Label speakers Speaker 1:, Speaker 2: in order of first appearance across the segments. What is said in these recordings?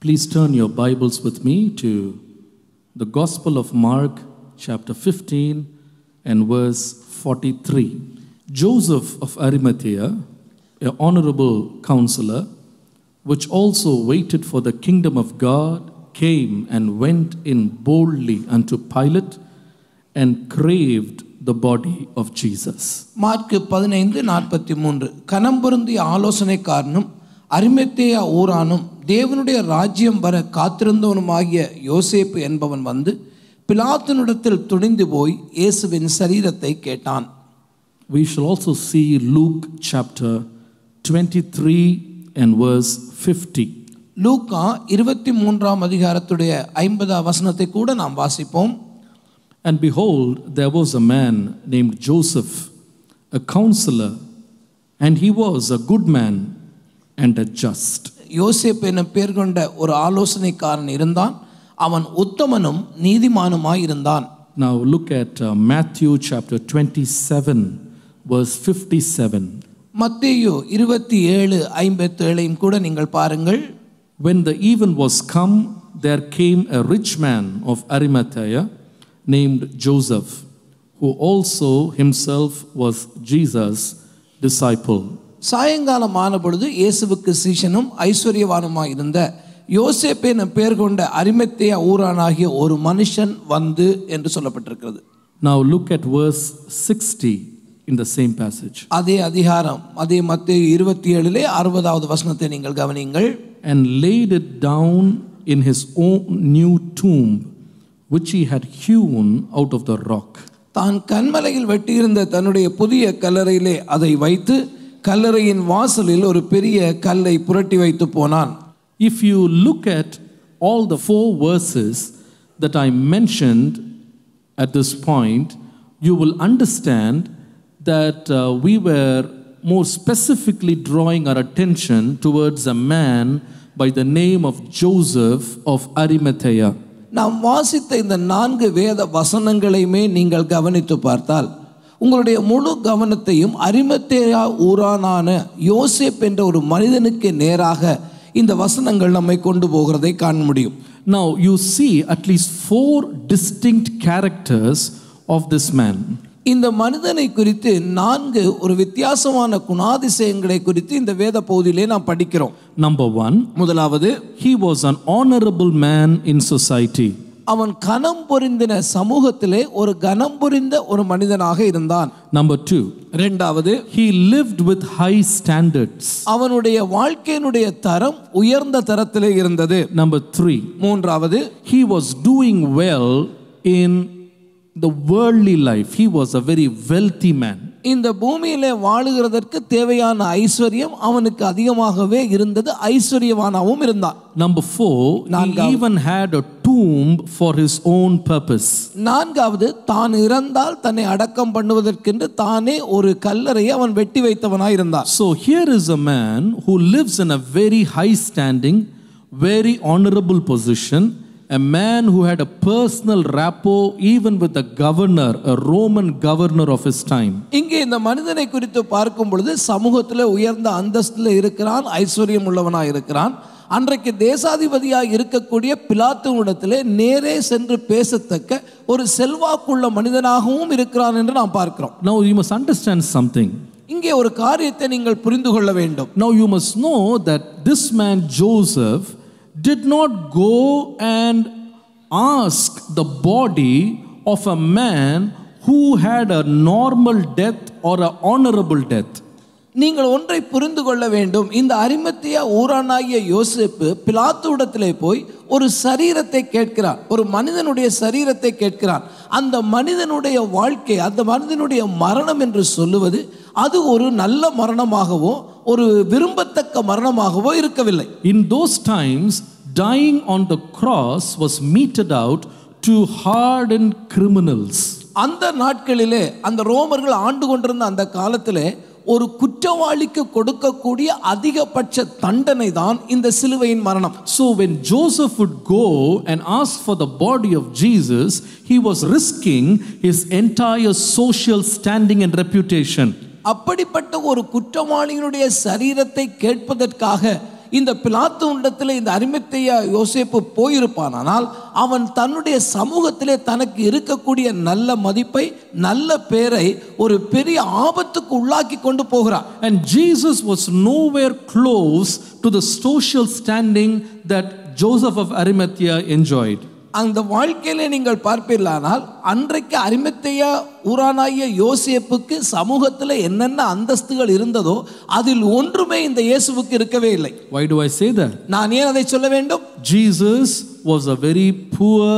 Speaker 1: Please turn your Bibles with me to the Gospel of Mark, chapter 15 and verse 43. Joseph of Arimathea, a honorable counselor, which also waited for the kingdom of God, came and went in boldly unto Pilate and craved the body of Jesus.
Speaker 2: Mark பதினைந்து நாற்பத்தி மூன்று கனம் பொருந்திய ஆலோசனைக்காரனும் அரிமெத்தேயா ஊரானும் தேவனுடைய ராஜ்யம் வர காத்திருந்தவனுமாகிய யோசேப்பு என்பவன் வந்து பிலாத்தினிடத்தில் துணிந்து போய் இயேசுவின் சரீரத்தை கேட்டான்
Speaker 1: We shall also see Luke chapter 23 and verse 50.
Speaker 2: லூக்கா இருபத்தி மூன்றாம் அதிகாரத்துடைய ஐம்பதாம் வசனத்தை கூட நாம் வாசிப்போம்
Speaker 1: And behold, there was a man named Joseph, a counselor, and he was a good man and a just.
Speaker 2: யோசேப் என்னும் பேர் கொண்ட ஒரு ஆலோசனைக்காரன் இருந்தான் அவன் உத்தமனும் நீதிமானுமாய் இருந்தான்
Speaker 1: Now look at uh, Matthew chapter 27, verse 57.
Speaker 2: மத்தேயு இருபத்தி ஏழு ஐம்பத்தி ஏழையும் கூட நீங்கள் பாருங்கள்
Speaker 1: When the even was come, there came a rich man of Arimathea named Joseph, who also himself was Jesus' disciple.
Speaker 2: சாயங்காலம் ஆன பொழுது இயேசுவுக்கு சீஷனும் ஐஸ்வர்யவானுமாய் இருந்த யோசேப் என பெயர் கொண்ட அரிமத்தேயா ஊரானாகிய ஒரு மனுஷன் வந்து என்று சொல்லப்பட்டிருக்கிறது
Speaker 1: Now look at verse 60 in the same passage.
Speaker 2: அதே அதிகாரம் அதே மத்திய இருபத்தி ஏழிலே அறுபதாவது வசனத்தை நீங்கள் கவனியுங்கள்
Speaker 1: and laid it down in his own new tomb, which he had hewn out of the rock.
Speaker 2: தான் கண்மலையில் வெட்டியிருந்த தன்னுடைய புதிய கல்லறையிலே அதை வைத்து கல்லறையின் வாசலில் ஒரு பெரிய கல்லை புரட்டி வைத்து போனான்
Speaker 1: If you look at all the four verses that I mentioned at this point, you will understand that uh, we were more specifically drawing our attention towards a man by the name of Joseph of Arimathea.
Speaker 2: நாம் வாசித்த இந்த நான்கு வேத வசனங்களையுமே நீங்கள் கவனித்து பார்த்தால் உங்களுடைய முழு கவனத்தையும் அரிமத்தேயா ஊரானான யோசேப் என்ற ஒரு மனிதனுக்கு நேராக இந்த வசனங்கள் நம்மை கொண்டு போகிறதை காண முடியும்
Speaker 1: Now you see at least four distinct characters of this man.
Speaker 2: இந்த மனிதனை குறித்து நான்கு ஒரு வித்தியாசமான குணாதிசயங்களை குறித்து இந்த வேத பகுதியிலே நாம் படிக்கிறோம்
Speaker 1: Number one,
Speaker 2: முதலாவது
Speaker 1: he was an honorable man in society.
Speaker 2: அவன் கனம் பொரிந்தின சமூகத்திலே ஒரு கனம் புரிந்த ஒரு மனிதனாக இருந்தான்
Speaker 1: Number two,
Speaker 2: இரண்டாவது
Speaker 1: he lived with high standards.
Speaker 2: அவனுடைய வாழ்க்கையினுடைய தரம் உயர்ந்த தரத்திலே இருந்தது
Speaker 1: Number three,
Speaker 2: மூன்றாவது
Speaker 1: he was doing well in the worldly life. He was a very wealthy man.
Speaker 2: இந்த பூமியிலே வாழுகிறதற்கு தேவையான ஐஸ்வர்யம் அவனுக்கு அதிகமாகவே இருந்தது ஐஸ்வர்யவானாவும் இருந்தான்
Speaker 1: Number four, he even had a tomb for his own purpose.
Speaker 2: நான்காவது தான் இறந்தால் தன்னை அடக்கம் பண்ணுவதற்கென்று தானே ஒரு கல்லறையை அவன் வெட்டி வைத்தவனாய் இருந்தான்
Speaker 1: So here is a man who lives in a very high standing, very honorable position, a man who had a personal rapport even with the governor, a Roman governor of his time.
Speaker 2: இங்கே இந்த மனிதனை குறித்து பார்க்கும் பொழுது சமூகத்தில் உயர்ந்த அந்தஸ்தில் இருக்கிறான் ஐஸ்வர்யம் உள்ளவனாய் இருக்கிறான் அன்றைக்கு தேசாதிபதியாக இருக்கக்கூடிய பிலாத்துவிடத்திலே நேரே சென்று பேசத்தக்க ஒரு செல்வாக்குள்ள மனிதனாகவும் இருக்கிறான் என்று நாம் பார்க்கிறோம்
Speaker 1: Now you must understand something.
Speaker 2: இங்கே ஒரு காரியத்தை நீங்கள் புரிந்து கொள்ள வேண்டும்
Speaker 1: Now you must know that this man Joseph did not go and ask the body of a man who had a normal death or a honorable death.
Speaker 2: நீங்கள் ஒன்றை புரிந்து கொள்ள வேண்டும் இந்த அரிமத்தியா ஊரானாகிய யோசேப்பு பிலாத்துவிடத்திலே போய் ஒரு சரீரத்தை கேட்கிறான் ஒரு மனிதனுடைய சரீரத்தை கேட்கிறான் அந்த மனிதனுடைய வாழ்க்கை அந்த மனிதனுடைய மரணம் என்று சொல்லுவது அது ஒரு நல்ல மரணமாகவோ ஒரு விரும்பத்தக்க மரணமாகவோ இருக்கவில்லை
Speaker 1: In those times, dying on the cross was meted out to hardened criminals.
Speaker 2: அந்த நாட்களிலே அந்த ரோமர்கள் ஆண்டு கொண்டிருந்த அந்த காலத்திலே ஒரு குற்றவாளிக்கு கொடுக்கக்கூடிய அதிகபட்ச தண்டனை தான் இந்த சிலுவையின் மரணம்
Speaker 1: So when Joseph would go and ask for the body of Jesus, he was risking his entire social standing and reputation.
Speaker 2: அப்படிப்பட்ட ஒரு குற்றவாளியினுடைய சரீரத்தை கேட்பதற்காக இந்த பிலாத்துவிடத்தில் இந்த அரிமத்தையா யோசேப்பு போயிருப்பானால் அவன் தன்னுடைய சமூகத்திலே தனக்கு இருக்கக்கூடிய நல்ல மதிப்பை நல்ல பேரை ஒரு பெரிய ஆபத்துக்கு உள்ளாக்கி கொண்டு போகிறான்
Speaker 1: And Jesus was nowhere close to the social standing that Joseph of Arimathea enjoyed.
Speaker 2: அந்த வாழ்க்கையில நீங்கள் பார்ப்பீர்களானால் அன்றைக்கு அரிமத்தையா ஊரானாகிய யோசேப்புக்கு சமூகத்தில் என்னென்ன அந்தஸ்துகள் இருந்ததோ அதில் ஒன்றுமே இந்த இயேசுவுக்கு இருக்கவே இல்லை
Speaker 1: Why do I say that?
Speaker 2: நான் ஏன் அதை சொல்ல வேண்டும்
Speaker 1: Jesus was a very poor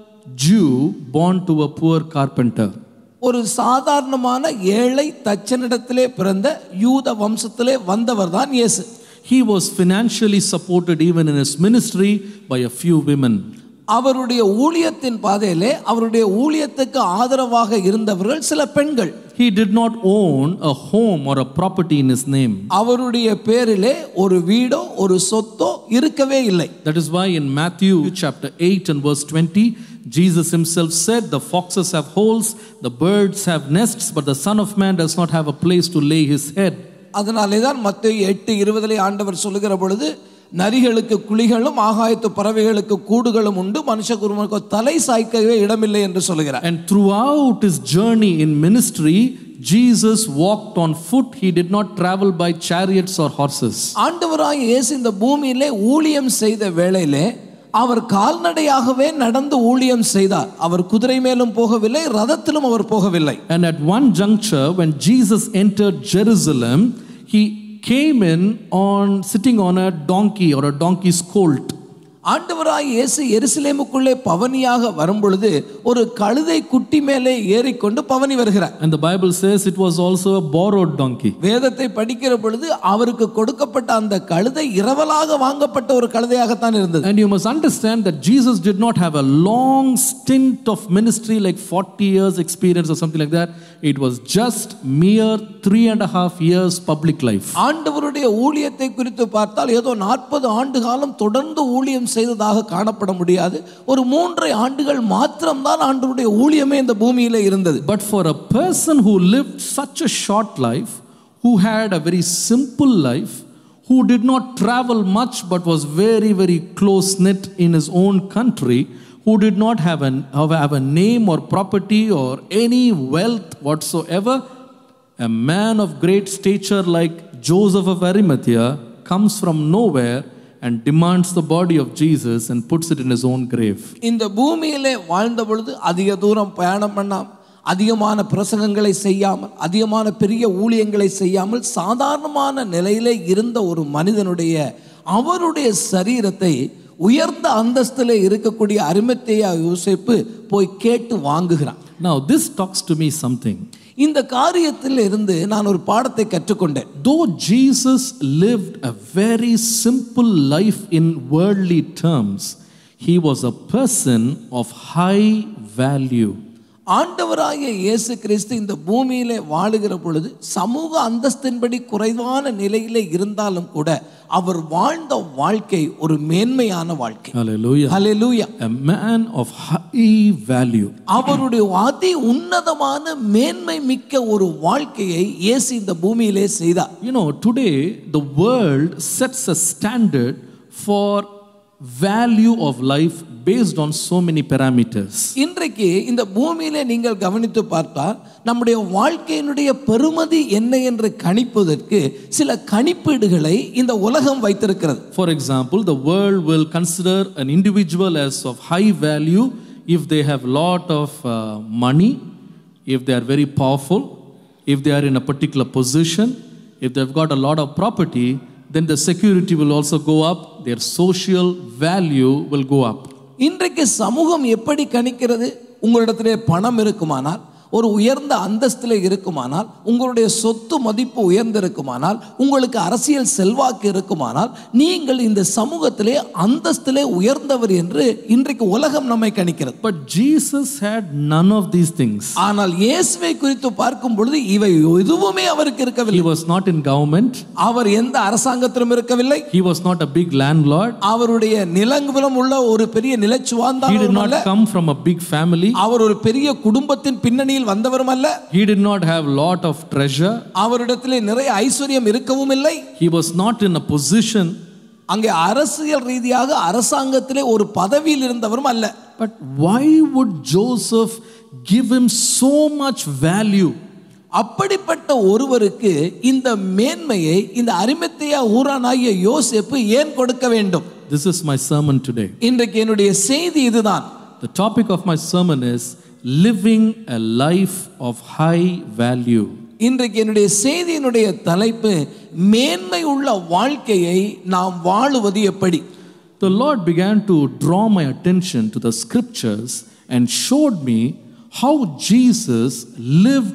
Speaker 1: Jew born to a poor carpenter.
Speaker 2: ஒரு சாதாரணமான ஏழை தச்சனிடத்திலே பிறந்த யூத வம்சத்திலே வந்தவர் தான் இயேசு
Speaker 1: He was financially supported even in his ministry by a few women.
Speaker 2: அவருடைய ஊழியத்தின் பாதையிலே அவருடைய ஊழியத்துக்கு ஆதரவாக இருந்தவர்கள் சில பெண்கள்
Speaker 1: He did not own a home or a property in his name.
Speaker 2: அவருடைய பேரிலே ஒரு வீடோ ஒரு சொத்தோ இருக்கவே இல்லை
Speaker 1: That is why in Matthew chapter 8 and verse 20, Jesus himself said, The foxes have holes, the birds have nests, but the Son of Man does not have a place to lay his head.
Speaker 2: அதனாலே தான் மத்திய எட்டு இருபதிலே ஆண்டவர் சொல்லுகிற பொழுது நரிகளுக்கு குழிகளும் ஆகாயத்து பறவைகளுக்கு கூடுகளும் உண்டு மனுஷகுருமனுக்கு தலை சாய்க்கவே இடமில்லை என்று சொல்லுகிறார்
Speaker 1: And throughout his journey in ministry, Jesus walked on foot. He did not travel by chariots or horses.
Speaker 2: ஆண்டவராய் இயேசு இந்த பூமியிலே ஊழியம் செய்த வேளையிலே அவர் கால்நடையாகவே நடந்து ஊழியம் செய்தார் அவர் குதிரை மேலும் போகவில்லை ரதத்திலும் அவர் போகவில்லை
Speaker 1: And at one juncture, when Jesus entered Jerusalem, he came in on sitting on a donkey or a donkey's colt.
Speaker 2: ஆண்டவராய் இயேசு எருசலேமுக்குள்ளே பவனியாக வரும்பொழுது ஒரு கழுதை குட்டி மேலே ஏறிக்கொண்டு பவனி வருகிறார்
Speaker 1: And the Bible says it was also a borrowed donkey.
Speaker 2: வேதத்தை படிக்கிற பொழுது அவருக்கு கொடுக்கப்பட்ட அந்த கழுதை இரவலாக வாங்கப்பட்ட ஒரு கழுதையாகத்தான் இருந்தது
Speaker 1: And you must understand that Jesus did not have a long stint of ministry like 40 years experience or something like that. It was just mere three and a half years public life.
Speaker 2: ஆண்டவருடைய ஊழியத்தை குறித்து பார்த்தால் ஏதோ நாற்பது ஆண்டு காலம் தொடர்ந்து ஊழியம் செய்ததாக காணப்பட முடியாது ஒரு மூன்றரை ஆண்டுகள் மாத்திரம்தான் ஆண்டவருடைய ஊழியமே இந்த பூமியில இருந்தது
Speaker 1: But for a person who lived such a short life, who had a very simple life, who did not travel much but was very, very close knit in his own country, who did not have, an, have have a name or property or any wealth whatsoever, a man of great stature like Joseph of Arimathea comes from nowhere and demands the body of Jesus and puts it in his own grave.
Speaker 2: இந்த பூமியிலே வாழ்ந்த பொழுது அதிக தூரம் பயணம் பண்ணாமல் அதிகமான பிரசங்கங்களை செய்யாமல் அதிகமான பெரிய ஊழியங்களை செய்யாமல் சாதாரணமான நிலையிலே இருந்த ஒரு மனிதனுடைய அவருடைய சரீரத்தை உயர்ந்த அந்தஸ்திலே இருக்கக்கூடிய அருமத்தையா யோசிப்பு போய் கேட்டு வாங்குகிறான்
Speaker 1: Now, this talks to me something.
Speaker 2: இந்த காரியத்தில் இருந்து நான் ஒரு பாடத்தை கற்றுக்கொண்டேன்
Speaker 1: Though Jesus lived a very simple life in worldly terms, he was a person of high value.
Speaker 2: ஆண்டவராகிய இயேசு கிறிஸ்து இந்த பூமியிலே வாழுகிற பொழுது சமூக அந்தஸ்தின்படி குறைவான நிலையிலே இருந்தாலும் கூட அவர் வாழ்ந்த வாழ்க்கை ஒரு மேன்மையான வாழ்க்கை
Speaker 1: Hallelujah.
Speaker 2: Hallelujah
Speaker 1: A man of high value.
Speaker 2: அவருடைய அதி உன்னதமான மேன்மை மிக்க ஒரு வாழ்க்கையை இயேசு இந்த பூமியிலே செய்தார்
Speaker 1: You know, today the world sets a standard for value of life based on so many parameters.
Speaker 2: இன்றைக்கு இந்த பூமியிலே நீங்கள் கவனித்து பார்த்தால் நம்முடைய வாழ்க்கையினுடைய பெருமதி என்ன என்று கணிப்பதற்கு சில கணிப்பீடுகளை இந்த உலகம் வைத்திருக்கிறது
Speaker 1: For example, the world will consider an individual as of high value if they have lot of uh, money, if they are very powerful, if they are in a particular position, if they've got a lot of property, then the security will also go up, their social value will go up.
Speaker 2: இன்றைக்கு சமூகம் எப்படி கணிக்கிறது உங்களிடத்திலே பணம் இருக்குமானால் ஒரு உயர்ந்த அந்தஸ்தில் இருக்குமானால் உங்களுடைய சொத்து மதிப்பு உயர்ந்திருக்குமானால் உங்களுக்கு அரசியல் செல்வாக்கு இருக்குமானால் நீங்கள் இந்த சமூகத்திலே அந்தஸ்திலே உயர்ந்தவர் என்று இன்றைக்கு உலகம் நம்மை கணிக்கிறது
Speaker 1: But Jesus had none of these things.
Speaker 2: ஆனால் இயேசுவை குறித்து பார்க்கும் பொழுது இவை எதுவுமே அவருக்கு
Speaker 1: He
Speaker 2: இருக்கவில்லை
Speaker 1: was not in government,
Speaker 2: அவர் எந்த அரசாங்கத்திலும் இருக்கவில்லை
Speaker 1: he was not a big landlord,
Speaker 2: அவருடைய நிலங்குலம் உள்ள ஒரு பெரிய
Speaker 1: he did
Speaker 2: நிலச்சுவாந்தாலும்
Speaker 1: not
Speaker 2: அல்ல
Speaker 1: come from a big family,
Speaker 2: அவர் ஒரு பெரிய குடும்பத்தின் பின்னணியில் வந்தவரும் அல்ல
Speaker 1: he did not have lot of treasure,
Speaker 2: அவரிடத்திலே நிறைய ஐஸ்வர்யம் இருக்கவும் இல்லை
Speaker 1: he was not in a position
Speaker 2: அங்கே அரசியல் ரீதியாக அரசாங்கத்திலே ஒரு பதவியில் இருந்தவரும் அல்ல
Speaker 1: But why would Joseph give him so much value?
Speaker 2: அப்படிப்பட்ட ஒருவருக்கு இந்த மேன்மையை இந்த அரிமத்தையா ஊரானாகிய யோசேப்பு ஏன் கொடுக்க வேண்டும்
Speaker 1: This is my sermon today.
Speaker 2: இன்றைக்கு என்னுடைய செய்தி இதுதான்
Speaker 1: The topic of my sermon is living a life of high value.
Speaker 2: இன்றைக்கு என்னுடைய செய்தியினுடைய தலைப்பு மேன்மை உள்ள வாழ்க்கையை நாம் வாழுவது எப்படி
Speaker 1: The Lord began to draw my attention to the scriptures and showed me how Jesus lived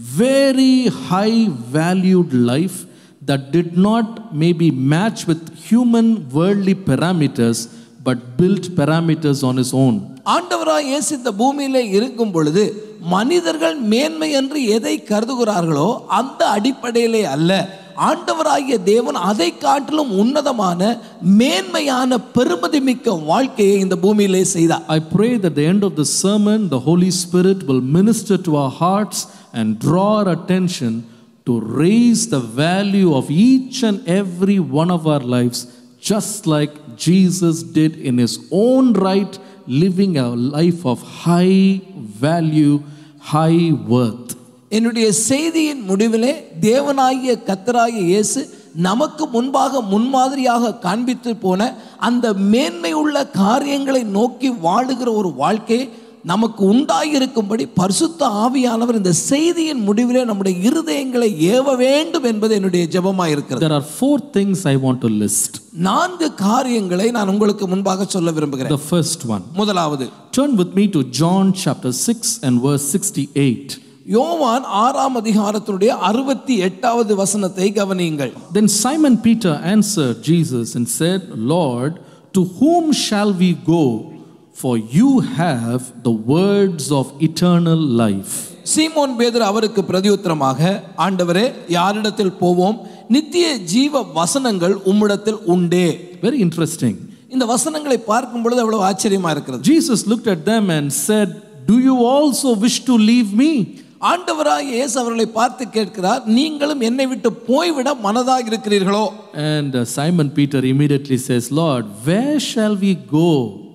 Speaker 1: very high valued life that did not maybe match with human worldly parameters but built parameters on his own.
Speaker 2: ஆண்டவராய் இயேசு இந்த பூமியிலே இருக்கும் பொழுது மனிதர்கள் மேன்மை என்று எதை கருதுகிறார்களோ அந்த அடிப்படையிலே அல்ல ஆண்டவராகிய தேவன் அதை காட்டிலும் உன்னதமான மேன்மையான பெருமதி மிக்க வாழ்க்கையை இந்த பூமியிலே செய்தார்
Speaker 1: I pray that the end of the sermon, the Holy Spirit will minister to our hearts and draw our attention to raise the value of each and every one of our lives, just like Jesus did in his own right, living a life of high value, high worth.
Speaker 2: என்னுடைய செய்தியின் முடிவிலே தேவனாகிய கத்தராகிய இயேசு நமக்கு முன்பாக முன்மாதிரியாக காண்பித்து போன அந்த மேன்மை உள்ள காரியங்களை நோக்கி வாழுகிற ஒரு வாழ்க்கையை நமக்கு உண்டாகியிருக்கும்படி பரிசுத்த ஆவியானவர் இந்த செய்தியின் முடிவிலே நம்முடைய இருதயங்களை ஏவ வேண்டும் என்பது என்னுடைய ஜெபமாக இருக்கிறது
Speaker 1: There are four things I want to list.
Speaker 2: நான்கு காரியங்களை நான் உங்களுக்கு முன்பாக சொல்ல விரும்புகிறேன்
Speaker 1: The first one,
Speaker 2: முதலாவது
Speaker 1: turn with me to John chapter 6 and verse 68.
Speaker 2: யோவான் ஆறாம் அதிகாரத்தினுடைய அறுபத்தி எட்டாவது வசனத்தை கவனியுங்கள்
Speaker 1: Then Simon Peter answered Jesus and said, Lord, to whom shall we go? For you have the words of eternal life.
Speaker 2: சீமோன் பேதர் அவருக்கு பிரதியுத்தரமாக ஆண்டவரே யாரிடத்தில் போவோம் நித்திய ஜீவ வசனங்கள் உம்மிடத்தில் உண்டே
Speaker 1: Very interesting.
Speaker 2: இந்த வசனங்களை பார்க்கும் பொழுது அவ்வளவு ஆச்சரியமா இருக்கிறது
Speaker 1: Jesus looked at them and said, Do you also wish to leave me?
Speaker 2: ஆண்டவராய் இயேசு அவர்களை பார்த்து கேட்கிறார் நீங்களும் என்னை விட்டு போய்விட மனதாக இருக்கிறீர்களோ
Speaker 1: And uh, Simon Peter immediately says, Lord, where shall we go?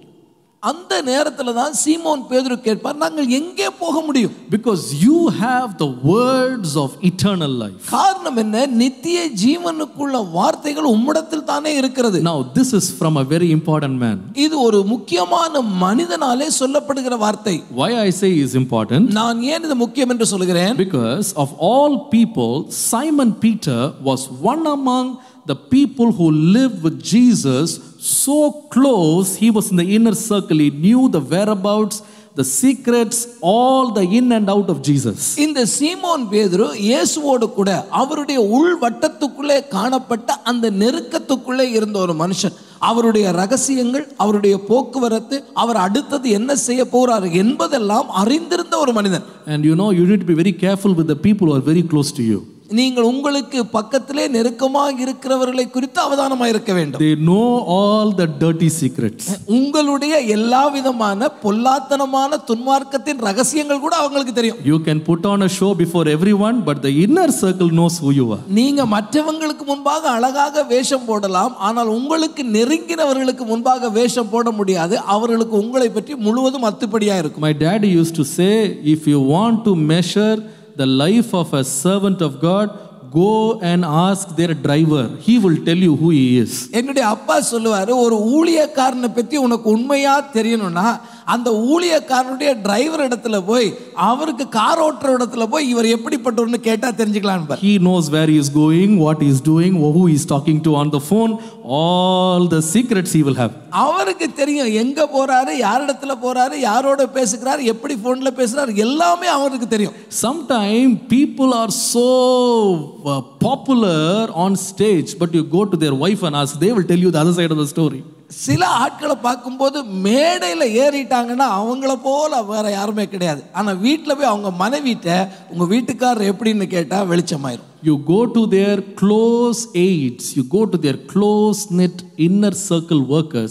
Speaker 2: அந்த நேரத்தில் தான் சீமோன் பேதுரு கேட்பார் நாங்கள் எங்கே போக முடியும்
Speaker 1: Because you have the words of eternal life.
Speaker 2: காரணம் என்ன நித்திய ஜீவனுக்குள்ள வார்த்தைகள் உம்மிடத்தில் தானே இருக்கிறது
Speaker 1: Now, this is from a very important man.
Speaker 2: இது ஒரு முக்கியமான மனிதனாலே சொல்லப்படுகிற வார்த்தை
Speaker 1: Why I say is important?
Speaker 2: நான் ஏன் இது முக்கியம் என்று சொல்கிறேன்
Speaker 1: Because of all people, Simon Peter was one among the people who lived with Jesus so close. He was in the inner circle, he knew the whereabouts, the secrets, all the in and out of Jesus.
Speaker 2: இந்த சீமோன் பேதுரு இயேசுவோடு கூட அவருடைய உள் வட்டத்துக்குள்ளே காணப்பட்ட அந்த நெருக்கத்துக்குள்ளே இருந்த ஒரு மனுஷன் அவருடைய ரகசியங்கள் அவருடைய போக்குவரத்து அவர் அடுத்தது என்ன செய்ய போறார் என்பதெல்லாம் அறிந்திருந்த ஒரு மனிதன்
Speaker 1: And you know, you need to be very careful with the people who are very close to you.
Speaker 2: நீங்கள் உங்களுக்கு பக்கத்திலே நெருக்கமாக இருக்கிறவர்களை குறித்து அவதானமாக இருக்க வேண்டும்
Speaker 1: They know all the dirty secrets.
Speaker 2: உங்களுடைய எல்லா விதமான பொல்லாத்தனமான துன்மார்க்கத்தின் ரகசியங்கள் கூட அவங்களுக்கு தெரியும்
Speaker 1: You can put on a show before everyone, but the inner circle knows who you are.
Speaker 2: நீங்க மற்றவங்களுக்கு முன்பாக அழகாக வேஷம் போடலாம் ஆனால் உங்களுக்கு நெருங்கினவர்களுக்கு முன்பாக வேஷம் போட முடியாது அவர்களுக்கு உங்களை பற்றி முழுவதும் அத்துப்படியா இருக்கும்
Speaker 1: My daddy used to say, if you want to measure the life of a servant of God, go and ask their driver. He will tell you who he is.
Speaker 2: என்னுடைய அப்பா சொல்லுவாரு ஒரு ஊழியக்காரனை பற்றி உனக்கு உண்மையா தெரியணும்னா அந்த ஊழியக்காரனுடைய டிரைவர் இடத்துல போய் அவருக்கு கார் ஓட்டுற இடத்துல போய் இவர் எப்படிப்பட்டவர்னு கேட்டா தெரிஞ்சுக்கலாம் பார்
Speaker 1: He knows where he is going, what he is doing, who he is talking to on the phone. All the secrets he will have.
Speaker 2: அவருக்கு தெரியும் எங்க போறாரு யாரிடத்துல போறாரு யாரோட பேசுகிறாரு எப்படி போன்ல பேசுறாரு எல்லாமே அவருக்கு தெரியும்
Speaker 1: Sometimes people are so uh, popular on stage, but you go to their wife and ask, they will tell you the other side of the story.
Speaker 2: சில ஆட்களை பார்க்கும்போது மேடையில் ஏறிட்டாங்கன்னா அவங்கள போல வேற யாருமே கிடையாது ஆனால் வீட்டில் போய் அவங்க மனைவிட்ட உங்க வீட்டுக்காரர் எப்படின்னு கேட்டால் வெளிச்சமாயிரும்
Speaker 1: You go to their close aides, you go to their close knit inner circle workers,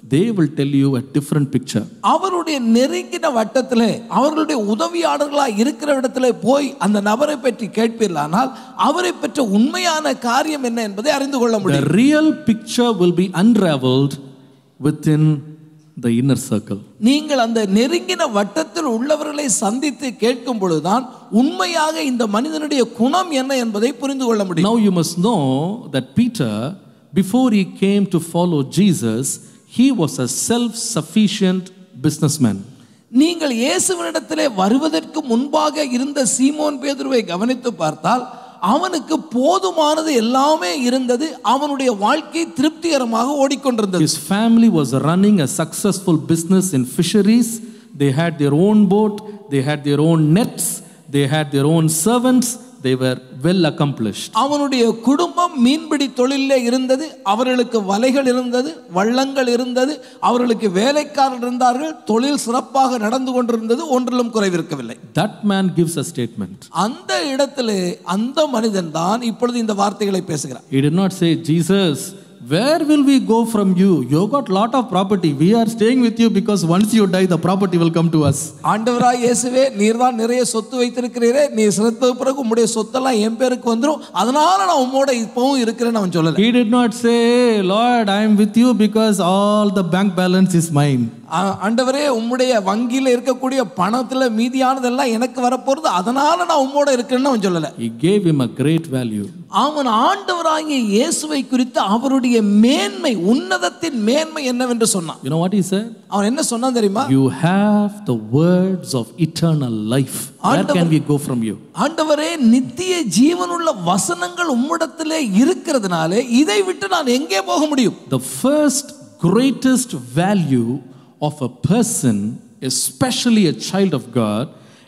Speaker 1: they will tell you a different picture.
Speaker 2: அவருடைய நெருங்கின வட்டத்திலே அவர்களுடைய உதவியாளர்களாக இருக்கிற இடத்துல போய் அந்த நபரை பற்றி கேட்பீர்களானால் அவரை பற்றி உண்மையான காரியம் என்ன என்பதை அறிந்து கொள்ள முடியும்
Speaker 1: The real picture will be unraveled within the inner circle.
Speaker 2: நீங்கள் அந்த நெருங்கின வட்டத்தில் உள்ளவர்களை சந்தித்து கேட்கும் பொழுதுதான் உண்மையாக இந்த மனிதனுடைய குணம் என்ன என்பதை புரிந்து கொள்ள முடியும்
Speaker 1: Now you must know that Peter, before he came to follow Jesus, he was a self sufficient businessman.
Speaker 2: நீங்கள் இயேசுவினிடத்திலே வருவதற்கு முன்பாக இருந்த சீமோன் பேதுருவை கவனித்து பார்த்தால் அவனுக்கு போதுமானது எல்லாமே இருந்தது அவனுடைய வாழ்க்கை திருப்திகரமாக ஓடிக்கொண்டிருந்தது
Speaker 1: His family was running a successful business in fisheries. They had their own boat, they had their own nets, they had their own servants, they were well accomplished.
Speaker 2: அவனுடைய குடும்பம் மீன்பிடி தொழிலே இருந்தது அவர்களுக்கு வலைகள் இருந்தது வள்ளங்கள் இருந்தது அவர்களுக்கு வேலைக்காரர் இருந்தார்கள் தொழில் சிறப்பாக நடந்து கொண்டிருந்தது ஒன்றிலும் குறைவிருக்கவில்லை
Speaker 1: That man gives a statement.
Speaker 2: அந்த இடத்திலே அந்த மனிதன் தான் இப்பொழுது இந்த வார்த்தைகளை பேசுகிறார்
Speaker 1: He did not say, Jesus, where will we go from you? You got lot of property. We are staying with you because once you die, the property will come to us.
Speaker 2: ஆண்டவராய் இயேசுவே நீர் தான் நிறைய சொத்து வைத்திருக்கிறீரே நீ சிறந்த பிறகு உம்முடைய சொத்தெல்லாம் என் பேருக்கு வந்துடும் அதனால நான் உம்மோட இப்பவும் இருக்கிறேன்னு அவன் சொல்லல
Speaker 1: He did not say, Lord, I am with you because all the bank balance is mine.
Speaker 2: ஆ- ஆண்டவரே உம்முடைய வங்கியில இருக்கக்கூடிய பணத்துல மீதியானதெல்லாம் எனக்கு வரப்போறது அதனால நான் உம்மோட இருக்கிறேன்னு அவன் சொல்லல
Speaker 1: He gave him a great value.
Speaker 2: அவன் ஆண்டவராகிய இயேசுவை குறித்து அவருடைய மேன்மை உன்னதத்தின் மேன்மை என்னவென்று சொன்னான்
Speaker 1: You know what he said?
Speaker 2: அவன் என்ன சொன்னான் தெரியுமா
Speaker 1: You have the words of eternal life. Where can we go from you?
Speaker 2: ஆண்டவரே நித்திய ஜீவனுள்ள வசனங்கள் உம்மிடத்திலே இருக்கிறதுனாலே இதை விட்டு நான் எங்கே போக முடியும்
Speaker 1: The first greatest value of a person, especially a child of God,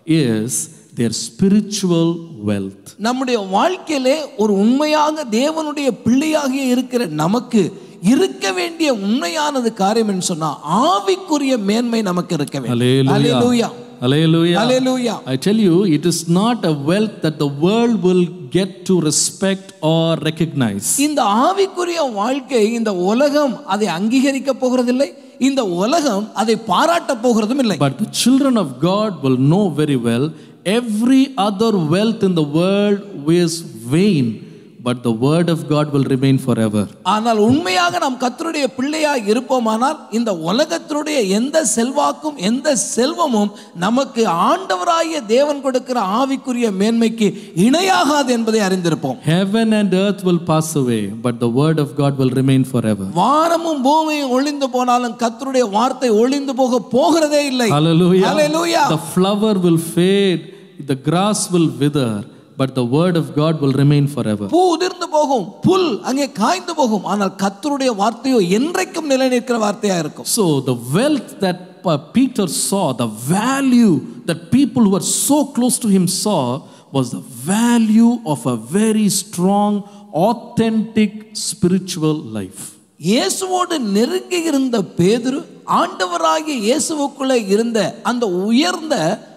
Speaker 1: is their spiritual wealth.
Speaker 2: நம்முடைய வாழ்க்கையிலே ஒரு உண்மையாக தேவனுடைய பிள்ளையாகிய இருக்கிற நமக்கு இருக்க வேண்டிய உண்மையானது காரியம் என்று சொன்னா ஆவிக்குரிய மேன்மை நமக்கு இருக்க வேண்டும்
Speaker 1: Hallelujah. Hallelujah.
Speaker 2: Hallelujah.
Speaker 1: I tell you, it is not a wealth that the world will get to respect or recognize.
Speaker 2: இந்த ஆவிக்குரிய வாழ்க்கை இந்த உலகம் அதை அங்கீகரிக்க போகிறதில்லை இந்த உலகம் அதை பாராட்ட போகிறதும் இல்லை
Speaker 1: But the children of God will know very well every other wealth in the world is vain, but the word of God will remain forever.
Speaker 2: ஆனால் உண்மையாக நாம் கர்த்தருடைய பிள்ளையாக இருப்போமானால் இந்த உலகத்தினுடைய எந்த செல்வாக்கும் எந்த செல்வமும் நமக்கு ஆண்டவராகிய தேவன் கொடுக்கிற ஆவிக்குரிய மேன்மைக்கு இணையாகாது என்பதை அறிந்திருப்போம்
Speaker 1: Heaven and earth will pass away, but the word of God will remain forever.
Speaker 2: வானமும் பூமியும் ஒளிந்து போனாலும் கர்த்தருடைய வார்த்தை ஒளிந்து போக போகிறதே இல்லை
Speaker 1: Hallelujah.
Speaker 2: Hallelujah.
Speaker 1: The flower will fade, the grass will wither, but the word of God will remain forever.
Speaker 2: பூ உதிர்ந்து போகும் புல் அங்கே காய்ந்து போகும் ஆனால் கர்த்தருடைய வார்த்தையோ என்றைக்கும் நிலை நிற்கிற வார்த்தையா இருக்கும்
Speaker 1: So, the wealth that uh, Peter saw, the value that people who were so close to him saw, was the value of a very strong, authentic spiritual life.
Speaker 2: இயேசுவோடு நெருங்கி இருந்த பேதுரு ஆண்டவராகிய இயேசுவுக்குள்ளே இருந்த அந்த உயர்ந்த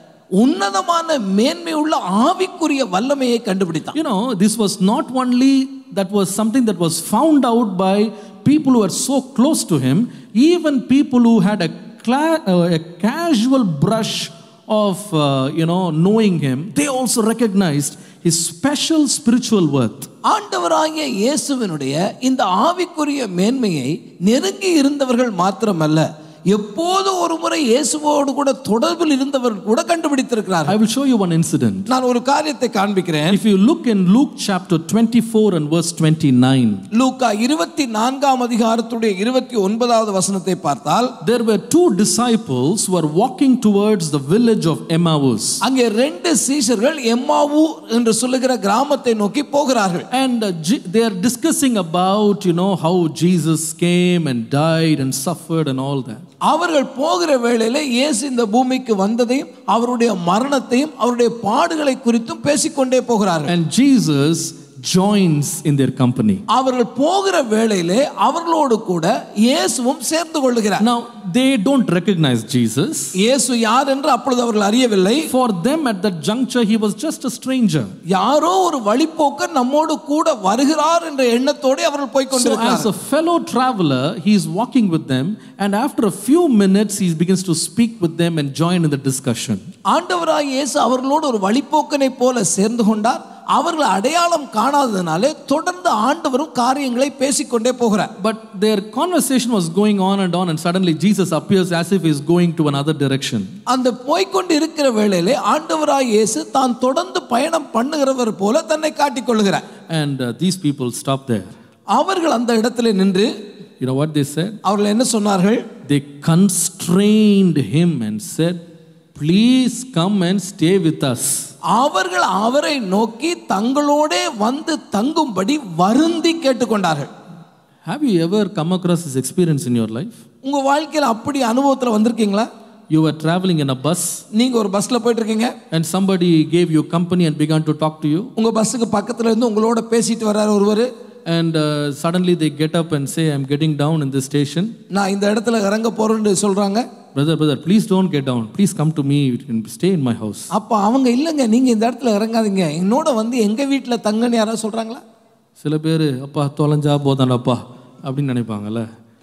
Speaker 2: உன்னதமான மேன்மை உள்ள ஆவிக்குரிய வல்லமையை கண்டுபிடித்தான்
Speaker 1: You know, this was not only that was something that was found out by people who were so close to him, even people who had a, cla- uh, a casual brush of, uh, you know, knowing him, they also recognized his special spiritual worth.
Speaker 2: ஆண்டவராகிய இயேசுவினுடைய இந்த ஆவிக்குரிய மேன்மையை நெருங்கி இருந்தவர்கள் மாத்திரமல்ல எப்போது ஒரு முறை இயேசுவோடு கூட தொடர்பில் இருந்தவர்கள் கூட கண்டுபிடித்திருக்கிறார்கள்
Speaker 1: I will show you one incident.
Speaker 2: நான் ஒரு காரியத்தை காண்பிக்கிறேன்
Speaker 1: If you look in Luke chapter 24 and verse 29,
Speaker 2: லூக்கா இருபத்தி நான்காம் அதிகாரத்துடைய இருபத்தி ஒன்பதாவது வசனத்தை பார்த்தால்
Speaker 1: there were two disciples who were walking towards the village of Emmaus.
Speaker 2: அங்கே ரெண்டு சீஷர்கள் எம்மாவு என்று சொல்லுகிற கிராமத்தை நோக்கி போகிறார்கள்
Speaker 1: And uh, Je- they are discussing about, you know, how Jesus came and died and suffered and all that.
Speaker 2: அவர்கள் போகிற வேளையில இயேசு இந்த பூமிக்கு வந்ததையும் அவருடைய மரணத்தையும் அவருடைய பாடுகளை குறித்தும் பேசிக்கொண்டே போகிறார்கள்
Speaker 1: And Jesus joins in their company.
Speaker 2: அவர்கள் போகிற வேளையிலே அவர்களோடு கூட இயேசுவும் சேர்ந்து கொள்ளுகிறார்
Speaker 1: Now, they don't recognize Jesus.
Speaker 2: இயேசு யார் என்று அப்பொழுது அவர்கள் அறியவில்லை
Speaker 1: For them at that juncture, he was just a stranger.
Speaker 2: யாரோ ஒரு வழிப்போக்கர் நம்மோடு கூட வருகிறார் என்ற எண்ணத்தோடு அவர்கள் போய்
Speaker 1: So, as
Speaker 2: கொண்டிருக்கிறார்
Speaker 1: a fellow traveler, he is walking with them, and after a few minutes, he begins to speak with them and join in the discussion.
Speaker 2: ஆண்டவராய் இயேசு அவர்களோடு ஒரு வழிப்போக்கனை போல சேர்ந்து கொண்டார் அவர்கள் அடையாளம் காணாததினாலே தொடர்ந்து ஆண்டவரும் காரியங்களை பேசிக்கொண்டே போகிறார்
Speaker 1: But their conversation was going on and on, and suddenly Jesus appears as if he is going to another direction.
Speaker 2: அந்த போய்க்கொண்டு இருக்கிற வேளையிலே ஆண்டவராய் இயேசு தான் தொடர்ந்து பயணம் பண்ணுகிறவர் போல தன்னை காட்டிக் கொள்கிறார்
Speaker 1: And uh, these people stopped there.
Speaker 2: அவர்கள் அந்த இடத்துல நின்று
Speaker 1: You know what they said?
Speaker 2: அவர்கள் என்ன சொன்னார்கள்
Speaker 1: They constrained him and said, Please come and stay with us.
Speaker 2: அவர்கள் அவரை நோக்கி தங்களோடே வந்து தங்கும்படி வருந்தி கேட்டுக்கொண்டார்கள்
Speaker 1: Have you ever come across this experience in your life?
Speaker 2: உங்க வாழ்க்கையில் அப்படி அனுபவத்தில் வந்திருக்கீங்களா
Speaker 1: You were traveling in a bus
Speaker 2: நீங்க ஒரு பஸ்ல போயிட்டு இருக்கீங்க
Speaker 1: and somebody gave you company and began to talk to you,
Speaker 2: உங்க பஸ்ஸுக்கு பக்கத்துல இருந்து உங்களோட பேசிட்டு வர்றாரு ஒருவர்
Speaker 1: and uh, suddenly they get up and say, I'm getting down in this station.
Speaker 2: நான் இந்த இடத்துல இறங்க போறேன்னு சொல்றாங்க
Speaker 1: Brother, brother, please don't get down. Please come to me. You can stay in my house.
Speaker 2: அப்ப அவங்க இல்லைங்க நீங்க இந்த இடத்துல இறங்காதீங்க என்னோட வந்து எங்க வீட்டுல தங்கன்னு யாராவது சொல்றாங்களா
Speaker 1: சில பேர் அப்பா தொலைஞ்சா போதானப்பா அப்படின்னு நினைப்பாங்கல்ல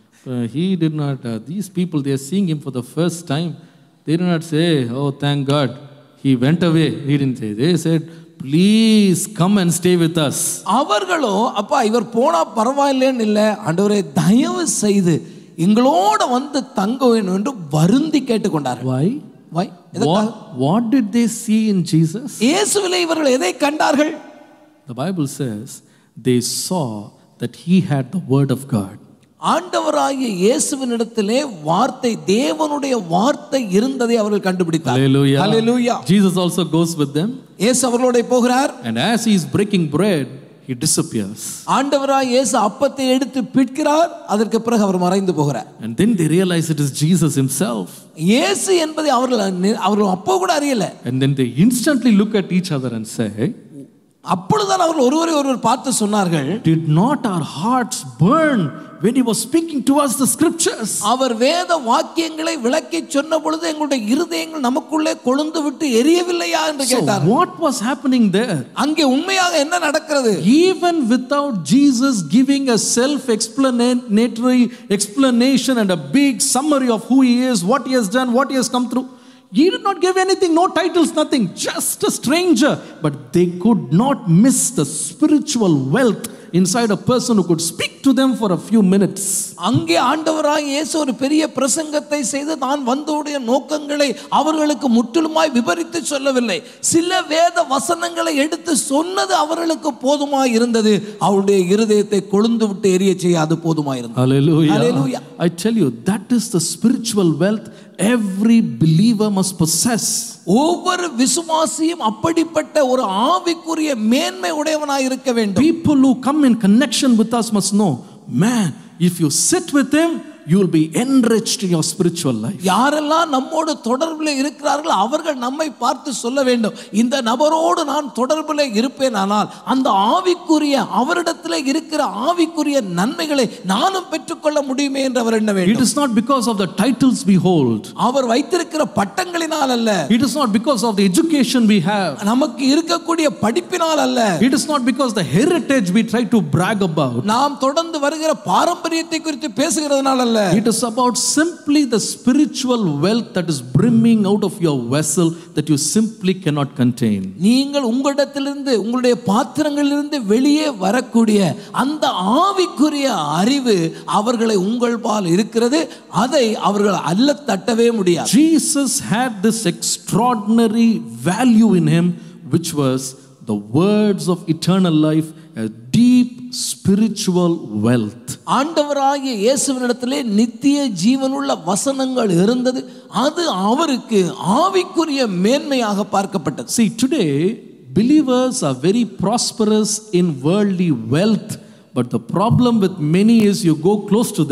Speaker 1: he did not these people there seeing him for the first time they did not say oh thank god he went away he didn't say they said please come and stay with us
Speaker 2: அவர்களோ அப்பா இவர் போனா பரவாயில்லைன்னு இல்லை ஆண்டவரே தயவு செய்து எங்களோட வந்து தங்க வேண்டும் என்று வருந்தி கேட்டுக்கொண்டார்கள்
Speaker 1: why
Speaker 2: why
Speaker 1: what, what did they see in jesus
Speaker 2: இயேசுவிலே இவர்கள் எதை கண்டார்கள்
Speaker 1: the bible says they saw that he had the word of god
Speaker 2: ஆண்டவராகிய இயேசுவினிடத்திலே வார்த்தை தேவனுடைய வார்த்தை இருந்ததை அவர்கள் கண்டுபிடித்தார்
Speaker 1: hallelujah
Speaker 2: Hallelujah.
Speaker 1: jesus also goes with them
Speaker 2: இயேசு அவர்களோட போகிறார்
Speaker 1: and as he is breaking bread he disappears
Speaker 2: ஆண்டவராய் இயேசு அப்பத்தை எடுத்து பிட்கிறார் அதற்கு பிறகு அவர் மறைந்து போகிறார்
Speaker 1: And then they realize it is Jesus himself.
Speaker 2: இயேசு என்பதை அவர்கள் நி- அவர்கள் அப்போ கூட அறியல
Speaker 1: And then they instantly look at each other and say,
Speaker 2: அப்பொழுதுதான் அவர்கள் ஒருவரை ஒருவர் பார்த்து சொன்னார்கள்
Speaker 1: Did not our hearts burn when he was speaking to us the scriptures?
Speaker 2: அவர் வேத வாக்கியங்களை விளக்கி சொன்ன பொழுது எங்களுடைய இருதயங்கள் நமக்குள்ளே கொழுந்து விட்டு எரியவில்லையா என்று
Speaker 1: So,
Speaker 2: கேட்டார்
Speaker 1: what was happening there?
Speaker 2: அங்கே உண்மையாக என்ன நடக்கிறது
Speaker 1: Even without Jesus giving a self explanatory explanation and a big summary of who he is, what he has done, what he has come through, he did not give anything, no titles, nothing, just a stranger. But they could not miss the spiritual wealth inside a person who could speak to them for a few minutes.
Speaker 2: அங்கே ஆண்டவராய் இயேசு ஒரு பெரிய பிரசங்கத்தை செய்து நான் வந்தவுடைய நோக்கங்களை அவர்களுக்கு முற்றிலுமாய் விவரித்து சொல்லவில்லை சில வேத வசனங்களை எடுத்து சொன்னது அவர்களுக்கு போதுமாய் இருந்தது அவருடைய இருதயத்தை கொழுந்து விட்டு எரிய செய்ய அது போதுமாய் இருந்தது
Speaker 1: Hallelujah.
Speaker 2: Hallelujah.
Speaker 1: I tell you, that is the spiritual wealth every believer must possess.
Speaker 2: ஒவ்வொரு விசுவாசியும் அப்படிப்பட்ட ஒரு ஆவிக்குரிய மேன்மை உடையவனாய் இருக்க வேண்டும்
Speaker 1: People who come in connection with us must know, man, if you sit with him, you will be enriched in your spiritual life.
Speaker 2: யாரெல்லாம் நம்மோடு தொடர்பில் இருக்கிறார்கள் அவர்கள் நம்மை பார்த்து சொல்ல வேண்டும் இந்த நபரோடு நான் தொடர்பில் இருப்பேன் ஆனால் அந்த ஆவிக்குரிய அவரிடத்தில் இருக்கிற ஆவிக்குரிய நன்மைகளை நானும் பெற்றுக்கொள்ள முடியுமே என்று அவர் எண்ண
Speaker 1: It
Speaker 2: வேண்டும்
Speaker 1: is not because of the titles we hold.
Speaker 2: அவர் வைத்திருக்கிற பட்டங்களினால் அல்ல
Speaker 1: It is not because of the education we have.
Speaker 2: நமக்கு இருக்கக்கூடிய படிப்பினால் அல்ல
Speaker 1: It is not because the heritage we try to brag about.
Speaker 2: நாம் தொடர்ந்து வருகிற பாரம்பரியத்தை குறித்து பேசுகிறதுனால அல்ல
Speaker 1: It is about simply the spiritual wealth that is brimming out of your vessel that you simply cannot contain.
Speaker 2: நீங்கள் உங்களிடத்திலிருந்து உங்களுடைய பாத்திரங்களிலிருந்து வெளியே வரக்கூடிய அந்த ஆவிக்குரிய அறிவு அவர்களை உங்கள் பால் இருக்கிறது அதை அவர்கள் அல்ல தட்டவே முடியாது
Speaker 1: Jesus had this extraordinary value in him, which was the words of eternal life, a deep spiritual wealth.
Speaker 2: ஆண்டவராகிய இயேசுவினிடத்திலே நித்திய ஜீவனுள்ள வசனங்கள் இருந்தது அது அவருக்கு ஆவிக்குரிய மேன்மையாக பார்க்கப்பட்டது
Speaker 1: See, today, believers are very prosperous in worldly wealth, but the problem with many is you go close to them,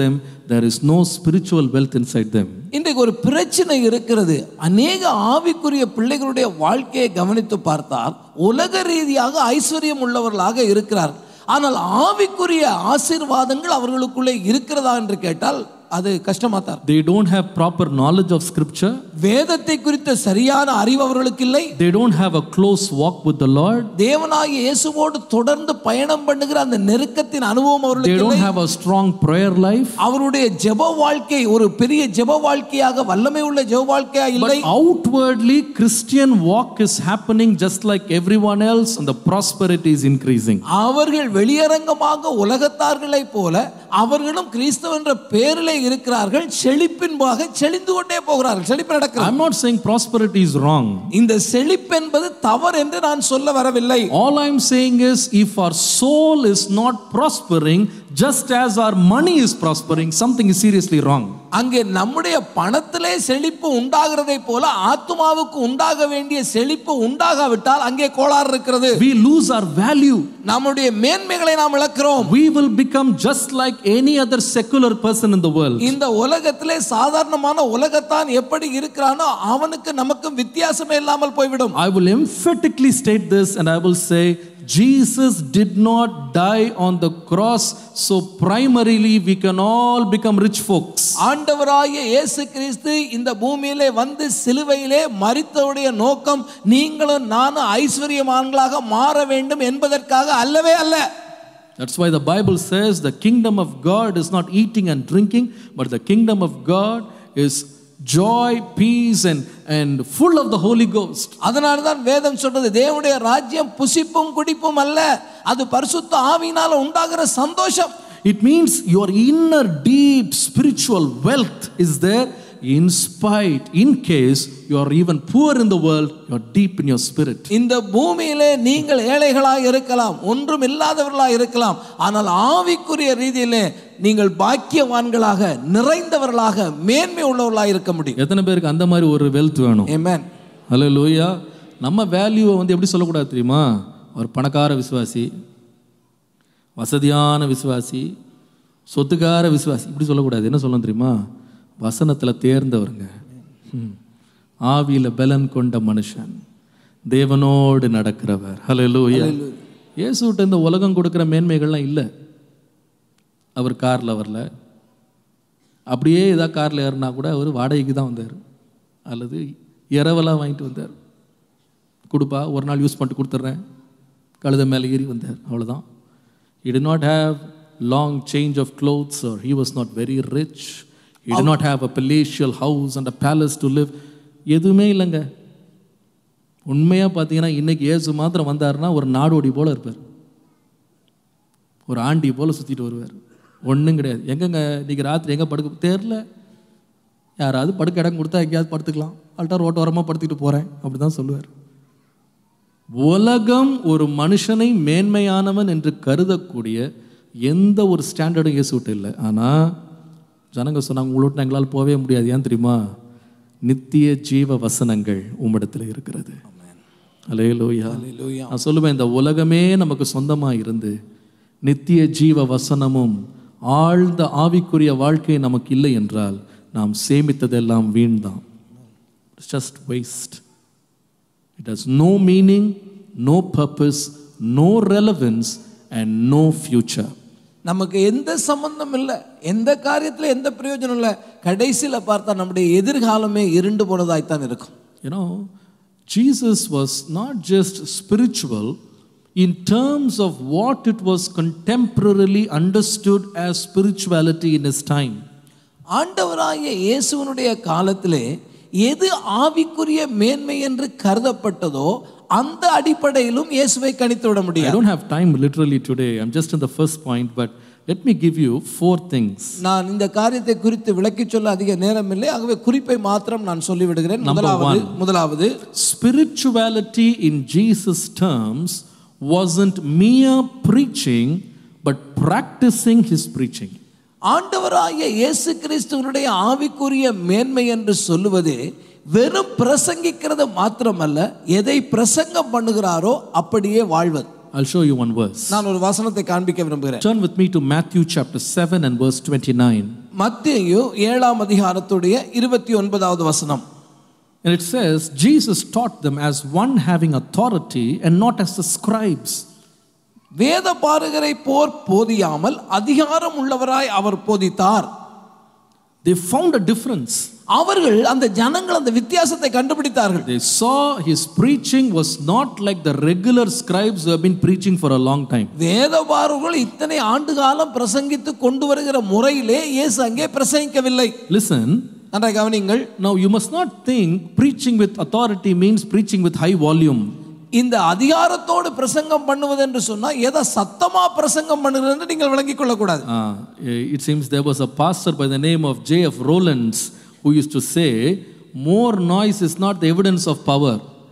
Speaker 1: there is no spiritual wealth inside them.
Speaker 2: இன்றைக்கு ஒரு பிரச்சனை இருக்கிறது அநேக ஆவிக்குரிய பிள்ளைகளுடைய வாழ்க்கையை கவனித்து பார்த்தால் உலக ரீதியாக ஐஸ்வர்யம் உள்ளவர்களாக இருக்கிறார் ஆனால் ஆவிக்குரிய ஆசீர்வாதங்கள் அவர்களுக்குள்ளே இருக்கிறதா என்று கேட்டால் அது கஷ்டமா தான்
Speaker 1: They don't have proper knowledge of scripture.
Speaker 2: வேதத்தை குறித்த சரியான அறிவு அவர்களுக்கு இல்லை
Speaker 1: They don't have a close walk with the Lord.
Speaker 2: தேவனாகிய இயேசுவோடு தொடர்ந்து பயணம் பண்ணுகிற அந்த நெருக்கத்தின் அனுபவம்
Speaker 1: They
Speaker 2: அவர்களுக்கு
Speaker 1: don't
Speaker 2: இல்லை
Speaker 1: have a strong prayer life.
Speaker 2: அவருடைய ஜெப வாழ்க்கை ஒரு பெரிய ஜெப வாழ்க்கையாக வல்லமை உள்ள ஜெப வாழ்க்கையா
Speaker 1: But
Speaker 2: இல்லை
Speaker 1: outwardly, Christian walk is happening just like everyone else, and the prosperity is increasing.
Speaker 2: அவர்கள் வெளியரங்கமாக உலகத்தார்களை போல அவர்களும் கிறிஸ்தவ என்ற பேரிலே இருக்கிறார்கள் செழிப்பின்பாக செழிந்து கொண்டே போகிறார்கள் செழிப்பு நடக்கிறது
Speaker 1: I'm not saying prosperity is wrong.
Speaker 2: இந்த செழிப்பு என்பது தவறு என்று நான் சொல்ல வரவில்லை
Speaker 1: All I'm saying is, if our soul is not prospering, just as our money is prospering, something is seriously wrong.
Speaker 2: அங்கே நம்முடைய பணத்திலே செழிப்பு உண்டாகிறதை போல ஆத்துமாவுக்கு உண்டாக வேண்டிய செழிப்பு உண்டாகாவிட்டால் அங்கே கோளாறு இருக்கிறது
Speaker 1: We lose our value.
Speaker 2: நம்முடைய மேன்மைகளை நாம் இழக்கிறோம்
Speaker 1: We will become just like any other secular person in the world.
Speaker 2: இந்த உலகத்திலே சாதாரணமான உலகத்தான் எப்படி இருக்கிறானோ அவனுக்கு நமக்கும் வித்தியாசமே இல்லாமல் போய்விடும்
Speaker 1: I will emphatically state this and I will say, Jesus did not die on the cross, so primarily we can all become rich folks.
Speaker 2: ஆண்டவராகிய இயேசு கிறிஸ்து இந்த பூமியிலே வந்து சிலுவையிலே மரித்தவுடைய நோக்கம் நீங்களும் நானும் ஐஸ்வர்யமான்களாக மாற வேண்டும் என்பதற்காக அல்லவே அல்ல
Speaker 1: That's why the Bible says the kingdom of God is not eating and drinking, but the kingdom of God is joy, peace, and, and full of the Holy Ghost.
Speaker 2: அதனால தான் வேதம் சொல்றது தேவனுடைய ராஜ்யம் புசிப்பும் குடிப்பும் அல்ல அது பரிசுத்த ஆவியினால உண்டாகிற சந்தோஷம்
Speaker 1: It means your inner deep spiritual wealth is there in spite, in case you are even poor in the world, you are deep in your spirit.
Speaker 2: இந்த பூமியிலே நீங்கள் ஏழைகளாக இருக்கலாம் ஒன்றும் இல்லாதவர்களாக இருக்கலாம் ஆனால் ஆவிக்குரிய ரீதியிலே நீங்கள் பாக்கியவான்களாக நிறைந்தவர்களாக மேன்மை உள்ளவர்களாக இருக்க முடியும்
Speaker 1: எத்தனை பேருக்கு அந்த மாதிரி ஒரு வெல்த் வேணும்
Speaker 2: Amen.
Speaker 1: ஹலோ லூயா நம்ம வேல்யூவை வந்து எப்படி சொல்லக்கூடாது தெரியுமா ஒரு பணக்கார விசுவாசி வசதியான விசுவாசி சொத்துக்கார விசுவாசி இப்படி சொல்லக்கூடாது என்ன சொல்லணும் தெரியுமா வசனத்தில் தேர்ந்தவருங்க ம். ஆவியில பலன் கொண்ட மனுஷன் தேவனோடு நடக்கிறவர் ஹலோ லூயா இயேசுகிட்ட இந்த உலகம் கொடுக்குற மேன்மைகள்லாம் இல்லை அவர் காரில் வரல அப்படியே ஏதாவது காரில் ஏறினா கூட அவர் வாடகைக்கு தான் வந்தார் அல்லது இரவலாக வாங்கிட்டு வந்தார் கொடுப்பா ஒரு நாள் யூஸ் பண்ணிட்டு கொடுத்துட்றேன் கழுத மேலே ஏறி வந்தார் அவ்வளோதான் he did not have long change of clothes or he was not very rich he did not have a palatial house and a palace to live எதுவுமே இல்லைங்க உண்மையாக பார்த்தீங்கன்னா இன்னைக்கு ஏசு மாத்திரம் வந்தாருன்னா ஒரு நாடோடி போல இருப்பார் ஒரு ஆண்டி போல சுற்றிட்டு வருவார் ஒன்றும் கிடையாது எங்கங்க இன்னைக்கு ராத்திரி எங்கே படுக்க தெரில யாராவது படுக்க இடம் கொடுத்தா எங்கேயாவது படுத்துக்கலாம் அல்ட்டா ரோட்டோரமாக படுத்துக்கிட்டு போகிறேன் அப்படி தான் சொல்லுவார் உலகம் ஒரு மனுஷனை மேன்மையானவன் என்று கருதக்கூடிய எந்த ஒரு ஸ்டாண்டர்டும் இயேசு விட்டு இல்லை ஆனால் ஜனங்க சொன்னாங்க உங்களோட எங்களால் போகவே முடியாது ஏன் தெரியுமா நித்திய ஜீவ வசனங்கள் உம்மிடத்தில் இருக்கிறது அலையலோயா நான் சொல்லுவேன் இந்த உலகமே நமக்கு சொந்தமாக இருந்து நித்திய ஜீவ வசனமும் ஆழ்ந்த ஆவிக்குரிய வாழ்க்கை நமக்கு இல்லை என்றால் நாம் சேமித்ததெல்லாம் வீண்தான் just waste it has no meaning no purpose no relevance and no future
Speaker 2: நமக்கு எந்த சம்பந்தம் இல்லை எந்த காரியத்தில் எந்த பிரயோஜனம் இல்லை கடைசியில் பார்த்தா நம்முடைய எதிர்காலமே இருண்டு போனதாய்த்தான் இருக்கும்
Speaker 1: You know, Jesus was not just spiritual in terms of what it was contemporarily understood as spirituality in his time.
Speaker 2: ஆண்டவராகிய இயேசுவனுடைய காலத்திலே எது ஆவிக்குரிய மேன்மை என்று கருதப்பட்டதோ அந்த அடிப்படையிலும் இயேசுவை கணித்து விட
Speaker 1: I
Speaker 2: முடியாது
Speaker 1: don't have time literally today. I'm just in the first point, but let me give you four things.
Speaker 2: நான் இந்த காரியத்தை குறித்து விளக்கிச் சொல்ல அதிக நேரம் இல்லை ஆகவே குறிப்பை மாத்திரம் நான் சொல்லிவிடுகிறேன்
Speaker 1: Number
Speaker 2: முதலாவது முதலாவது
Speaker 1: Spirituality in Jesus' terms wasn't mere preaching, but practicing his preaching.
Speaker 2: ஆண்டவராகிய இயேசு கிறிஸ்துவனுடைய ஆவிக்குரிய மேன்மை என்று சொல்லுவதே வெறும் பிரசங்கிக்கிறது மாத்திரமல்ல எதை பிரசங்கம் பண்ணுகிறாரோ அப்படியே வாழ்வது
Speaker 1: I'll show you one verse.
Speaker 2: நான் ஒரு வசனத்தை காண்பிக்க விரும்புகிறேன்
Speaker 1: Turn with me to Matthew chapter 7 and verse 29.
Speaker 2: மத்தேயு ஏழாம் அதிகாரத்துடைய இருபத்தி ஒன்பதாவது வசனம்
Speaker 1: And it says, Jesus taught them as one having authority and not as the scribes.
Speaker 2: வேத பாரகரை போர் போதியாமல் அதிகாரம் உள்ளவராய் அவர் போதித்தார்
Speaker 1: They found a difference.
Speaker 2: அவர்கள் அந்த ஜனங்கள் அந்த வித்தியாசத்தை கண்டுபிடித்தார்கள்
Speaker 1: They saw his preaching was not like the regular scribes who have been preaching for a long time.
Speaker 2: வேதபாரர்கள் இத்தனை ஆண்டு காலம் பிரசங்கித்து கொண்டு வருகிற முறையிலே இயேசு அங்கே பிரசங்கிக்கவில்லை
Speaker 1: Listen,
Speaker 2: நன்றாக கவனிங்கள்
Speaker 1: now you must not think preaching with authority means preaching with high volume.
Speaker 2: இந்த அதிகாரத்தோடு பிரசங்கம் பண்ணுவது என்று சொன்னா எதை சத்தமா பிரசங்கம் பண்ணுகிறது என்று நீங்கள் விளங்கிக் கொள்ளக்கூடாது
Speaker 1: Ah, it seems there was a pastor by the name of J.F. Rowlands who used to say, More noise is not the evidence of power.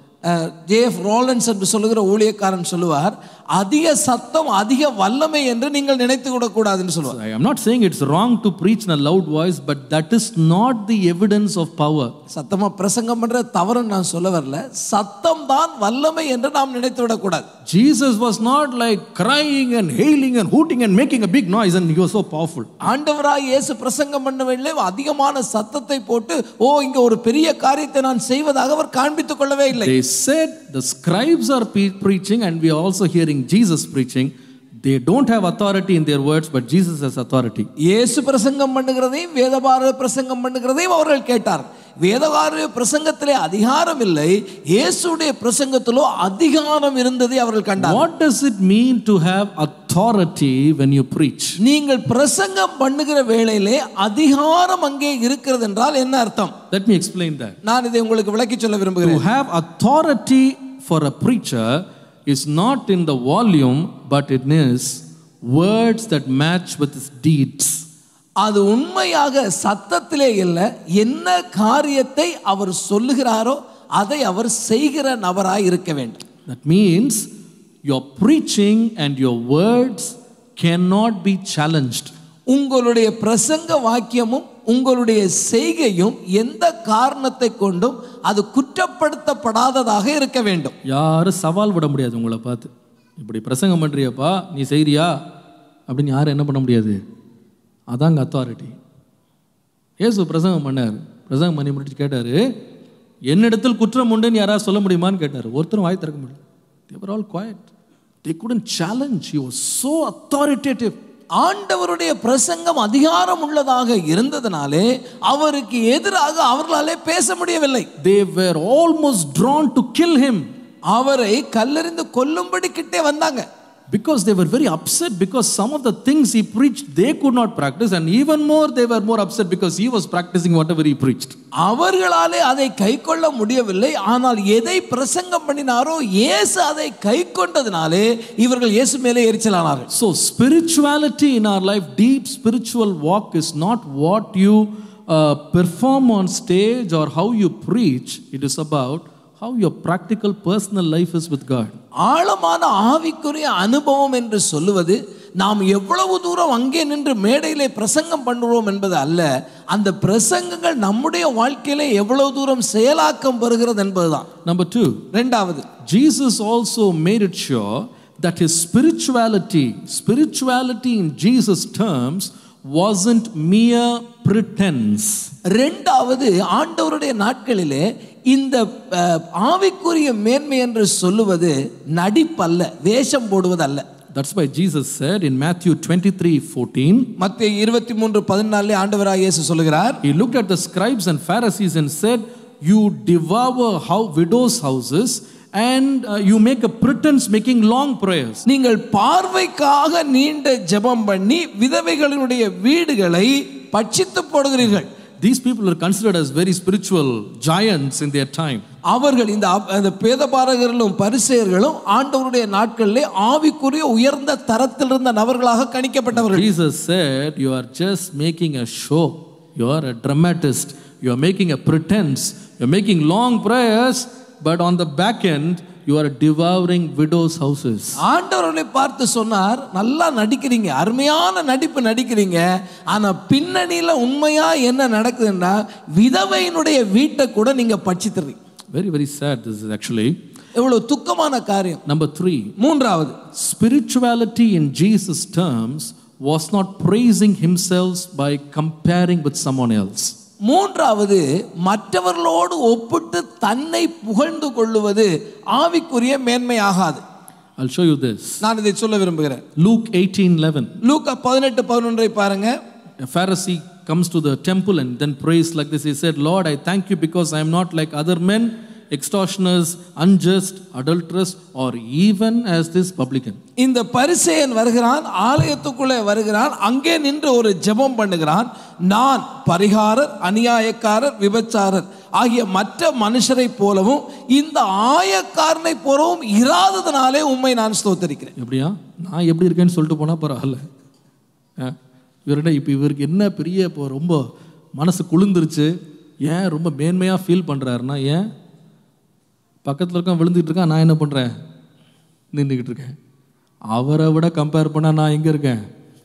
Speaker 2: JF Rollins என்று சொல்லுகிற ஊழியக்காரன் சொல்லுவார் அதிக சத்தம் அதிக வல்லமை என்று நீங்கள் நினைத்து விடக்கூடாதுன்னு சொல்லுவார்
Speaker 1: I am not saying it's wrong to preach in a loud voice, but that is not the evidence of power.
Speaker 2: சத்தமா பிரசங்கம் பண்ற தவறுன்னு நான் சொல்ல வரல சத்தம் தான் வல்லமை என்று நாம் நினைத்து விடக்கூடாது
Speaker 1: Jesus was not like crying and hailing and hooting and making a big noise, and he was so powerful.
Speaker 2: ஆண்டவராய் இயேசு பிரசங்கம் பண்ணவில்லை அதிகமான சத்தத்தை போட்டு ஓ இங்க ஒரு பெரிய காரியத்தை நான் செய்வதாக அவர் காண்பித்துக் கொள்ளவே இல்லை
Speaker 1: They said the scribes are pe- preaching, and we are also hearing Jesus preaching. They don't have authority in their words, but Jesus has authority.
Speaker 2: இயேசு பிரசங்கம் பண்ணுகிறதையும் வேதபார பிரசங்கம் பண்ணுகிறதையும் அவர்கள் கேட்டார் வேதபார பிரசங்கத்திலே அதிகாரம் இல்லை இயேசுடைய பிரசங்கத்திலோ அதிகாரம் இருந்ததை அவர்கள் கண்டார்
Speaker 1: What does it mean to have authority when you preach?
Speaker 2: நீங்கள் பிரசங்கம் பண்ணுகிற வேளையிலே அதிகாரம் அங்கே இருக்கிறது என்றால் என்ன அர்த்தம்
Speaker 1: Let me explain that.
Speaker 2: நான் இதை உங்களுக்கு விளக்கி சொல்ல
Speaker 1: To
Speaker 2: விரும்புகிறேன்
Speaker 1: have authority for a preacher is not in the volume, but it is words that match with his deeds.
Speaker 2: அது உண்மையாக சத்தத்திலே இல்லை என்ன காரியத்தை அவர் சொல்லுகிறாரோ அதை அவர் செய்கிற நபராய் இருக்க வேண்டும்
Speaker 1: That means your preaching and your words cannot be challenged.
Speaker 2: உங்களுடைய பிரசங்க வாக்கியமும் உங்களுடைய செய்கையும் எந்த காரணத்தை கொண்டும் அது குற்றப்படுத்தப்படாததாக இருக்க வேண்டும்
Speaker 1: யாரும் சவால் விட முடியாது உங்களை பார்த்து இப்படி பிரசங்கம் பண்றியப்பா நீ செய்றியா அப்படின்னு யாரும் என்ன பண்ண முடியாது அதாங்க அத்தாரிட்டி இயேசு பிரசங்கம் பண்ணார் பிரசங்கம் பண்ணி முடிச்சு கேட்டார் என்னிடத்தில் குற்றம் உண்டுன்னு யாராவது சொல்ல முடியுமான்னு கேட்டார் ஒருத்தரும் வாய் திறக்க முடியல they were all quiet they couldn't challenge he was so authoritative
Speaker 2: ஆண்டவருடைய பிரசங்கம் அதிகாரம் உள்ளதாக இருந்ததினாலே அவருக்கு எதிராக அவர்களாலே பேச முடியவில்லை
Speaker 1: they were almost drawn to kill him
Speaker 2: அவரை கல்லெறிந்து கொல்லும்படி கிட்டே வந்தாங்க
Speaker 1: because they were very upset because some of the things he preached they could not practice and even more they were more upset because he was practicing whatever he preached
Speaker 2: அவர்களாலே அதை கை கொள்ள முடியவில்லை ஆனால் எதை பிரசங்கம் பண்ணினாரோ இயேசு அதை கை கொண்டதினாலே இவர்கள் இயேசு மேலே எரிச்சலானார்கள்
Speaker 1: so spirituality in our life deep spiritual walk is not what you uh, perform on stage or how you preach it is about how your practical personal life is with god
Speaker 2: ஆழமான ஆவிக்குரிய அனுபவம் என்று சொல்லுவது நாம் எவ்வளவு தூரம் அங்கே நின்று மேடையிலே பிரசங்கம் பண்ணுறோம் என்பது அல்ல அந்த பிரசங்கங்கள் நம்முடைய வாழ்க்கையிலே எவ்வளவு தூரம் செயலாக்கம் பெறுகிறது என்பதுதான்
Speaker 1: number 2
Speaker 2: ரெண்டாவது
Speaker 1: Jesus also made it sure that his spirituality, spirituality in Jesus' terms, wasn't mere pretense.
Speaker 2: ரெண்டாவது ஆண்டவருடைய நாட்களிலே இந்த அஹ், ஆவிக்குரிய மேன்மை என்று சொல்லுவது நடிப்பல்ல வேஷம் போடுவது அல்ல
Speaker 1: That's why Jesus said in Matthew 23 14,
Speaker 2: மத்திய இருபத்தி மூன்று பதினாலே ஆண்டவராக இயேசு சொல்லுகிறார்
Speaker 1: He looked at the scribes and Pharisees and said, You devour how widows' houses and uh, you make a pretense making long prayers.
Speaker 2: நீங்கள் பார்வைக்காக நீண்ட ஜெபம் பண்ணி விதவைகளினுடைய வீடுகளை பட்சித்து போடுகிறீர்கள்
Speaker 1: These people are considered as very spiritual giants in their time.
Speaker 2: அவர்கள் இந்த அப்- அந்த பேதபாரகர்களும் பரிசெயர்களும் ஆண்டவருடைய நாட்களிலே ஆவிக்குரிய உயர்ந்த தரத்தில் இருந்த நபர்களாக கணிக்கப்பட்டவர்கள்
Speaker 1: Jesus said, You are just making a show. You are a dramatist. You are making a pretense. You are making long prayers, but on the back end, you are devouring widows' houses.
Speaker 2: ஆண்டவர்களை பார்த்து சொன்னார் நல்லா நடிக்கிறீங்க அருமையான நடிப்பு நடிக்கிறீங்க ஆனா பின்னணியில உண்மையா என்ன நடக்குதுன்னா விதவையினுடைய வீட்டை கூட நீங்க பட்சித்துறீங்க
Speaker 1: Very, very sad, this is actually.
Speaker 2: எவ்வளவு துக்கமான காரியம்
Speaker 1: Number three,
Speaker 2: மூன்றாவது
Speaker 1: spirituality in Jesus' terms was not praising himself by comparing with someone else.
Speaker 2: மூன்றாவது மற்றவர்களோடு ஒப்பிட்டு தன்னை புகழ்ந்து கொள்ளுவது ஆவிக்குரிய மேன்மையாகாது
Speaker 1: I'll show you this.
Speaker 2: நான் இதை சொல்ல விரும்புகிறேன்
Speaker 1: Luke 18:11.
Speaker 2: லூக்கா பதினெட்டு பதினொன்றை பாருங்க
Speaker 1: A Pharisee comes to the temple and then prays like this. He said, Lord, I thank you because I am not like other men, extortioners, unjust, adulterous, or even as this publican.
Speaker 2: இந்த பரிசேயன் வருகிறான் ஆலயத்துக்குள்ளே வருகிறான் அங்கே நின்று ஒரு ஜெபம் பண்ணுகிறான் நான் பரிகாரர் அநியாயக்காரர் விபச்சாரர் ஆகிய மற்ற மனுஷரை போலவும் இந்த ஆயக்காரனை போலவும் இராததனாலே உண்மை நான் ஸ்தோத்தரிக்கிறேன்
Speaker 1: எப்படியா நான் எப்படி இருக்கேன்னு சொல்லிட்டு போனால் பரவாயில்ல ஆ, இவர்கிட்ட இப்போ இவருக்கு என்ன பெரிய இப்போ ரொம்ப மனசு குளிர்ந்துருச்சு ஏன் ரொம்ப மேன்மையாக ஃபீல் பண்ணுறாருன்னா ஏன் பக்கத்தில் இருக்கான் விழுந்துட்டு இருக்கான் நான் என்ன பண்ணுறேன் நின்றுக்கிட்டு இருக்கேன் அவரை விட கம்பேர் பண்ணால் நான் எங்கே இருக்கேன்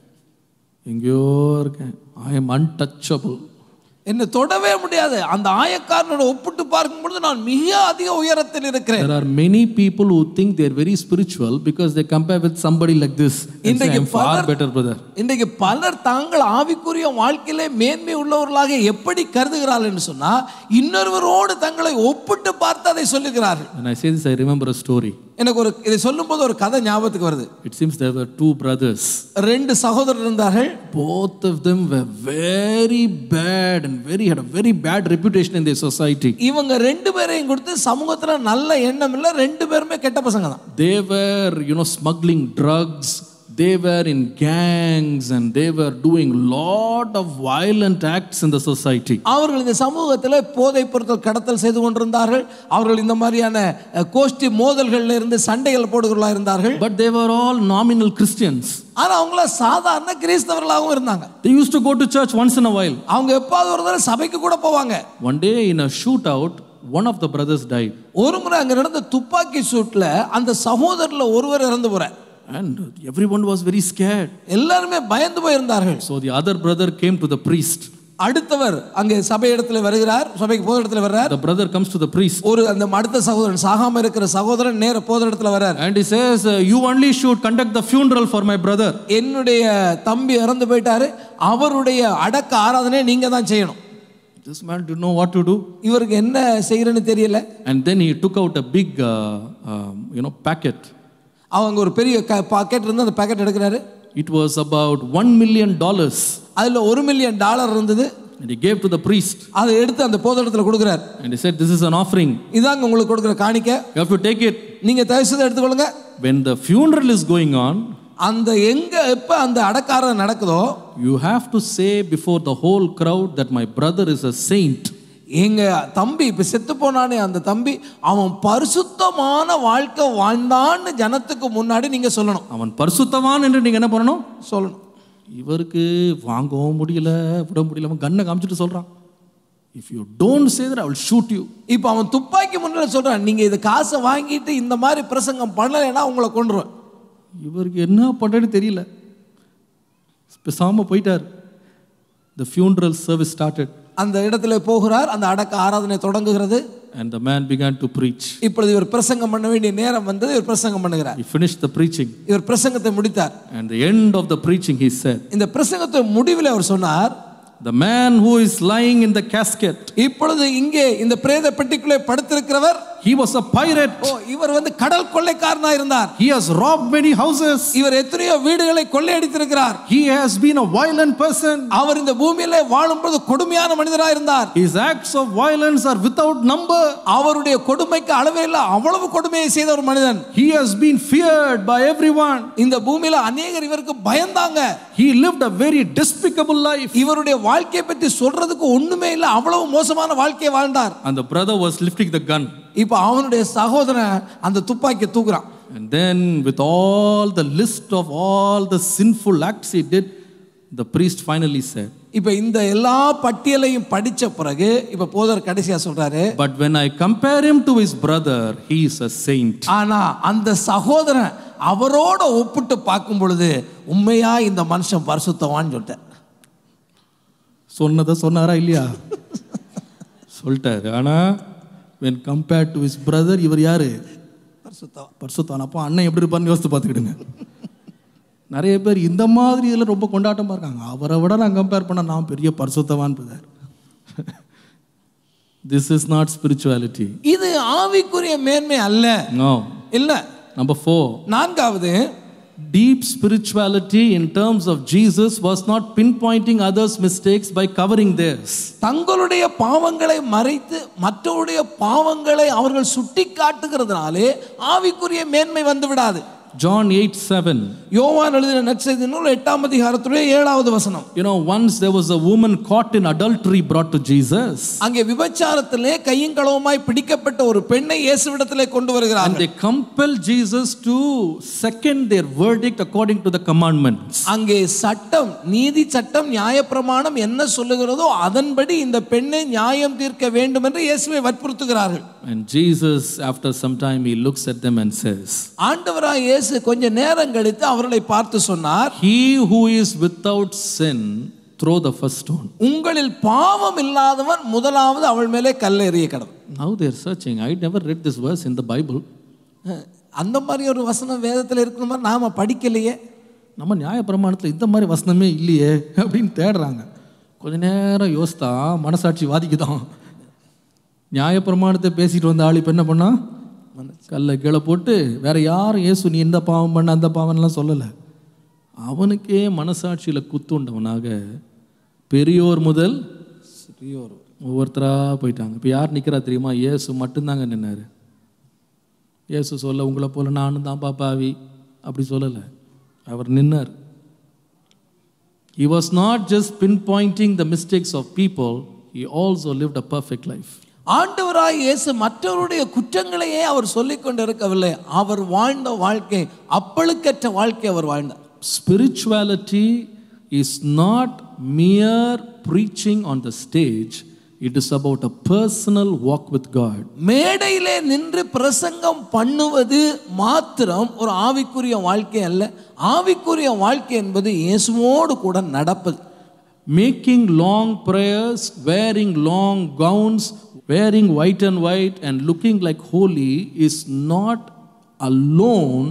Speaker 1: எங்கேயோ இருக்கேன் ஐ எம் அன்டச்சபிள்
Speaker 2: என்னை தொடவே முடியாது அந்த ஆயக்காரனோட ஒப்பிட்டு பார்க்கும் பொழுது நான் மிக அதிக உயரத்தில் இருக்கிறேன்
Speaker 1: There are many people who think they are very spiritual because they compare with somebody like this. And say,
Speaker 2: இன்றைக்கு
Speaker 1: I'm far
Speaker 2: பலர்-
Speaker 1: better, brother.
Speaker 2: இன்றைக்கு பலர் தாங்கள் ஆவிக்குரிய வாழ்க்கையிலே மேன்மை உள்ளவர்களாக எப்படி கருதுகிறார்கள் என்று சொன்னா இன்னொருவரோடு தங்களை ஒப்பிட்டு பார்த்து அதை சொல்லுகிறார்கள்
Speaker 1: When I say this, I remember a story.
Speaker 2: எனக்கு ஒரு இதை சொல்லும்போது ஒரு கதை ஞாபகத்துக்கு வருது
Speaker 1: It seems there were two brothers.
Speaker 2: ரெண்டு சகோதரர் இருந்தார்கள்
Speaker 1: Both of them were very bad and very had a very bad reputation in their society.
Speaker 2: இவங்க ரெண்டு பேரையும் கொடுத்து சமூகத்துல நல்ல எண்ணம் இல்லை ரெண்டு பேருமே கெட்ட பசங்க தான்
Speaker 1: They were, you know, smuggling drugs. They were in gangs and they were doing lot of violent acts in the society.
Speaker 2: அவர்கள் இந்த சமூகத்தில் போதைப் பொருட்கள் கடத்தல் செய்து கொண்டிருந்தார்கள் அவர்கள் இந்த மாதிரியான அஹ், கோஷ்டி மோதல்கள்ல இருந்து சண்டைகள் போடுகிறவர்களா இருந்தார்கள்
Speaker 1: But they were all nominal Christians.
Speaker 2: ஆனா அவங்கள சாதாரண கிறிஸ்தவர்களாகவும் இருந்தாங்க
Speaker 1: They used to go to church once in a while.
Speaker 2: அவங்க எப்பாவது ஒரு தடவை சபைக்கு கூட போவாங்க
Speaker 1: One day in a shootout, one of the brothers died.
Speaker 2: ஒரு முறை அங்க நடந்த துப்பாக்கி சூட்ல அந்த சகோதரர்ல ஒருவர் இறந்து போறார்
Speaker 1: And everyone was very scared.
Speaker 2: எல்லாருமே பயந்து போயிருந்தார்கள்
Speaker 1: So the other brother came to the priest.
Speaker 2: அடுத்தவர் அங்கே சபை இடத்துல வருகிறார் சபைக்கு போத இடத்துல வர்றார்
Speaker 1: The brother comes to the priest
Speaker 2: ஒரு அந்த அடுத்த சகோதரன் சாகாம இருக்கிற சகோதரன் நேர போத இடத்துல வர்றார்
Speaker 1: and he says, uh, You only should conduct the funeral for my brother.
Speaker 2: என்னுடைய தம்பி இறந்து போயிட்டாரு அவருடைய அடக்க ஆராதனை நீங்க தான் செய்யணும்
Speaker 1: This man didn't know what to do.
Speaker 2: இவருக்கு என்ன செய்யறன்னு தெரியல
Speaker 1: And then he took out a big, uh, um, you know, packet.
Speaker 2: அவங்க ஒரு பெரிய பாக்கெட் இருந்து அந்த பாக்கெட் எடுக்கிறாரு
Speaker 1: It was about one million dollars.
Speaker 2: அதுல ஒரு மில்லியன் டாலர் இருந்தது
Speaker 1: And he gave to the priest.
Speaker 2: அதை எடுத்து அந்த போத இடத்துல கொடுக்குறாரு
Speaker 1: And he said, This is an offering.
Speaker 2: இதாங்க உங்களுக்கு கொடுக்குற காணிக்கை
Speaker 1: You have to take it.
Speaker 2: நீங்க தயவு செய்து எடுத்துக்கொள்ளுங்க
Speaker 1: When the funeral is going on,
Speaker 2: அந்த எங்க எப்ப அந்த அடக்காரம் நடக்குதோ
Speaker 1: you have to say before the whole crowd that my brother is a saint.
Speaker 2: எங்க தம்பி இப்ப செத்து போனானே அந்த தம்பி அவன் பரிசுத்தமான வாழ்க்கை வாழ்ந்தான்னு ஜனத்துக்கு முன்னாடி நீங்க சொல்லணும்
Speaker 1: அவன் பரிசுத்தவான் என்று நீங்க என்ன பண்ணணும்
Speaker 2: சொல்லணும்
Speaker 1: இவருக்கு வாங்கவும் முடியல விட முடியல அவன் கண்ணை காமிச்சிட்டு சொல்றான் if you don't say that I will shoot you
Speaker 2: இப்போ அவன் துப்பாக்கி முன்னாடி சொல்றான் நீங்க இது காசை வாங்கிட்டு இந்த மாதிரி பிரசங்கம் பண்ணலைன்னா உங்களை கொண்டுருவேன்
Speaker 1: இவருக்கு என்ன பண்ணுறதுன்னு தெரியல பேசாம போயிட்டார் த funeral service started
Speaker 2: அந்த இடத்துல போகிறார் அந்த அடக்க ஆராதனை தொடங்குகிறது
Speaker 1: and the man began to preach
Speaker 2: இப்பொழுது இவர் பிரசங்கம் பண்ண வேண்டிய நேரம் வந்தது இவர் பிரசங்கம் பண்ணுகிறார்
Speaker 1: he finished the preaching
Speaker 2: இவர் பிரசங்கத்தை முடித்தார்
Speaker 1: and the end of the preaching he said
Speaker 2: இந்த பிரசங்கத்தை முடிவில் அவர் சொன்னார்
Speaker 1: the man who is lying in the casket
Speaker 2: இப்பொழுது இங்கே இந்த பிரேத பெட்டிக்குள்ளே படுத்திருக்கிறவர்
Speaker 1: he was a pirate
Speaker 2: ஓ இவர் வந்து கடல் கொள்ளைக்காரனா இருந்தார்
Speaker 1: he has robbed many houses
Speaker 2: இவர் எத்தனையோ வீடுகளை கொள்ளையடித்திருக்கிறார்
Speaker 1: he has been a violent person
Speaker 2: அவர் இந்த பூமியிலே வாழும்போது கொடுமையான மனிதராக இருந்தார்
Speaker 1: his acts of violence are without number
Speaker 2: அவருடைய கொடுமைக்கு அளவே இல்லை அவ்வளவு கொடுமையை செய்த ஒரு மனிதன்
Speaker 1: he has been feared by everyone
Speaker 2: இந்த பூமியில அநேகர் இவருக்கு பயந்தாங்க
Speaker 1: he lived a very despicable life
Speaker 2: இவருடைய வாழ்க்கையை பற்றி சொல்றதுக்கு ஒண்ணுமே இல்லை அவ்வளவு மோசமான வாழ்க்கையை வாழ்ந்தார்
Speaker 1: and the brother was lifting the gun
Speaker 2: இப்போ அவனுடைய சகோதரன் அந்த துப்பாக்கியை தூக்குறான்
Speaker 1: And then, with all the list of all the sinful acts he did, the priest finally said,
Speaker 2: இப்போ இந்த எல்லா பட்டியலையும் படிச்ச பிறகு இப்போ போதர் கடைசியா சொல்றாரு
Speaker 1: But when I compare him to his brother, he is a saint.
Speaker 2: ஆனா அந்த சகோதரன் அவரோட ஒப்பிட்டு பார்க்கும் பொழுது உண்மையா இந்த மனுஷன் பரிசுத்தவான்னு சொல்லிட்டேன்
Speaker 1: சொன்னதை சொன்னாரா இல்லையா சொல்லிட்டாரு ஆனா when compared to his brother இவர் யாரு
Speaker 2: பரிசுத்தவான்
Speaker 1: பரிசுத்தான் அப்போ அண்ணன் எப்படி இருப்பார்னு யோசித்து பார்த்துக்கிடுங்க நிறைய பேர் இந்த மாதிரி இதில் ரொம்ப கொண்டாட்டமாக இருக்காங்க அவரை விட நான் கம்பேர் பண்ண நான் பெரிய பரிசுத்தவான் brother this is not spirituality
Speaker 2: இது ஆவிக்குரிய மேன்மை அல்ல
Speaker 1: நோ
Speaker 2: இல்ல
Speaker 1: நம்பர் ஃபோர்
Speaker 2: நான்காவது
Speaker 1: Deep spirituality in terms of Jesus was not pinpointing others' mistakes by covering theirs.
Speaker 2: தங்களுடைய பாவங்களை மறைத்து மற்றவருடைய பாவங்களை அவர்கள் சுட்டி காட்டுகிறதுனாலே ஆவிக்குரிய மேன்மை வந்து விடாது
Speaker 1: John 8 7.
Speaker 2: யோவான் எழுதின நற்செய்தி நூல் எட்டாம் அதிகாரத்துடைய ஏழாவது வசனம்
Speaker 1: You know, once there was a woman caught in adultery brought to Jesus,
Speaker 2: அங்கே விபச்சாரத்திலே கையும் களவுமாய் பிடிக்கப்பட்ட ஒரு பெண்ணை இயேசுவிடத்திலே கொண்டு
Speaker 1: and
Speaker 2: வருகிறார்கள்
Speaker 1: they compelled Jesus to second their verdict according to the commandments.
Speaker 2: அங்கே சட்டம் நீதி சட்டம் நியாயப்பிரமாணம் என்ன சொல்லுகிறதோ அதன்படி இந்த பெண்ணை நியாயம் தீர்க்க வேண்டும் என்று இயேசுவை வற்புறுத்துகிறார்கள்
Speaker 1: And Jesus, after some time, he looks at them and says,
Speaker 2: ஆண்டவராய் இயேசு கொஞ்ச நேரம் கழித்து அவர்களை பார்த்து சொன்னார்
Speaker 1: He who is without sin, throw the first stone.
Speaker 2: உங்களில் பாவம் இல்லாதவன் முதலாவது அவள் மேலே கல்லை எறிய கடவுள்
Speaker 1: Now they are searching. I never read this verse in the Bible.
Speaker 2: அந்த மாதிரி ஒரு வசனம் வேதத்தில் இருக்கிற மாதிரி நாம படிக்கலையே
Speaker 1: நம்ம நியாயப்பிரமாணத்தில் இந்த மாதிரி வசனமே இல்லையே அப்படின்னு தேடுறாங்க கொஞ்ச நேரம் யோசித்தா மனசாட்சி வாதிக்குதான் நியாயப்பிரமாணத்தை பேசிட்டு வந்த ஆள் இப்போ என்ன பண்ணா கல்லை கீழே போட்டு வேற யாரும் இயேசு நீ இந்த பாவம் பண்ண அந்த பாவம்லாம் சொல்லலை அவனுக்கே மனசாட்சியில் குத்துண்டவனாக பெரியோர் முதல்
Speaker 2: சிறியோர்
Speaker 1: ஒவ்வொருத்தராக போயிட்டாங்க இப்போ யார் நிற்கிறா தெரியுமா இயேசு மட்டும்தாங்க நின்னாரு இயேசு சொல்ல உங்களை போல நானும் தான் பாப்பாவி அப்படி சொல்லலை அவர் நின்னார் He was not just pinpointing the mistakes of people, he also lived a perfect life.
Speaker 2: ஆண்டவராய் இயேசு மற்றவருடைய குற்றங்களையே அவர் சொல்லிக் கொண்டிருக்கவில்லை அவர் வாழ்ந்த வாழ்க்கை அப்பழுக்கற்ற வாழ்க்கை அவர் வாழ்ந்தார்
Speaker 1: Spirituality is not mere preaching on the stage, it is about a personal walk with God.
Speaker 2: மேடையிலே நின்று பிரசங்கம் பண்ணுவது மாத்திரம் ஒரு ஆவிக்குரிய வாழ்க்கை அல்ல ஆவிக்குரிய வாழ்க்கை என்பது இயேசுவோடு கூட நடப்பது
Speaker 1: Making long prayers, wearing long gowns, wearing white and white, and looking like holy is not alone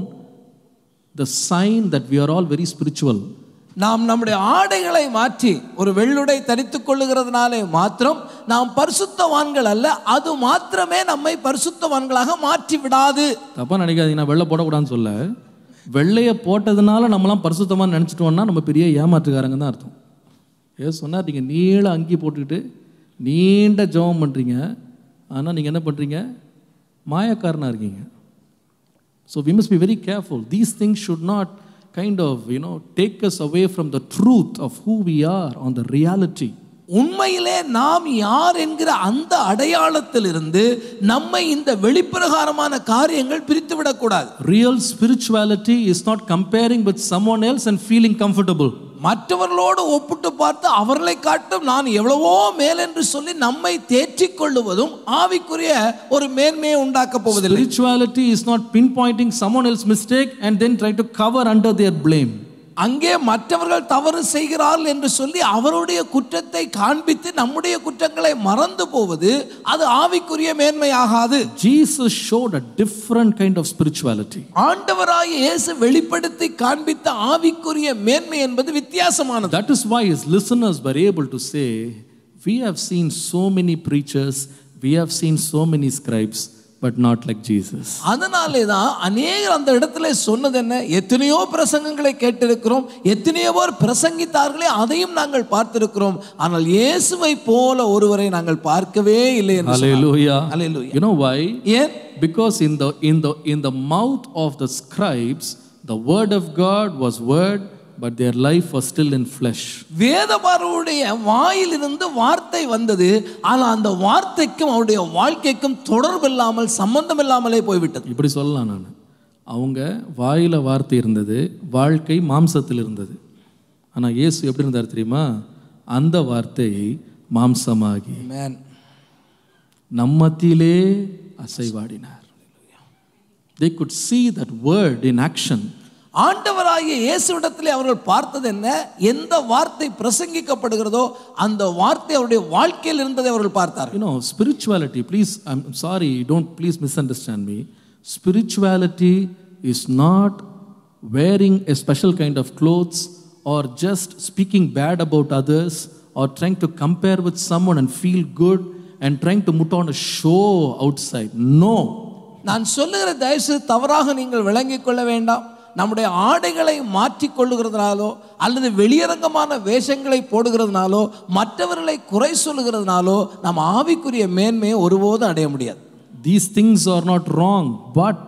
Speaker 1: the sign that we are all very spiritual.
Speaker 2: நாம் நம்முடைய ஆடைகளை மாற்றி ஒரு வெள்ளுடை தரித்துக் கொள்ளுகிறதுனாலே மாத்திரம் நாம் பரிசுத்தவான்கள் அல்ல அது மாத்திரமே நம்மை பரிசுத்தவான்களாக மாற்றி விடாது
Speaker 1: தப்பாக நினைக்காதீங்க நான் வெள்ளை போடக்கூடாதுன்னு சொல்ல வெள்ளையை போட்டதுனால நம்மலாம் பரிசுத்தமாக நினச்சிட்டோம்னா நம்ம பெரிய ஏமாற்றுக்காரங்க தான் அர்த்தம் ஏ சொன்னார் நீங்கள் நீள அங்கி போட்டுக்கிட்டு நீண்ட ஜெபம் பண்ணுறீங்க ஆனால் நீங்கள் என்ன பண்ணுறீங்க மாயக்காரனாக இருக்கீங்க so we must be very careful. These things should not kind of, you know, take us away from the truth of who we are on the reality.
Speaker 2: உண்மையிலே நாம் யார் என்கிற அந்த அடையாளத்திலிருந்து நம்மை இந்த வெளிப்பிரகாரமான காரியங்கள் பிரித்து விடக்கூடாது
Speaker 1: Real spirituality is not comparing with someone else and feeling comfortable.
Speaker 2: மற்றவர்களோடு ஒப்பிட்டு பார்த்து அவர்களை காட்டும் நான் எவ்வளவோ மேல் என்று சொல்லி நம்மை தேற்றிக் கொள்ளுவதும் ஆவிக்குரிய ஒரு மேன்மையை உண்டாக்க போவதில்லை
Speaker 1: Spirituality is not pinpointing someone else's mistake and then try to cover under their blame.
Speaker 2: அங்கே மற்றவர்கள் தவறு செய்கிறார்கள் என்று சொல்லி அவருடைய குற்றத்தை காண்பித்து நம்முடைய குற்றங்களை மறந்து போவது அது ஆவிக்குரிய மேன்மையாகாது
Speaker 1: Jesus showed a different kind of spirituality.
Speaker 2: ஆண்டவராய் இயேசு வெளிப்படுத்தி காண்பித்த ஆவிக்குரிய மேன்மை என்பது வித்தியாசமானது
Speaker 1: That is why his listeners were able to say, We have seen so many preachers, we have seen so many scribes, but not like Jesus.
Speaker 2: அதனாலே தான் அநேகர் அந்த இடத்துல சொன்னது என்ன எத்தனையோ பிரசங்கங்களை கேட்டிருக்கிறோம் எத்தனையோ பேர் பிரசங்கித்தார்களே அதையும் நாங்கள் பார்த்திருக்கிறோம் ஆனால் இயேசுவை போல ஒருவரை நாங்கள் பார்க்கவே இல்லை என்று சொன்னார்.
Speaker 1: Hallelujah.
Speaker 2: Hallelujah.
Speaker 1: You know why?
Speaker 2: ஏன்
Speaker 1: Because in the in the in the mouth of the scribes, the word of God was word, but their life was still in flesh.
Speaker 2: வேதபாரருடைய வாயிலிருந்து வார்த்தை வந்தது ஆனால் அந்த வார்த்தைக்கும் அவருடைய வாழ்க்கைக்கும் தொடர்பு இல்லாமல் சம்பந்தம் இல்லாமலே போய்விட்டது
Speaker 1: இப்படி சொல்லலாம் நான் அவங்க வாயில வார்த்தை இருந்தது வாழ்க்கை மாம்சத்தில் இருந்தது ஆனால் இயேசு எப்படி இருந்தார் தெரியுமா அந்த வார்த்தை மாம்சமாகி
Speaker 2: Amen.
Speaker 1: நம்மத்திலே அசைவாடினார் they could see that word in action
Speaker 2: ஆண்டவராகிய இயேசுவிடத்திலே அவர்கள் பார்த்தது என்ன எந்த வார்த்தை பிரசங்கிக்கப்படுகிறதோ அந்த வார்த்தை அவருடைய வாழ்க்கையில் இருந்ததை அவர்கள் பார்த்தார்கள்
Speaker 1: you know spirituality please i'm sorry don't please misunderstand me spirituality is not wearing a special kind of clothes or just speaking bad about others or trying to compare with someone and feel good and trying to put on a show outside. No.
Speaker 2: நான் சொல்லுகிற தயவுசு தவறாக நீங்கள் விளங்கிக் கொள்ள வேண்டாம் நம்முடைய ஆடைகளை மாற்றிக் கொள்ளுகிறதுனாலோ அல்லது வெளியரங்கமான வேஷங்களை போடுகிறதுனாலோ மற்றவர்களை குறை சொல்லுகிறதுனாலோ நம்ம ஆவிக்குரிய மேன்மையை ஒருபோதும் அடைய முடியாது
Speaker 1: These things are not wrong, but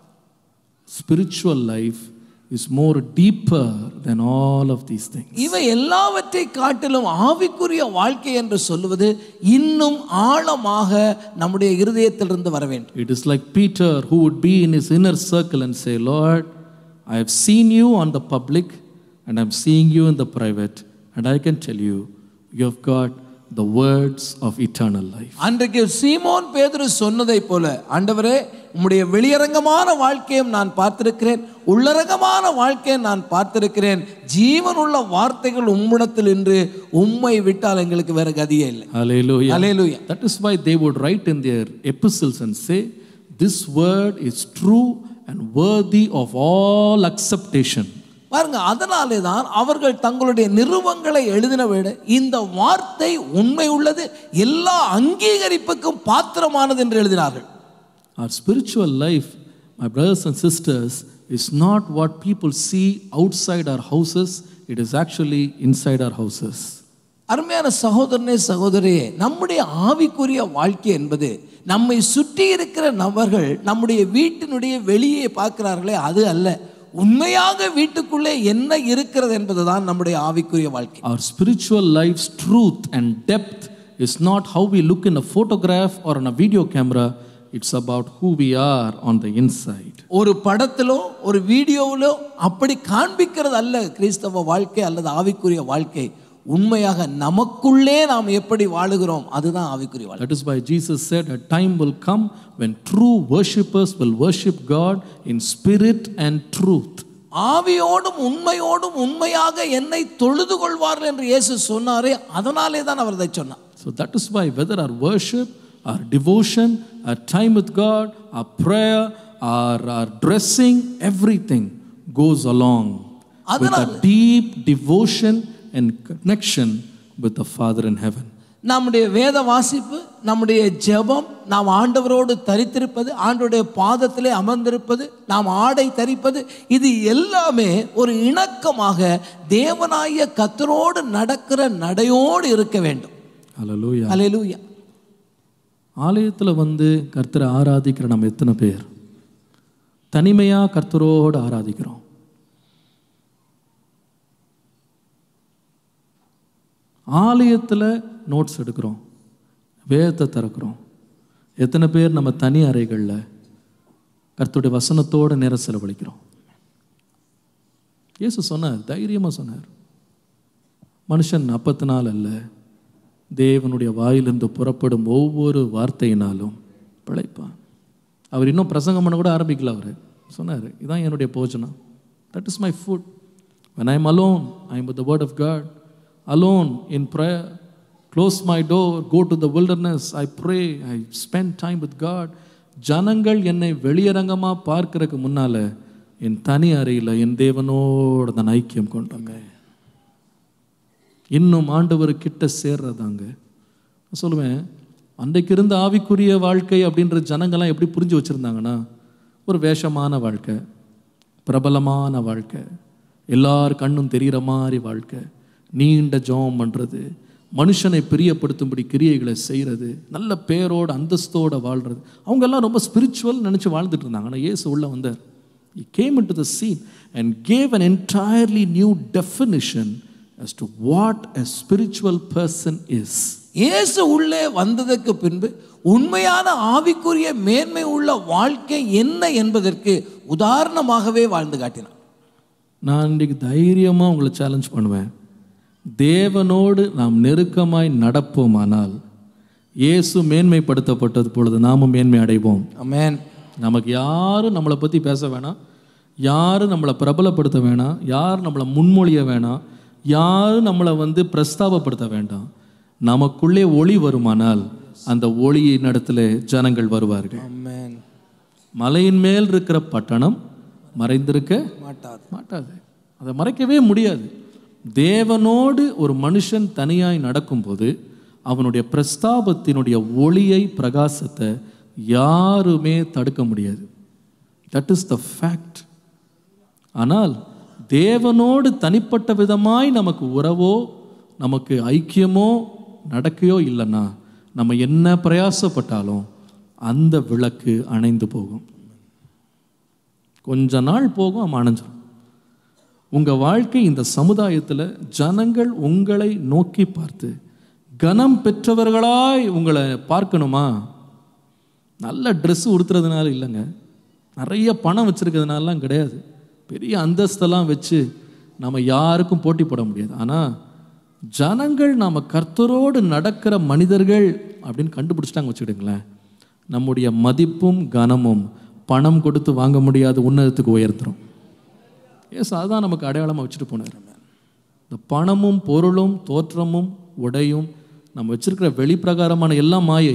Speaker 1: spiritual life is more deeper than all of these things.
Speaker 2: இவை எல்லாவற்றை காட்டிலும் ஆவிக்குரிய வாழ்க்கை என்று சொல்லுவது இன்னும் ஆழமாக நம்முடைய இருதயத்திலிருந்து வர வேண்டும்
Speaker 1: It is like Peter who would be in his inner circle and say, Lord, I have seen you on the public and I'm seeing you in the private, and I can tell you, you have got the words of eternal life.
Speaker 2: அன்றைக்கு சீமோன் பேதுரு சொன்னதை போல ஆண்டவரே உம்முடைய வெளியரங்கமான வாழ்க்கையும் நான் பார்த்திருக்கிறேன் உள்ளரங்கமான வாழ்க்கையை நான் பார்த்திருக்கிறேன் ஜீவனுள்ள வார்த்தைகள் உம்மிடத்தில் இன்று உம்மை விட்டால் எங்களுக்கு வேற கதியே இல்லை
Speaker 1: Hallelujah.
Speaker 2: Alleluia
Speaker 1: That is why they would write in their epistles and say, This word is true and worthy of all acceptation.
Speaker 2: பாருங்க அதனாலே தான் அவர்கள் தங்களுடைய நிறுவங்களை எழுதின விட இந்த வார்த்தை உண்மை உள்ளது எல்லா அங்கீகரிப்புக்கும் பாத்திரமானது என்று எழுதினார்கள்
Speaker 1: Our spiritual life, my brothers and sisters, is not what people see outside our houses, it is actually inside our houses.
Speaker 2: அருமையான சகோதரனே சகோதரியே நம்முடைய ஆவிக்குரிய வாழ்க்கை என்பது நம்மை சுற்றி இருக்கிற நபர்கள் நம்முடைய வீட்டினுடைய வெளியே பார்க்கிறார்களே அது அல்ல உண்மையாக வீட்டுக்குள்ளே என்ன இருக்கிறது என்பதுதான் நம்முடைய ஆவிக்குரிய வாழ்க்கை
Speaker 1: Our spiritual life's truth and depth is not how we look in a photograph or on a video camera, it's about who we are on the inside.
Speaker 2: ஒரு படத்திலோ ஒரு வீடியோவிலோ அப்படி காண்பிக்கிறது அல்ல கிறிஸ்தவ வாழ்க்கை அல்லது ஆவிக்குரிய வாழ்க்கை உண்மையாக நமக்குள்ளே நாம் எப்படி வாழுகிறோம் அதுதான் ஆவிக்குரிய வாழ்க்கை
Speaker 1: That is why Jesus said, A time will come when true worshippers will worship God in spirit and truth.
Speaker 2: ஆவியோடும் உண்மையோடும் உண்மையாக என்னை தொழுது கொள்வார்கள் என்று இயேசு சொன்னாரே அதனாலே தான் அவர் இதை சொன்னார்
Speaker 1: So that is why whether our worship, our devotion, our time with God, our prayer, our, our dressing, everything goes along with a deep devotion and connection with the Father in heaven.
Speaker 2: நம்முடைய வேத வாசிப்பு நம்முடைய ஜெபம் நாம் ஆண்டவரோடு தரித்திருப்பது ஆண்டவருடைய பாதத்திலே அமர்ந்திருப்பது நாம் ஆடை தரிப்பது இது எல்லாமே ஒரு இணக்கமாக தேவனாய கத்தரோடு நடக்கிற நடையோடு இருக்க வேண்டும்
Speaker 1: Hallelujah.
Speaker 2: அல்லேலூயா
Speaker 1: ஆலயத்தில் வந்து கர்த்தரை ஆராதிக்கிற நம்ம எத்தனை பேர் தனிமையாக கர்த்தரோடு ஆராதிக்கிறோம் ஆலயத்தில் நோட்ஸ் எடுக்கிறோம் வேதத்தை திறக்கிறோம் எத்தனை பேர் நம்ம தனி அறைகளில் கர்த்தருடைய வசனத்தோட நேரம் செலவழிக்கிறோம் இயேசு சொன்னார் தைரியமாக சொன்னார் மனுஷன் அப்பத்தினால் அல்ல தேவனுடைய வாயிலிருந்து புறப்படும் ஒவ்வொரு வார்த்தையினாலும் பிழைப்பான் அவர் இன்னும் பிரசங்கம் பண்ண கூட ஆரம்பிக்கல அவர் சொன்னார் இதான் என்னுடைய போஜனம் that is my food when I am alone I am the word of God alone in prayer close my door go to the wilderness I pray I spend time with God ஜனங்கள் என்னை வெளியரங்கமாக பார்க்கறதுக்கு முன்னால் என் தனி அறையில் என் தேவனோட நான் ஐக்கியம் கொண்டாங்க இன்னும் ஆண்டவர் கிட்ட சேர்றதாங்க நான் சொல்லுவேன் அன்றைக்கு இருந்த ஆவிக்குரிய வாழ்க்கை அப்படின்ற ஜனங்கள்லாம் எப்படி புரிஞ்சு வச்சுருந்தாங்கன்னா ஒரு வேஷமான வாழ்க்கை பிரபலமான வாழ்க்கை எல்லார் கண்ணும் தெரிகிற மாதிரி வாழ்க்கை நீண்ட ஜெபம் பண்ணுறது மனுஷனை பிரியப்படுத்தும்படி கிரியைகளை செய்கிறது நல்ல பேரோட அந்தஸ்தோட வாழ்கிறது அவங்க எல்லாம் ரொம்ப ஸ்பிரிச்சுவல் நினச்சி வாழ்ந்துட்டு இருந்தாங்க ஆனால் இயேசு உள்ள வந்தார் He came into the scene and gave an entirely new definition as to what a spiritual person is.
Speaker 2: இயேசு உள்ளே வந்ததற்கு பின்பு உண்மையான ஆவிக்குரிய மேன்மை உள்ள வாழ்க்கை என்ன என்பதற்கு உதாரணமாகவே வாழ்ந்து காட்டினார்
Speaker 1: நான் இன்றைக்கு தைரியமாக உங்களை சேலஞ்ச் பண்ணுவேன் தேவனோடு நாம் நெருக்கமாய் நடப்போமானால் இயேசு மேன்மைப்படுத்தப்பட்டது பொழுது நாமும் மேன்மை அடைவோம்
Speaker 2: அமேன்
Speaker 1: நமக்கு யாரும் நம்மளை பற்றி பேச வேணாம் யாரும் நம்மளை பிரபலப்படுத்த வேணாம் யாரும் நம்மளை முன்மொழிய வேணாம் யாரும் நம்மளை வந்து பிரஸ்தாபப்படுத்த வேண்டாம் நமக்குள்ளே ஒளி வருமானால் அந்த ஒளியின் இடத்துல ஜனங்கள் வருவார்கள்
Speaker 2: அமேன்
Speaker 1: மலையின் மேல் இருக்கிற பட்டணம் மறைந்திருக்க
Speaker 2: மாட்டாது
Speaker 1: மாட்டாது அதை மறைக்கவே முடியாது தேவனோடு ஒரு மனுஷன் தனியாய் நடக்கும்போது அவனுடைய பிரஸ்தாபத்தினுடைய ஒளியை பிரகாசத்தை யாருமே தடுக்க முடியாது தட் இஸ் த ஃபேக்ட் ஆனால் தேவனோடு தனிப்பட்ட விதமாய் நமக்கு உறவோ நமக்கு ஐக்கியமோ நடக்கையோ இல்லைன்னா நம்ம என்ன பிரயாசப்பட்டாலும் அந்த விளக்கு அணைந்து போகும் கொஞ்ச நாள் போகும் அவன் அணைஞ்சிடும் உங்கள் வாழ்க்கை இந்த சமுதாயத்தில் ஜனங்கள் உங்களை நோக்கி பார்த்து கனம் பெற்றவர்களாய் உங்களை பார்க்கணுமா நல்ல ட்ரெஸ் உடுத்துறதுனால இல்லைங்க நிறைய பணம் வச்சுருக்கிறதுனாலாம் கிடையாது பெரிய அந்தஸ்தெல்லாம் வச்சு நம்ம யாருக்கும் போட்டி போட முடியாது ஆனால் ஜனங்கள் நாம் கர்த்தரோடு நடக்கிற மனிதர்கள் அப்படின்னு கண்டுபிடிச்சிட்டாங்க வச்சுக்கிடுங்களேன் நம்முடைய மதிப்பும் கனமும் பணம் கொடுத்து வாங்க முடியாத உன்னதத்துக்கு உயர்த்துறோம் ஏஸ் அதுதான் நமக்கு அடையாளமாக வச்சுட்டு போனார் இந்த பணமும் பொருளும் தோற்றமும் உடையும் நம்ம வச்சிருக்கிற வெளிப்பிரகாரமான எல்லாம் மாயை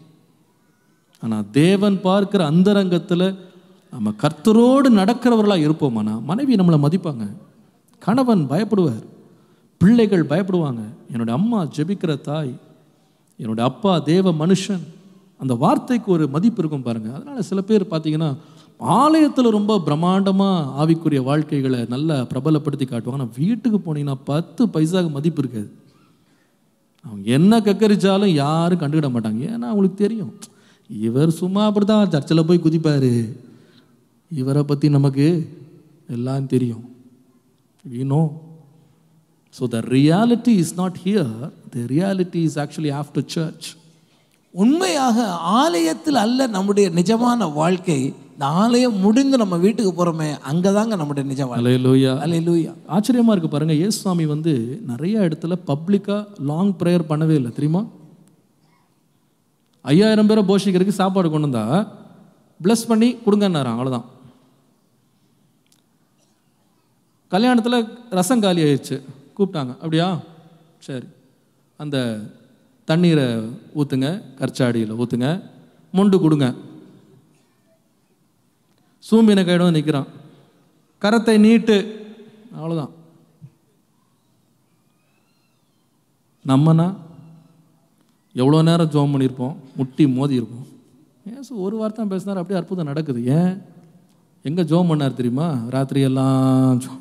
Speaker 1: ஆனால் தேவன் பார்க்கிற அந்தரங்கத்தில் நம்ம கர்த்தரோடு நடக்கிறவர்களாக இருப்போமானா மனைவி நம்மளை மதிப்பாங்க கணவன் பயப்படுவார் பிள்ளைகள் பயப்படுவாங்க என்னோட அம்மா ஜெபிக்கிற தாய் என்னோட அப்பா தேவ மனுஷன் அந்த வார்த்தைக்கு ஒரு மதிப்பு இருக்கும் பாருங்க அதனால சில பேர் பார்த்தீங்கன்னா ஆலயத்தில் ரொம்ப பிரம்மாண்டமாக ஆவிக்குரிய வாழ்க்கைகளை நல்லா பிரபலப்படுத்தி காட்டுவாங்க ஆனால் வீட்டுக்கு போனீங்கன்னா பத்து பைசாக்கு மதிப்பு இருக்காது அவங்க என்ன கக்கரிச்சாலும் யாரும் கண்டுக்கிட மாட்டாங்க ஏன்னா அவங்களுக்கு தெரியும் இவர் சும்மா அப்படிதான் சர்ச்சில் போய் குதிப்பார் இவரை பற்றி நமக்கு எல்லாம் தெரியும் வீணோ so the reality is not here the reality is actually after church
Speaker 2: உண்மையாக ஆலயத்தில் அல்ல நம்முடைய நிஜமான வாழ்க்கை இந்த ஆலயம் முடிந்து நம்ம வீட்டுக்கு போகிறோமே அங்கே தாங்க நம்முடைய நிஜ வாழ்க்கை
Speaker 1: அலையலூயா
Speaker 2: அல்லேலூயா
Speaker 1: ஆச்சரியமா இருக்கு பாருங்க இயேசு சுவாமி வந்து நிறைய இடத்துல பப்ளிக்கா லாங் ப்ரேயர் பண்ணவே இல்லை தெரியுமா ஐயாயிரம் பேரை போஷிக்கிறதுக்கு சாப்பாடு கொண்டு வந்தா ப்ளஸ் பண்ணி கொடுங்கன்னாராம் அவ்வளோதான் கல்யாணத்தில் ரசம் காலி ஆயிடுச்சு கூப்பிட்டாங்க அப்படியா சரி அந்த தண்ணீரை ஊற்றுங்க கற்சாடியில் ஊற்றுங்க மொண்டு கொடுங்க சூம்பின கைடம் நிற்கிறான் கரத்தை நீட்டு அவ்வளோதான் நம்மனா எவ்வளோ நேரம் ஜோம் பண்ணியிருப்போம் முட்டி மோதி இருப்போம் ஏன் சார் ஒரு வார்த்தை பேசினார் அப்படியே அற்புதம் நடக்குது ஏன் எங்கே ஜோம் பண்ணார் தெரியுமா ராத்திரி எல்லாம் ஜோம்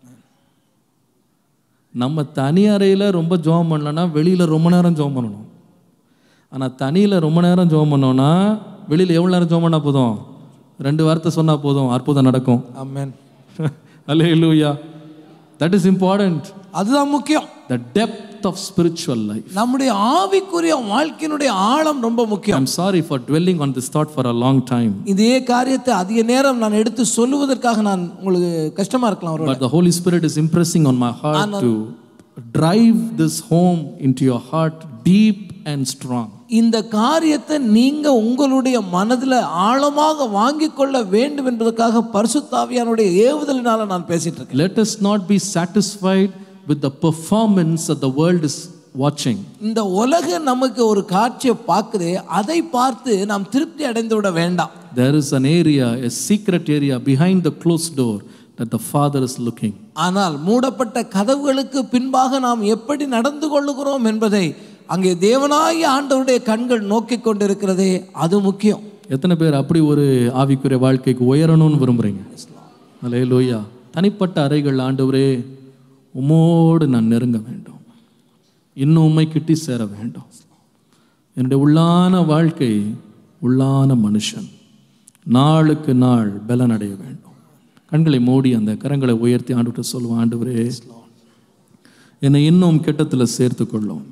Speaker 1: நம்ம தனி அறையில் ரொம்ப ஜோம் பண்ணலன்னா வெளியில் ரொம்ப நேரம் ஜோம் பண்ணணும் ஆனால் தனியில் ரொம்ப நேரம் ஜோம் பண்ணோன்னா வெளியில் எவ்வளோ நேரம் ஜோம் பண்ணால் போதும் ரெண்டு வார்த்தை சொன்னால் போதும் அற்புதம் நடக்கும்
Speaker 2: amen
Speaker 1: hallelujah that is important
Speaker 2: அதுதான் முக்கியம்
Speaker 1: the depth of spiritual life
Speaker 2: நம்முடைய ஆவிக்குரிய வாழ்க்கையினுடைய ஆழம் ரொம்ப முக்கியம்
Speaker 1: I'm sorry for dwelling on this thought for a long time
Speaker 2: இதே காரியத்தை அதிக நேரம் நான் எடுத்து சொல்லுவதற்காக நான் உங்களுக்கு கஷ்டமா இருக்கலாம் ஒரு
Speaker 1: but the holy spirit is impressing on my heart to drive this home into your heart deep and strong
Speaker 2: இந்த காரியத்தை நீங்க உங்களுடைய மனதில் ஆழமாக வாங்கிக் கொள்ள வேண்டும் என்பதற்காக பரிசுத்தாவியானுடைய ஏவுதலினால நான் பேசிட்டு இருக்கேன்
Speaker 1: let us not be satisfied with the performance that the world is watching
Speaker 2: இந்த உலகம் நமக்கு ஒரு காட்சியை பார்க்குதே அதை பார்த்து நாம் திருப்தி அடைந்து விட வேண்டாம்
Speaker 1: there is an area a secret area behind the closed door that the father is looking
Speaker 2: ஆனால் மூடப்பட்ட கதவுகளுக்கு பின்பாக நாம் எப்படி நடந்து கொள்ளுகிறோம் என்பதை அங்கே தேவனாகிய ஆண்டவருடைய கண்கள் நோக்கி கொண்டிருக்கிறதே அது முக்கியம்
Speaker 1: எத்தனை பேர் அப்படி ஒரு ஆவிக்குரிய வாழ்க்கைக்கு உயரணும்னு விரும்புறீங்க அல்லேலூயா தனிப்பட்ட அறைகள் ஆண்டவரே உமோடு நான் நெருங்க வேண்டும் இன்னும் உம்மை கிட்டி சேர வேண்டும் என்னுடைய உள்ளான வாழ்க்கை உள்ளான மனுஷன் நாளுக்கு நாள் பலனடைய வேண்டும் கண்களை மூடி அந்த கரங்களை உயர்த்தி ஆண்டுகிட்ட சொல்லுவான் ஆண்டவரே என்னை இன்னும் கிட்டத்தில் சேர்த்து கொள்ளும்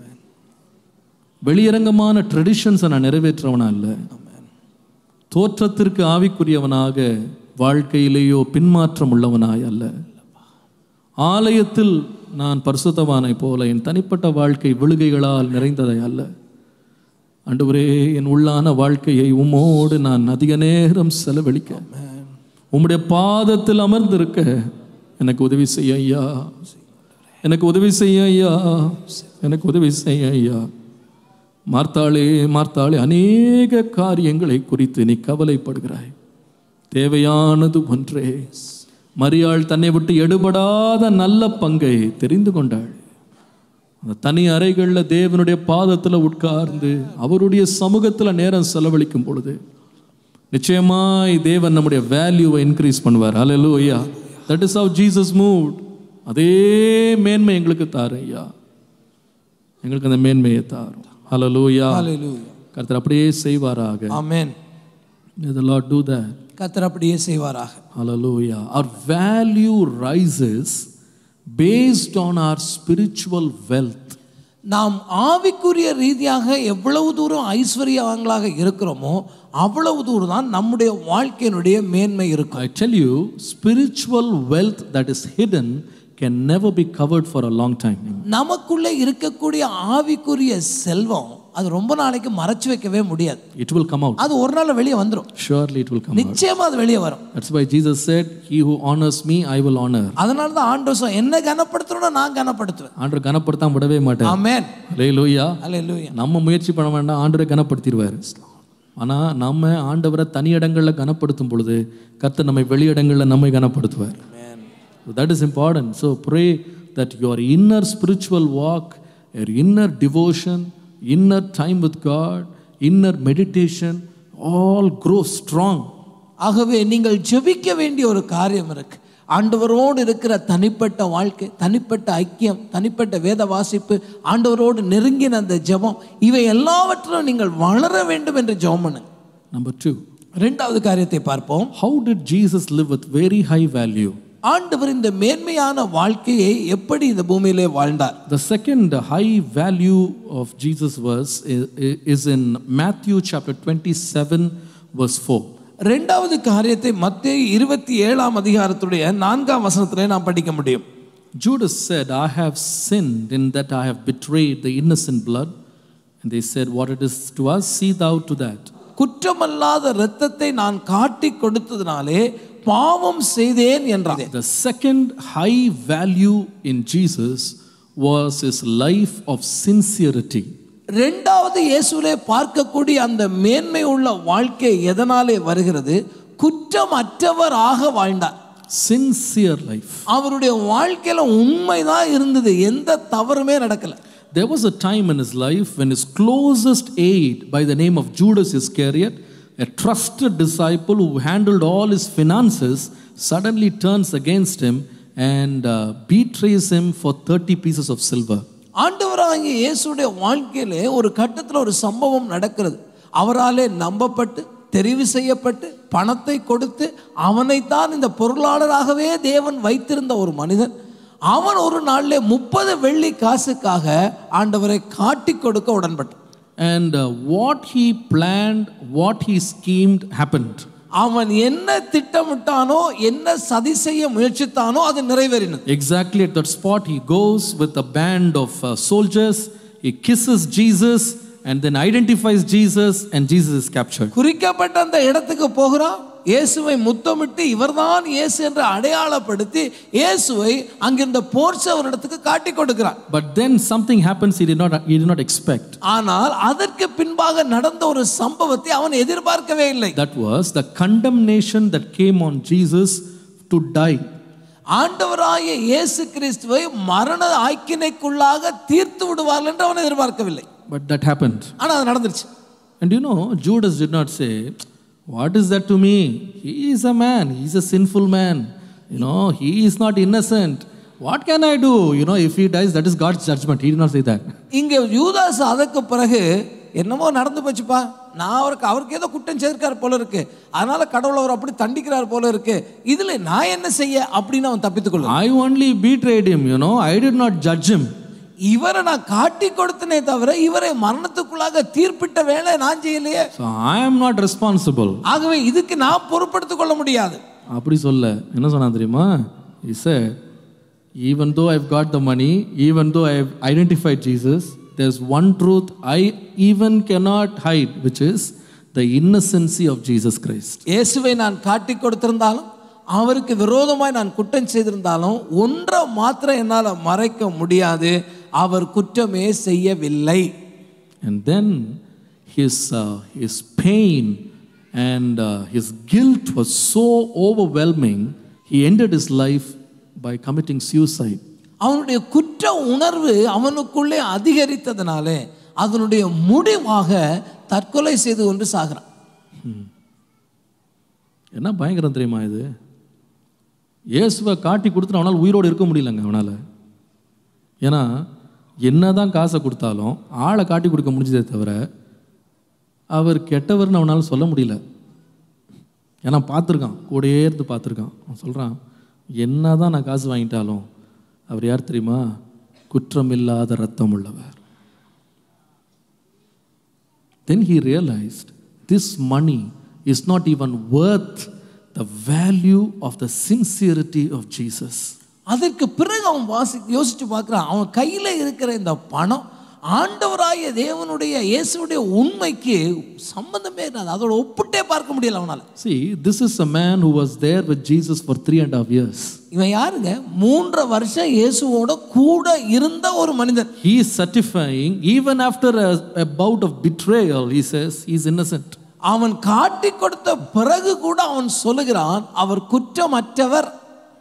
Speaker 1: வெளியரங்கமான ட்ரெடிஷன்ஸை நான் நிறைவேற்றவனா இல்லை தோற்றத்திற்கு ஆவிக்குரியவனாக வாழ்க்கையிலேயோ பின்மாற்றம் உள்ளவனாய் அல்ல ஆலயத்தில் நான் பரிசுத்தவானை போல என் தனிப்பட்ட வாழ்க்கை விழுகைகளால் நிறைந்ததை அல்ல ஆண்டவரே என் உள்ளான வாழ்க்கையை உம்மோடு நான் அதிக நேரம் செலவழிக்க உம்முடைய பாதத்தில் அமர்ந்திருக்க எனக்கு உதவி செய்ய ஐயா எனக்கு உதவி செய்ய ஐயா எனக்கு உதவி செய்ய ஐயா மார்த்தாளே மார்த்தாளே அநேக காரியங்களை குறித்து நீ கவலைப்படுகிறாய் தேவையானது ஒன்றே மரியாள் தன்னை விட்டு எடுபடாத நல்ல பங்கை தெரிந்து கொண்டாள் அந்த தனி அறைகளில் தேவனுடைய பாதத்தில் உட்கார்ந்து அவருடைய சமூகத்தில் நேரம் செலவழிக்கும் பொழுது நிச்சயமாய் தேவன் நம்முடைய வேல்யூவை இன்க்ரீஸ் பண்ணுவார் ஹalleluya ஐயா that is how Jesus moved அதே மேன்மை எங்களுக்கு தாரு ஐயா எங்களுக்கு அந்த மேன்மையை தாரும் ஹalleluya
Speaker 2: Hallelujah.
Speaker 1: கர்த்தர் அப்படியே செய்வாராக
Speaker 2: ஆமென்
Speaker 1: May the Lord do that.
Speaker 2: கர்த்தர் அப்படியே செய்வாராக
Speaker 1: Hallelujah. Our value rises based on our spiritual wealth.
Speaker 2: நாம் ஆவிக்குரிய ரீதியாக எவ்வளவு தூரம் ஐஸ்வர்யவான்களாக இருக்கிறோமோ அவ்வளவு தூரம் தான் நம்முடைய வாழ்க்கையினுடைய மேன்மை இருக்கும்
Speaker 1: I tell you, spiritual wealth that is hidden can never be covered for a long time.
Speaker 2: நமக்குள்ளே இருக்கக்கூடிய ஆவிக்குரிய செல்வம் அது ரொம்ப நாளைக்கு மறைச்சு வைக்கவே முடியாது
Speaker 1: It will come out.
Speaker 2: அது ஒரு நாள் வெளியே வந்துடும்
Speaker 1: Surely it will come out.
Speaker 2: நிச்சயமா அது வெளியே வரும்
Speaker 1: That's why Jesus said, He who honors me, I will honor.
Speaker 2: அதனால தான் ஆண்டவர் சொல் என்ன கனப்படுத்தணும் நான் கனப்படுத்துவேன்
Speaker 1: ஆண்டவர் கனப்படுத்தாம விடவே மாட்டார்
Speaker 2: ஆமென்
Speaker 1: Hallelujah.
Speaker 2: அல்லேலூயா
Speaker 1: நம்ம முயற்சி பண்ண வேண்டாம் ஆண்டவரை கனப்படுத்திடுவார் ஆனால் நம்ம ஆண்டவரை தனி இடங்களில் கனப்படுத்தும் பொழுது கர்த்தர் நம்மை வெளி இடங்களில் நம்மை கனப்படுத்துவார் So that is important. So pray that your inner spiritual walk, your inner devotion, inner time with God, inner meditation, all grow strong.
Speaker 2: ஆகவே நீங்கள் ஜெபிக்க வேண்டிய ஒரு காரியம் இருக்கு ஆண்டவரோடு இருக்கிற தனிப்பட்ட வாழ்க்கை தனிப்பட்ட ஐக்கியம் தனிப்பட்ட வேத வாசிப்பு ஆண்டவரோடு நெருங்கின அந்த ஜெபம் இவை எல்லாவற்றிலும் நீங்கள் வளர வேண்டும் என்று ஜெபம் பண்ணுங்க
Speaker 1: Number two,
Speaker 2: ரெண்டாவது காரியத்தை பார்ப்போம்
Speaker 1: how did Jesus live with very high value?
Speaker 2: ஆண்டவர் இந்த மேன்மையான வாழ்க்கையை எப்படி இந்த பூமியிலே வாழ்ந்தார்
Speaker 1: The second high value of Jesus verse is, is in Matthew chapter 27, verse 4.
Speaker 2: ரெண்டாவது காரியத்தை மத்தேயு இருபத்தி ஏழாம் அதிகாரத்துடைய நான்காம் வசனத்திலே நாம் படிக்க முடியும்
Speaker 1: Judas said, I have sinned in that I have betrayed the innocent blood. And they said, What it is to us, see thou to that.
Speaker 2: குற்றமல்லாத இரத்தத்தை நான் காட்டி கொடுத்ததினாலே பாவம் செய்தேன் என்றார்
Speaker 1: The second high value in Jesus was his life of sincerity.
Speaker 2: ரெண்டாவது இயேசுவிலே பார்க்கக்கூடிய அந்த மேன்மை உள்ள வாழ்க்கை எதனாலே வருகிறது குற்றமற்றவராக வாழ்ந்தார்
Speaker 1: Sincere life.
Speaker 2: அவருடைய வாழ்க்கையில உண்மைதான் இருந்தது எந்த தவறுமே நடக்கல
Speaker 1: There was a time in his life when his closest aide, by the name of Judas Iscariot, a trusted disciple who handled all his finances, suddenly turns against him and uh, betrays him for 30 pieces of silver.
Speaker 2: ஆண்டவராகிய இயேசுடைய வாழ்க்கையிலே ஒரு கட்டத்தில் ஒரு சம்பவம் நடக்கிறது அவராலே நம்பப்பட்டு தெரிவு செய்யப்பட்டு பணத்தை கொடுத்து அவனைத்தான் இந்த பொருளாளராகவே தேவன் வைத்திருந்த ஒரு மனிதன் அவன் ஒரு நாளிலே முப்பது வெள்ளி காசுக்காக ஆண்டவரை காட்டி கொடுக்க உடன்பட்டான்
Speaker 1: And uh, what he planned, what he schemed happened.
Speaker 2: அவன் என்ன திட்டமிட்டானோ என்ன சதி செய்ய முயற்சித்தானோ அது நிறைவேறினது
Speaker 1: Exactly at that spot, he goes with a band of uh, soldiers, he kisses Jesus, and then identifies Jesus, and Jesus is captured.
Speaker 2: குறிக்கப்பட்ட அந்த இடத்துக்கு போகிறான் இயேசுவை முத்தமிட்டு இவர்தான் இயேசு என்று அடையாளப்படுத்தி இயேசுவை அங்கிருந்த போர்ச்சவரிடத்துக்கு காட்டி கொடுக்கிறான்
Speaker 1: But then something happens he did not, he did not expect.
Speaker 2: ஆனால் அதற்கு பின்பாக நடந்த ஒரு சம்பவத்தை அவன் எதிர்பார்க்கவே இல்லை
Speaker 1: That was the condemnation that came on Jesus to die.
Speaker 2: ஆண்டவராகிய இயேசு கிறிஸ்துவை மரண ஆக்கினைக்குள்ளாக தீர்த்து விடுவார்கள் என்று அவன் எதிர்பார்க்கவில்லை
Speaker 1: But that happened.
Speaker 2: ஆனால் அது நடந்துருச்சு
Speaker 1: And you know, Judas did not say, What is that to me? He is a man, he is a sinful man. You know, he is not innocent. What can I do? You know, if he dies, that is God's judgment. He did not say that.
Speaker 2: இங்கே யூதாஸ் அதற்கு பிறகு என்னமோ நடந்து போச்சுப்பா நான் அவருக்கு அவருக்கு ஏதோ குற்றம் சேர்க்கார் போல இருக்கு அதனால கடவுள் அவர் அப்படி தண்டிக்கிறார் போல இருக்கு இதுல நான் என்ன செய்ய அப்படின்னு அவன் தப்பித்துக் கொள்ள
Speaker 1: I only betrayed him, you know, I did not judge him.
Speaker 2: இவரை நான் காட்டி கொடுத்தனே தவிர இவரை மரணத்துக்குள்ளாக தீர்ப்பிட்ட வேலை நான் செய்யலையே
Speaker 1: So I am not responsible.
Speaker 2: ஆகவே இதுக்கு நான் பொறுப்படுத்திக் கொள்ள முடியாது
Speaker 1: அப்படி சொல்ல என்ன சொன்னா தெரியுமா he said even though i've got the money even though i've identified jesus there's one truth i even cannot hide which is the innocency of jesus christ
Speaker 2: இயேசுவை நான் காட்டி கொடுத்திருந்தாலும் அவருக்கு விரோதமாய் நான் குற்றம் செய்திருந்தாலும் ஒன்றை மாத்திரம் என்னால் மறைக்க முடியாது அவர் குற்றமே செய்யவில்லை
Speaker 1: and then his uh, his pain and uh, his guilt was so overwhelming, he ended his life by committing suicide.
Speaker 2: அவனுடைய குற்ற உணர்வு அவனுக்குள்ளே அதிகரித்ததுனாலே அதனுடைய முடிவாக தற்கொலை செய்து கொண்டு சாகிறான்
Speaker 1: என்ன பயங்கரம் தெரியுமா இது இயேசுவை காட்டி கொடுத்துட்டு அவனால் உயிரோடு இருக்க முடியலங்க அவனால் ஏன்னா என்னதான் காசை கொடுத்தாலும் ஆளை காட்டி கொடுக்க முடிஞ்சதே தவிர அவர் கெட்டவர்னு அவனால் சொல்ல முடியல ஏன்னா பார்த்துருக்கான் கூடயே இருந்து பார்த்துருக்கான் அவன் சொல்கிறான் என்ன தான் நான் காசு வாங்கிட்டாலும் அவர் யார் தெரியுமா குற்றமில்லாத ரத்தம் உள்ளவர் Then he realized this money is not even worth the value of the sincerity of Jesus.
Speaker 2: அதற்கு பிறகு அவன் வாசி யோசிச்சு பார்க்குறான் அவன் கையில் இருக்கிற இந்த பணம் ஆண்டவராய தேவனுடைய இயேசுடைய உண்மைக்கு சம்பந்தமே இருக்காது அதோட ஒப்பிட்டே பார்க்க முடியல அவனால்
Speaker 1: See, this is a man who was there with Jesus for three and a half years.
Speaker 2: இவன் யாருங்க மூன்றரை வருஷம் இயேசுவோட கூட இருந்த ஒரு மனிதன்
Speaker 1: He is certifying, even after a, a bout of betrayal, he says he's innocent.
Speaker 2: அவன் காட்டி கொடுத்த பிறகு கூட அவன் சொல்லுகிறான் அவர் குற்றமற்றவர்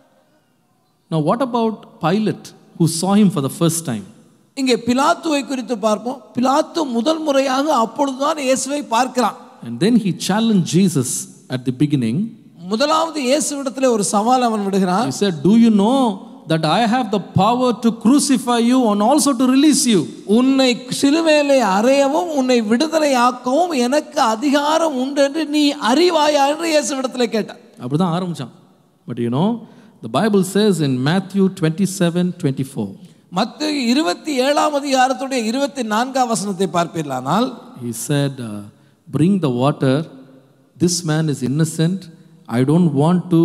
Speaker 1: Now, what about Pilate, who saw him for the first time?
Speaker 2: இங்கே பிலாத்துவை குறித்து பார்ப்போம் பிலாத்து முதல் முறையாக அப்பொழுதுதான் இயேசுவை பார்க்கிறான்
Speaker 1: And then he challenged Jesus at the beginning.
Speaker 2: முதலாவது இயேசுவிடத்தில் ஒரு சவால் அவன் விடுகிறான்
Speaker 1: He said, Do you know that I have the power to crucify you and also to release you?
Speaker 2: உன்னை சிலுவையிலே அறையவும் உன்னை விடுதலை ஆக்கவும் எனக்கு அதிகாரம் உண்டு என்று நீ அறிவாயா என்று இயேசுவிடத்தில் கேட்டான்
Speaker 1: அப்படிதான் ஆரம்பிச்சான் but you know the Bible says in Matthew twenty seven twenty four
Speaker 2: மத்த இருபத்தி ஏழாம் அதிகாரத்துடைய இருபத்தி நான்காம் வசனத்தை பார்ப்பீர்களானால்
Speaker 1: He said, uh, Bring the water. This man is innocent. I don't want to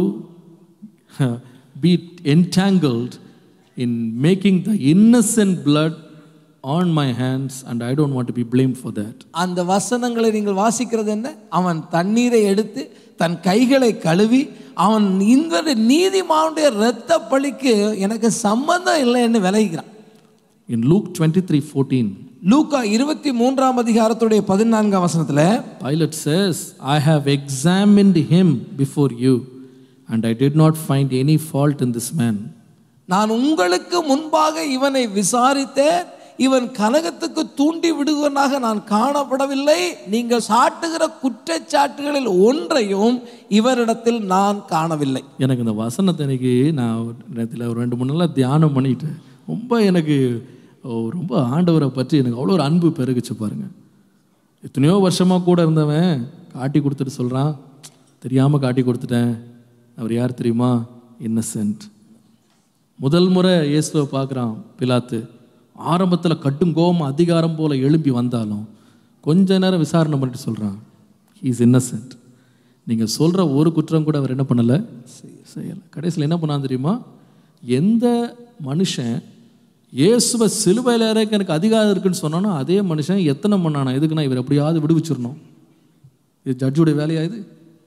Speaker 1: be entangled in making the innocent blood on my hands, and I don't want to be blamed for that.
Speaker 2: அந்த வசனங்களை நீங்கள் வாசிக்கிறது என்ன அவன் தண்ணீரை எடுத்து தன் கைகளை கழுவி அவன் இந்த நீதிமானுடைய இரத்த பழிக்கு எனக்கு சம்பந்தம் இல்லைன்னு விலகிக்கிறான்
Speaker 1: In Luke 23 14,
Speaker 2: லூக்கா இருபத்தி மூன்றாம் அதிகாரத்துடைய பதினான்காம் வசனத்துல
Speaker 1: Pilate says, I have examined him before you, and I did not find any fault in this man.
Speaker 2: நான் உங்களுக்கு முன்பாக இவனை விசாரித்தேன் இவன் கலகத்துக்கு தூண்டி விடுவனாக நான் காணப்படவில்லை நீங்கள் சாட்டுகிற குற்றச்சாட்டுகளில் ஒன்றையும் இவரிடத்தில் நான் காணவில்லை
Speaker 1: எனக்கு இந்த வசனத்தை இன்னைக்கு நான் நேரத்தில் ஒரு ரெண்டு மூணு நாளாக தியானம் பண்ணிட்டு ரொம்ப எனக்கு ஓ, ரொம்ப ஆண்டவரை பற்றி எனக்கு அவ்வளோ ஒரு அன்பு பெருகுச்சு பாருங்க எத்தனையோ வருஷமாக கூட இருந்தவன் காட்டி கொடுத்துட்டு சொல்கிறான் தெரியாமல் காட்டி கொடுத்துட்டேன் அவர் யார் தெரியுமா இன்னசென்ட் முதல் முறை இயேசுவை பார்க்குறான் பிலாத்து ஆரம்பத்தில் கட்டும் கோபம் அதிகாரம் போல எழும்பி வந்தாலும் கொஞ்ச நேரம் விசாரணை பண்ணிட்டு சொல்கிறான் இஸ் இன்னசென்ட் நீங்கள் சொல்கிற ஒரு குற்றம் கூட அவர் என்ன பண்ணலை செய்யலை கடைசியில் என்ன பண்ணான் தெரியுமா எந்த மனுஷன் இயேசுவை சிலுவையில் இறக்க எனக்கு அதிகாரம் இருக்குன்னு சொன்னானோ அதே மனுஷன் எத்தனை பண்ணானா எதுக்குன்னா இவர் எப்படியாவது விடுவிச்சிடணும் இது ஜட்ஜுடைய வேலையா இது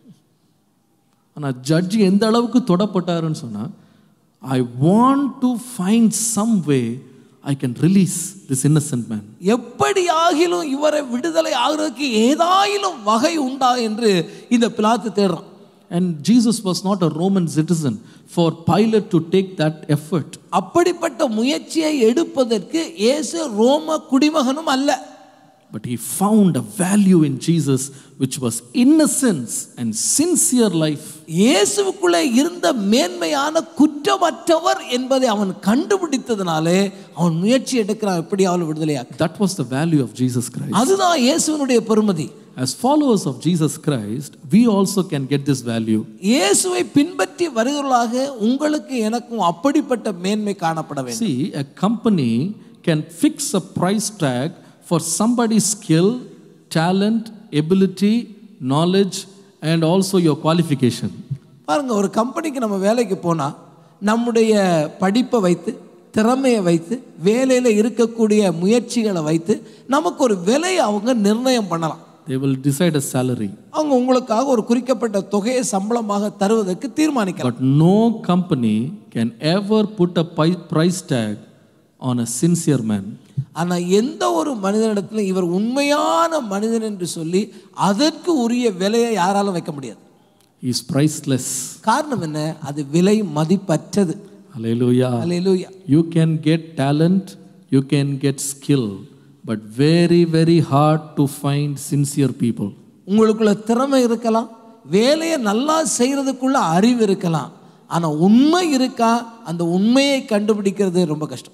Speaker 1: ஆனால் ஜட்ஜ் எந்த அளவுக்கு தொடப்பட்டாருன்னு சொன்னால் I want to find some way I can release this innocent man
Speaker 2: எப்படியாகிலும் இவரை விடுதலை ஆகிறதுக்கு ஏதாயிலும் வகை உண்டா என்று இந்த பிலாத்து தேடுறான்
Speaker 1: and Jesus was not a Roman citizen for Pilate to take that effort
Speaker 2: அப்படிப்பட்ட முயற்சியை எடுப்பதற்கு இயேசு ரோம குடிமகனும் அல்ல
Speaker 1: But he found a value in Jesus which was innocence and sincere life.
Speaker 2: இயேசுவுக்குள்ளே இருந்த மேன்மையான குற்றமற்றவர் என்பதை அவன் கண்டுபிடித்ததுனாலே அவன் முயற்சி எடுக்கிறான் எப்படியாவது விடுதலையாக்க
Speaker 1: That was the value of Jesus Christ.
Speaker 2: அதுதான் இயேசுவினுடைய பெருமதி
Speaker 1: As followers of Jesus Christ, we also can get this value.
Speaker 2: இயேசுவை பின்பற்றி வருகிறவர்களாக உங்களுக்கு எனக்கும் அப்படிப்பட்ட மேன்மை காணப்பட வேண்டும்
Speaker 1: See, a company can fix a price tag for somebody's skill, talent, ability, knowledge, and also your qualification.
Speaker 2: பாருங்க ஒரு கம்பெனிக்கு நம்ம வேலைக்கு போனா நம்முடைய படிப்பை வைத்து திறமையை வைத்து வேலையில் இருக்கக்கூடிய முயற்சிகளை வைத்து நமக்கு ஒரு விலையை அவங்க நிர்ணயம் பண்ணலாம்
Speaker 1: They will decide a salary.
Speaker 2: அவங்க உங்களுக்காக ஒரு குறிக்கப்பட்ட தொகையை சம்பளமாக தருவதற்கு தீர்மானிக்கலாம்
Speaker 1: But no company can ever put a pi- price tag on a sincere man.
Speaker 2: ஆனா எந்த ஒரு மனிதனிடத்திலும் இவர் உண்மையான மனிதன் என்று சொல்லி அதற்கு உரிய விலையை யாராலும் வைக்க முடியாது
Speaker 1: He is priceless.
Speaker 2: காரணம் என்ன அது விலை மதிப்பற்றது
Speaker 1: Hallelujah.
Speaker 2: Hallelujah
Speaker 1: You can get talent, you can get skill, but very, very hard to find sincere people.
Speaker 2: உங்களுக்குள்ள திறமை இருக்கலாம் வேலையை நல்லா செய்யறதுக்குள்ள அறிவு இருக்கலாம் ஆனா உண்மை இருக்கா அந்த உண்மையை கண்டுபிடிக்கிறது ரொம்ப கஷ்டம்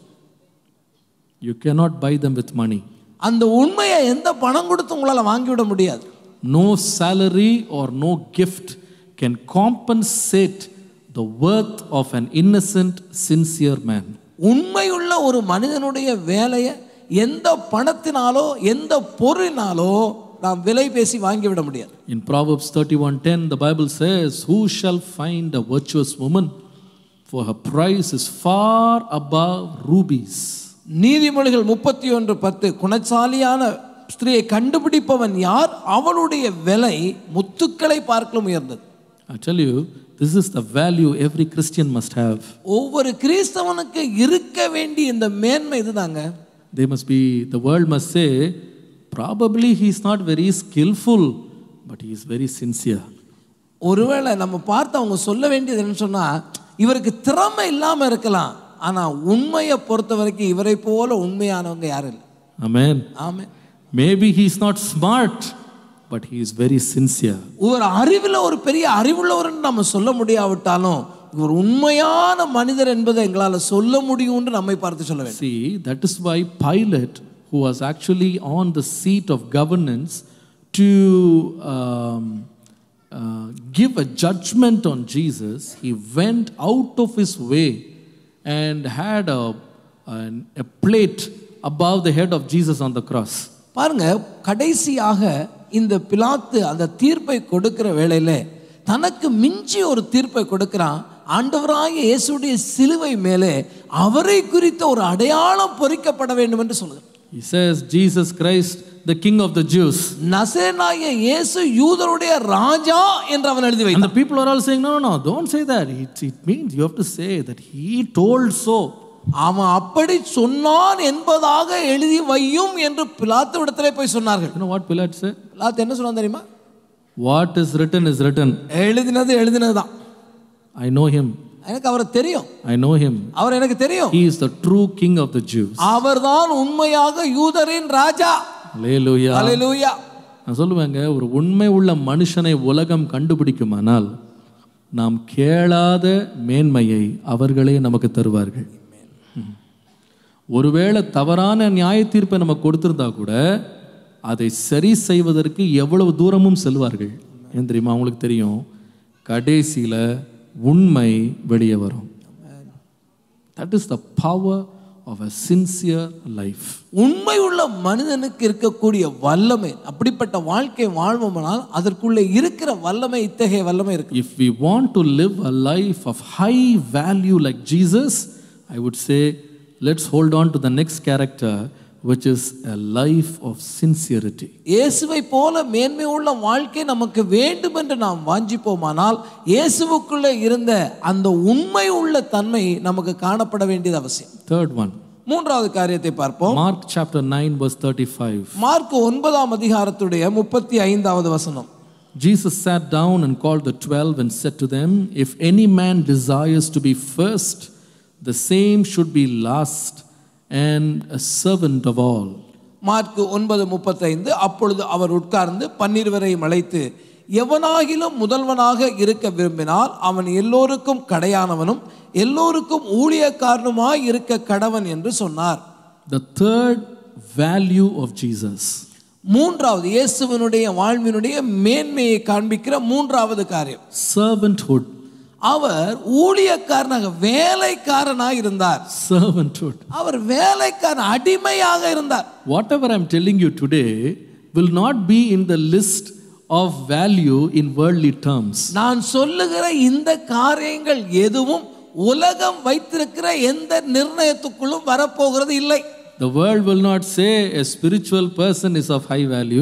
Speaker 1: You cannot buy them with money.
Speaker 2: அந்த உண்மையை எந்த பணம் கொடுத்து உங்களால வாங்கிவிட முடியாது
Speaker 1: No salary or no gift can compensate the worth of an innocent, sincere man.
Speaker 2: உண்மையுள்ள ஒரு மனிதனுடைய வேலையை எந்த பணத்தினாலோ எந்த பொருளினாலோ நாம் விலை பேசி வாங்கிவிட முடியாது
Speaker 1: In Proverbs 31:10, the Bible says, Who shall find a virtuous woman? For her price is far above rubies.
Speaker 2: நீதிமொழிகள் முப்பத்தி ஒன்று பத்து குணசாலியான ஸ்திரியை கண்டுபிடிப்பவன் யார் அவளுடைய விலை முத்துக்களை பார்க்கலும் உயர்ந்தது
Speaker 1: I tell you, this is the value every Christian must have.
Speaker 2: ஒவ்வொரு கிறிஸ்தவனுக்கு இருக்க வேண்டிய இந்த மேன்மை இதுதாங்க
Speaker 1: They must be, the world must say, probably he is not very skillful, but he is very sincere.
Speaker 2: ஒருவேளை நம்ம பார்த்து அவங்க சொல்ல வேண்டியது என்னன்னு சொன்னா இவருக்கு திறமை இல்லாம இருக்கலாம் ஆனா உண்மையை பொறுத்த வரைக்கும் இவரை போல உண்மையானவங்க யாரும் இல்லை
Speaker 1: Amen.
Speaker 2: ஆமே
Speaker 1: Maybe he is not smart, but he is very sincere.
Speaker 2: ஒரு அறிவில் ஒரு பெரிய அறிவுள்ளவர்னு நம்ம சொல்ல முடியாவிட்டாலும் இவர் உண்மையான மனிதர் என்பதை எங்களால் சொல்ல முடியும்னு நம்மை பார்த்து சொல்ல வேண்டும்
Speaker 1: See, that is why Pilate, who was actually on the seat of governance to um, uh, give a judgment on Jesus, he went out of his way and had a, an- a plate above the head of Jesus on the cross.
Speaker 2: பாருங்க கடைசியாக இந்த பிலாத்து அந்த தீர்ப்பை கொடுக்கிற வேளையில தனக்கு மிஞ்சி ஒரு தீர்ப்பை கொடுக்கிறான் ஆண்டவராகிய இயேசுடைய சிலுவை மேலே அவரை குறித்த ஒரு அடையாளம் பொறிக்கப்பட வேண்டும் என்று சொல்லுகிறார்
Speaker 1: He says, Jesus Christ, the King of the Jews.
Speaker 2: நசேனாகிய இயேசு யூதருடைய ராஜா என்று அவன் எழுதி
Speaker 1: And
Speaker 2: வைத்தான்
Speaker 1: the people are all saying, No, no, no, don't say that. It, it means you have to say that he told so.
Speaker 2: அவன் அப்படி சொன்னான் என்பதாக எழுதி வையும் என்று பிலாத்து இடத்திலே போய் சொன்னார்கள்
Speaker 1: You know what Pilate said?
Speaker 2: பிலாத்து என்ன சொன்னான் தெரியுமா
Speaker 1: What is written is written.
Speaker 2: எழுதினது எழுதினது தான்
Speaker 1: I know him.
Speaker 2: எனக்கு அவரை தெரியும்
Speaker 1: I know him.
Speaker 2: அவர் எனக்கு தெரியும்
Speaker 1: He is the true king of the Jews.
Speaker 2: அவர்தான் உண்மையாக யூதரின் ராஜா
Speaker 1: Hallelujah.
Speaker 2: அல்லேலூயா
Speaker 1: நான் சொல்லுவேங்க ஒரு உண்மை உள்ள மனுஷனை உலகம் கண்டுபிடிக்குமானால் நாம் கேளாத மேன்மையை அவர்களே நமக்கு தருவார்கள் ம். ஒருவேளை தவறான நியாய தீர்ப்பை நம்ம கொடுத்திருந்தா கூட அதை சரி செய்வதற்கு எவ்வளவு தூரமும் செல்வார்கள் ஏன் தெரியுமா அவங்களுக்கு தெரியும் கடைசியில் உண்மை வெளியே வரும் that is the power of a sincere life
Speaker 2: உண்மை உள்ள மனிதனுக்கு இருக்கக்கூடிய வல்லமை அப்படிப்பட்ட வாழ்க்கை வாழ்வோமானால் அதற்குள்ளே இருக்கிற வல்லமை இத்தகைய வல்லமை இருக்கு
Speaker 1: If we want to live a life of high value like Jesus, I would say, let's hold on to the next character, which is a life of sincerity.
Speaker 2: இயேசுவை போல மேன்மை உள்ள வாழ்க்கை நமக்கு வேண்டும் என்று நாம் வாஞ்சிப்போமானால் இயேசுவுக்குள்ளே இருந்த அந்த உண்மை உள்ள தன்மை நமக்கு காணப்பட வேண்டியது அவசியம்
Speaker 1: Third one,
Speaker 2: மூன்றாவது காரியத்தை பார்ப்போம்
Speaker 1: Mark chapter 9, verse 35.
Speaker 2: மார்க் ஒன்பதாம் அதிகாரத்துடைய முப்பத்தி ஐந்தாவது வசனம்
Speaker 1: Jesus sat down and called the twelve and said to them, If any man desires to be first, the same should be last and a servant of all.
Speaker 2: Mark ஒன்பது முப்பத்தைந்து அப்பொழுது அவர் உட்கார்ந்து பன்னிருவரையும் அழைத்து எவனாகிலும் முதல்வனாக இருக்க விரும்பினால் அவன் எல்லோருக்கும் கடையானவனும் எல்லோருக்கும் ஊழியக்காரனுமாய் இருக்க கடவன் என்று சொன்னார்
Speaker 1: The third value of Jesus.
Speaker 2: மூன்றாவது இயேசுவனுடைய வாழ்வினுடைய மேன்மையை காண்பிக்கிற மூன்றாவது காரியம்
Speaker 1: Servanthood.
Speaker 2: அவர் ஊழியக்காரனாக வேலைக்காரனாக இருந்தார்
Speaker 1: Servanthood.
Speaker 2: அவர் வேலைக்காரன் அடிமையாக இருந்தார்
Speaker 1: Whatever I'm telling you today will not be in the list of value in worldly terms.
Speaker 2: நான் சொல்லுகிற இந்த காரியங்கள் எதுவும் உலகம் வைத்திருக்கிற எந்த நிர்ணயத்துக்குள்ளும் வரப்போகிறது இல்லை
Speaker 1: The world will not say a spiritual person is of high value.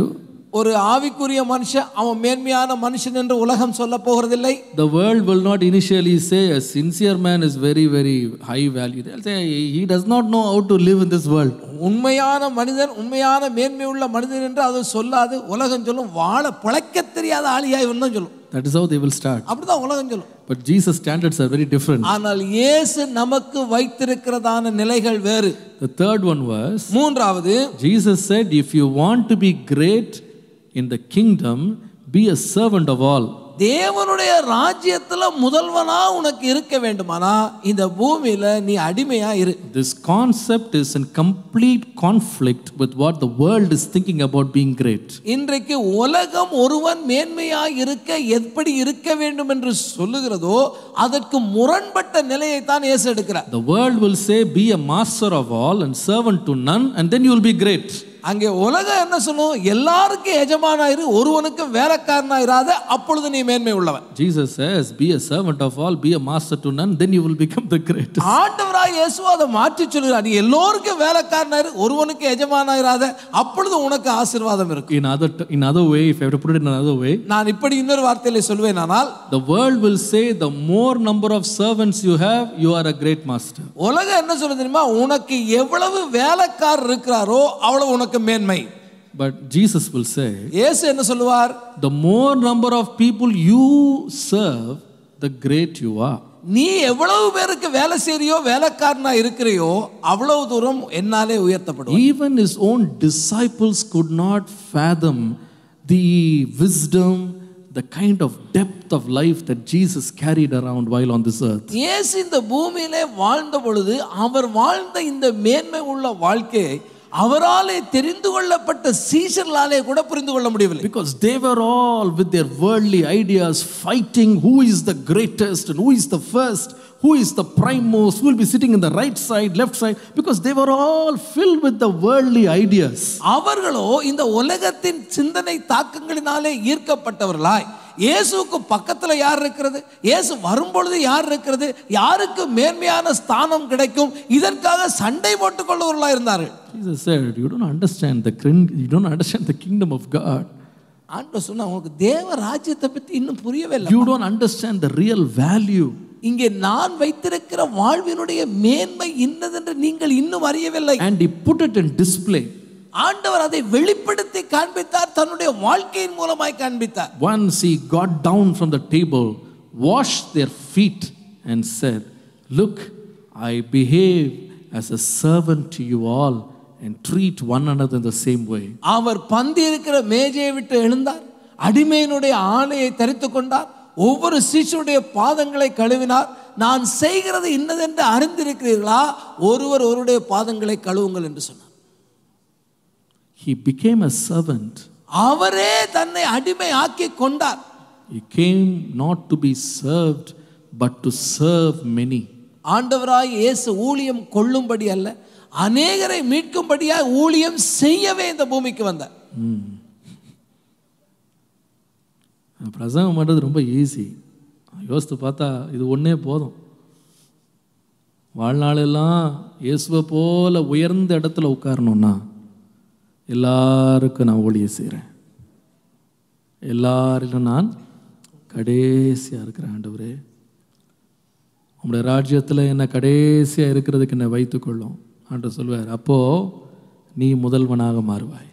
Speaker 2: ஒரு ஆவிக்குரிய மனுஷன் அவன் மேன்மையான மனுஷன் என்று உலகம் சொல்ல போகிறதில்லை
Speaker 1: The world will not initially say a sincere man is very, very high value. They'll say he does not know how to live in this world.
Speaker 2: உண்மையான மனிதன் உண்மையான மேன்மை உள்ள மனிதன் என்று அது சொல்லாது உலகம் சொல்லும் வாழ பிழைக்க தெரியாத ஆளியா இவன் தான் சொல்லும்
Speaker 1: That is how they will start.
Speaker 2: அப்படிதான் உலகம் சொல்லும்
Speaker 1: But Jesus' standards are very different.
Speaker 2: ஆனால் இயேசு நமக்கு வைத்திருக்கிறதான நிலைகள் வேறு
Speaker 1: The third one was
Speaker 2: மூன்றாவது
Speaker 1: Jesus said, If you want to be great in the kingdom, be a servant of all.
Speaker 2: தேவனுடைய ராஜ்யத்துல முதல்வனா உனக்கு இருக்க வேண்டுமானா இந்த பூமியில நீ அடிமையா இரு
Speaker 1: This concept is in complete conflict with what the world is thinking about being great.
Speaker 2: இன்றைக்கு உலகம் ஒருவன் மேன்மையா இருக்க எப்படி இருக்க வேண்டும் என்று சொல்லுகிறதோ அதற்கு முரண்பட்ட நிலையை தான் இயேசு எடுக்கிறார்
Speaker 1: The world will say, Be a master of all and servant to none, and then you will be great.
Speaker 2: அங்கே உலகம் என்ன சொல்லும் எல்லாருக்கும் எஜமானாயிரு ஒருவனுக்கும் வேலைக்காரனாயிராத அப்பொழுது நீ மேன்மை உள்ளவன்
Speaker 1: Jesus says, Be a servant of all, be a master to none, then you will become the greatest.
Speaker 2: ஆண்டவராய் இயேசு அதை மாற்றி சொல்கிறார் நீ எல்லோருக்கும் வேலைக்காரனாயிரு ஒருவனுக்கு எஜமானாயிராத அப்பொழுது உனக்கு ஆசீர்வாதம் இருக்கும்
Speaker 1: In other, in other way, if I have to put it in another way,
Speaker 2: நான் இப்படி இன்னொரு வார்த்தையில சொல்வேன் ஆனால்
Speaker 1: the world will say, The more number of servants you have, you are a great master.
Speaker 2: உலகம் என்ன சொல்லுது தெரியுமா உனக்கு எவ்வளவு வேலைக்காரர் இருக்கிறாரோ அவ்வளவு உனக்கு மேன்மை
Speaker 1: But Jesus will say,
Speaker 2: இயேசு என்ன சொல்லுவார்
Speaker 1: The more number of people you serve, the great you are.
Speaker 2: நீ எவ்வளவு பேருக்கு வேலை செய்றியோ வேலைக்காரனா இருக்கிறியோ அவ்வளவு தூரம் என்னாலே உயர்த்தப்படும்
Speaker 1: Even his own disciples could not fathom the wisdom, the kind of depth of life that Jesus carried around while on this earth.
Speaker 2: இயேசு இந்த பூமியிலே வாழ்ந்த பொழுது அவர் வாழ்ந்த இந்த மேன்மை உள்ள வாழ்க்கையை அவராலே தெரிந்து கொள்ளப்பட்ட சீஷர்களாலே கூட புரிந்து கொள்ள முடியவில்லை
Speaker 1: Because they were all with their worldly ideas fighting who is the greatest and who is the first, who is the primemost, who will be sitting in the right side, left side, because they were all filled with the worldly ideas.
Speaker 2: அவர்களோ இந்த உலகத்தின் சிந்தனை தாக்கங்களினாலே ஈர்க்கப்பட்டவர்களாய் இயேசுவுக்கு பக்கத்துல யார் இருக்கிறது இயேசு வரும்பொழுது யார் இருக்கிறது யாருக்கு மேன்மையான ஸ்தானம் கிடைக்கும் இதற்காக சண்டை போட்டுக் கொள்ளுவர்களாக இருந்தார்கள்
Speaker 1: Jesus said, You don't understand the kin- you don't understand the kingdom of God.
Speaker 2: ஆண்டவர் சொன்னா உங்களுக்கு தேவ ராஜ்யத்தை பத்தி இன்னும் புரியவே இல்லை
Speaker 1: You don't understand the real value.
Speaker 2: இங்கே நான் வைத்திருக்கிற வாழ்வினுடைய மேன்மை இன்னதென்று நீங்கள் இன்னும் அறியவில்லை
Speaker 1: And he put it in display.
Speaker 2: ஆண்டவர் அதை வெளிப்படுத்தி காண்பித்தார் தன்னுடைய வாழ்க்கையின் மூலமாய் காண்பித்தார்
Speaker 1: Once he got down from the table, washed their feet, and said, Look, I behave as a servant to you all and treat one another in the same way.
Speaker 2: அவர் பந்தி இருக்கிற மேஜையை விட்டு எழுந்தார் அடிமையினுடைய ஆணையை தரித்து கொண்டார் ஒவ்வொரு சிசுடைய பாதங்களை கழுவினார் நான் செய்கிறது இன்னதென்று அறிந்திருக்கிறீர்களா ஒருவர் ஒருடைய பாதங்களை கழுவுங்கள் என்று சொன்னார்
Speaker 1: He became a servant.
Speaker 2: அவரே தன்னை அடிமை ஆக்கி கொண்டார்
Speaker 1: He came not to be served, but to serve many.
Speaker 2: ஆண்டவராய் இயேசு ஊழியம் கொள்ளும்படி அல்ல அநேகரை மீட்கும்படியாய் ஊழியம் செய்யவே இந்த பூமிக்கு வந்தார்
Speaker 1: பிரசங்கம் பண்ணுறது ரொம்ப ஈஸி யோசித்து பார்த்தா இது ஒன்றே போதும் வாழ்நாளெல்லாம் இயேசுவை போல உயர்ந்த இடத்துல உட்காரணும்னா எல்லாருக்கும் நான் ஊழியம் செய்கிறேன் எல்லாரிலும் நான் கடைசியாக இருக்கிறேன் ஆண்டவரே உங்களுடைய ராஜ்யத்தில் என்ன கடைசியாக இருக்கிறதுக்கு என்னை வைத்துக்கொள்ளும் ஆண்டவர் சொல்வார் அப்போது நீ முதல்வனாக மாறுவாய்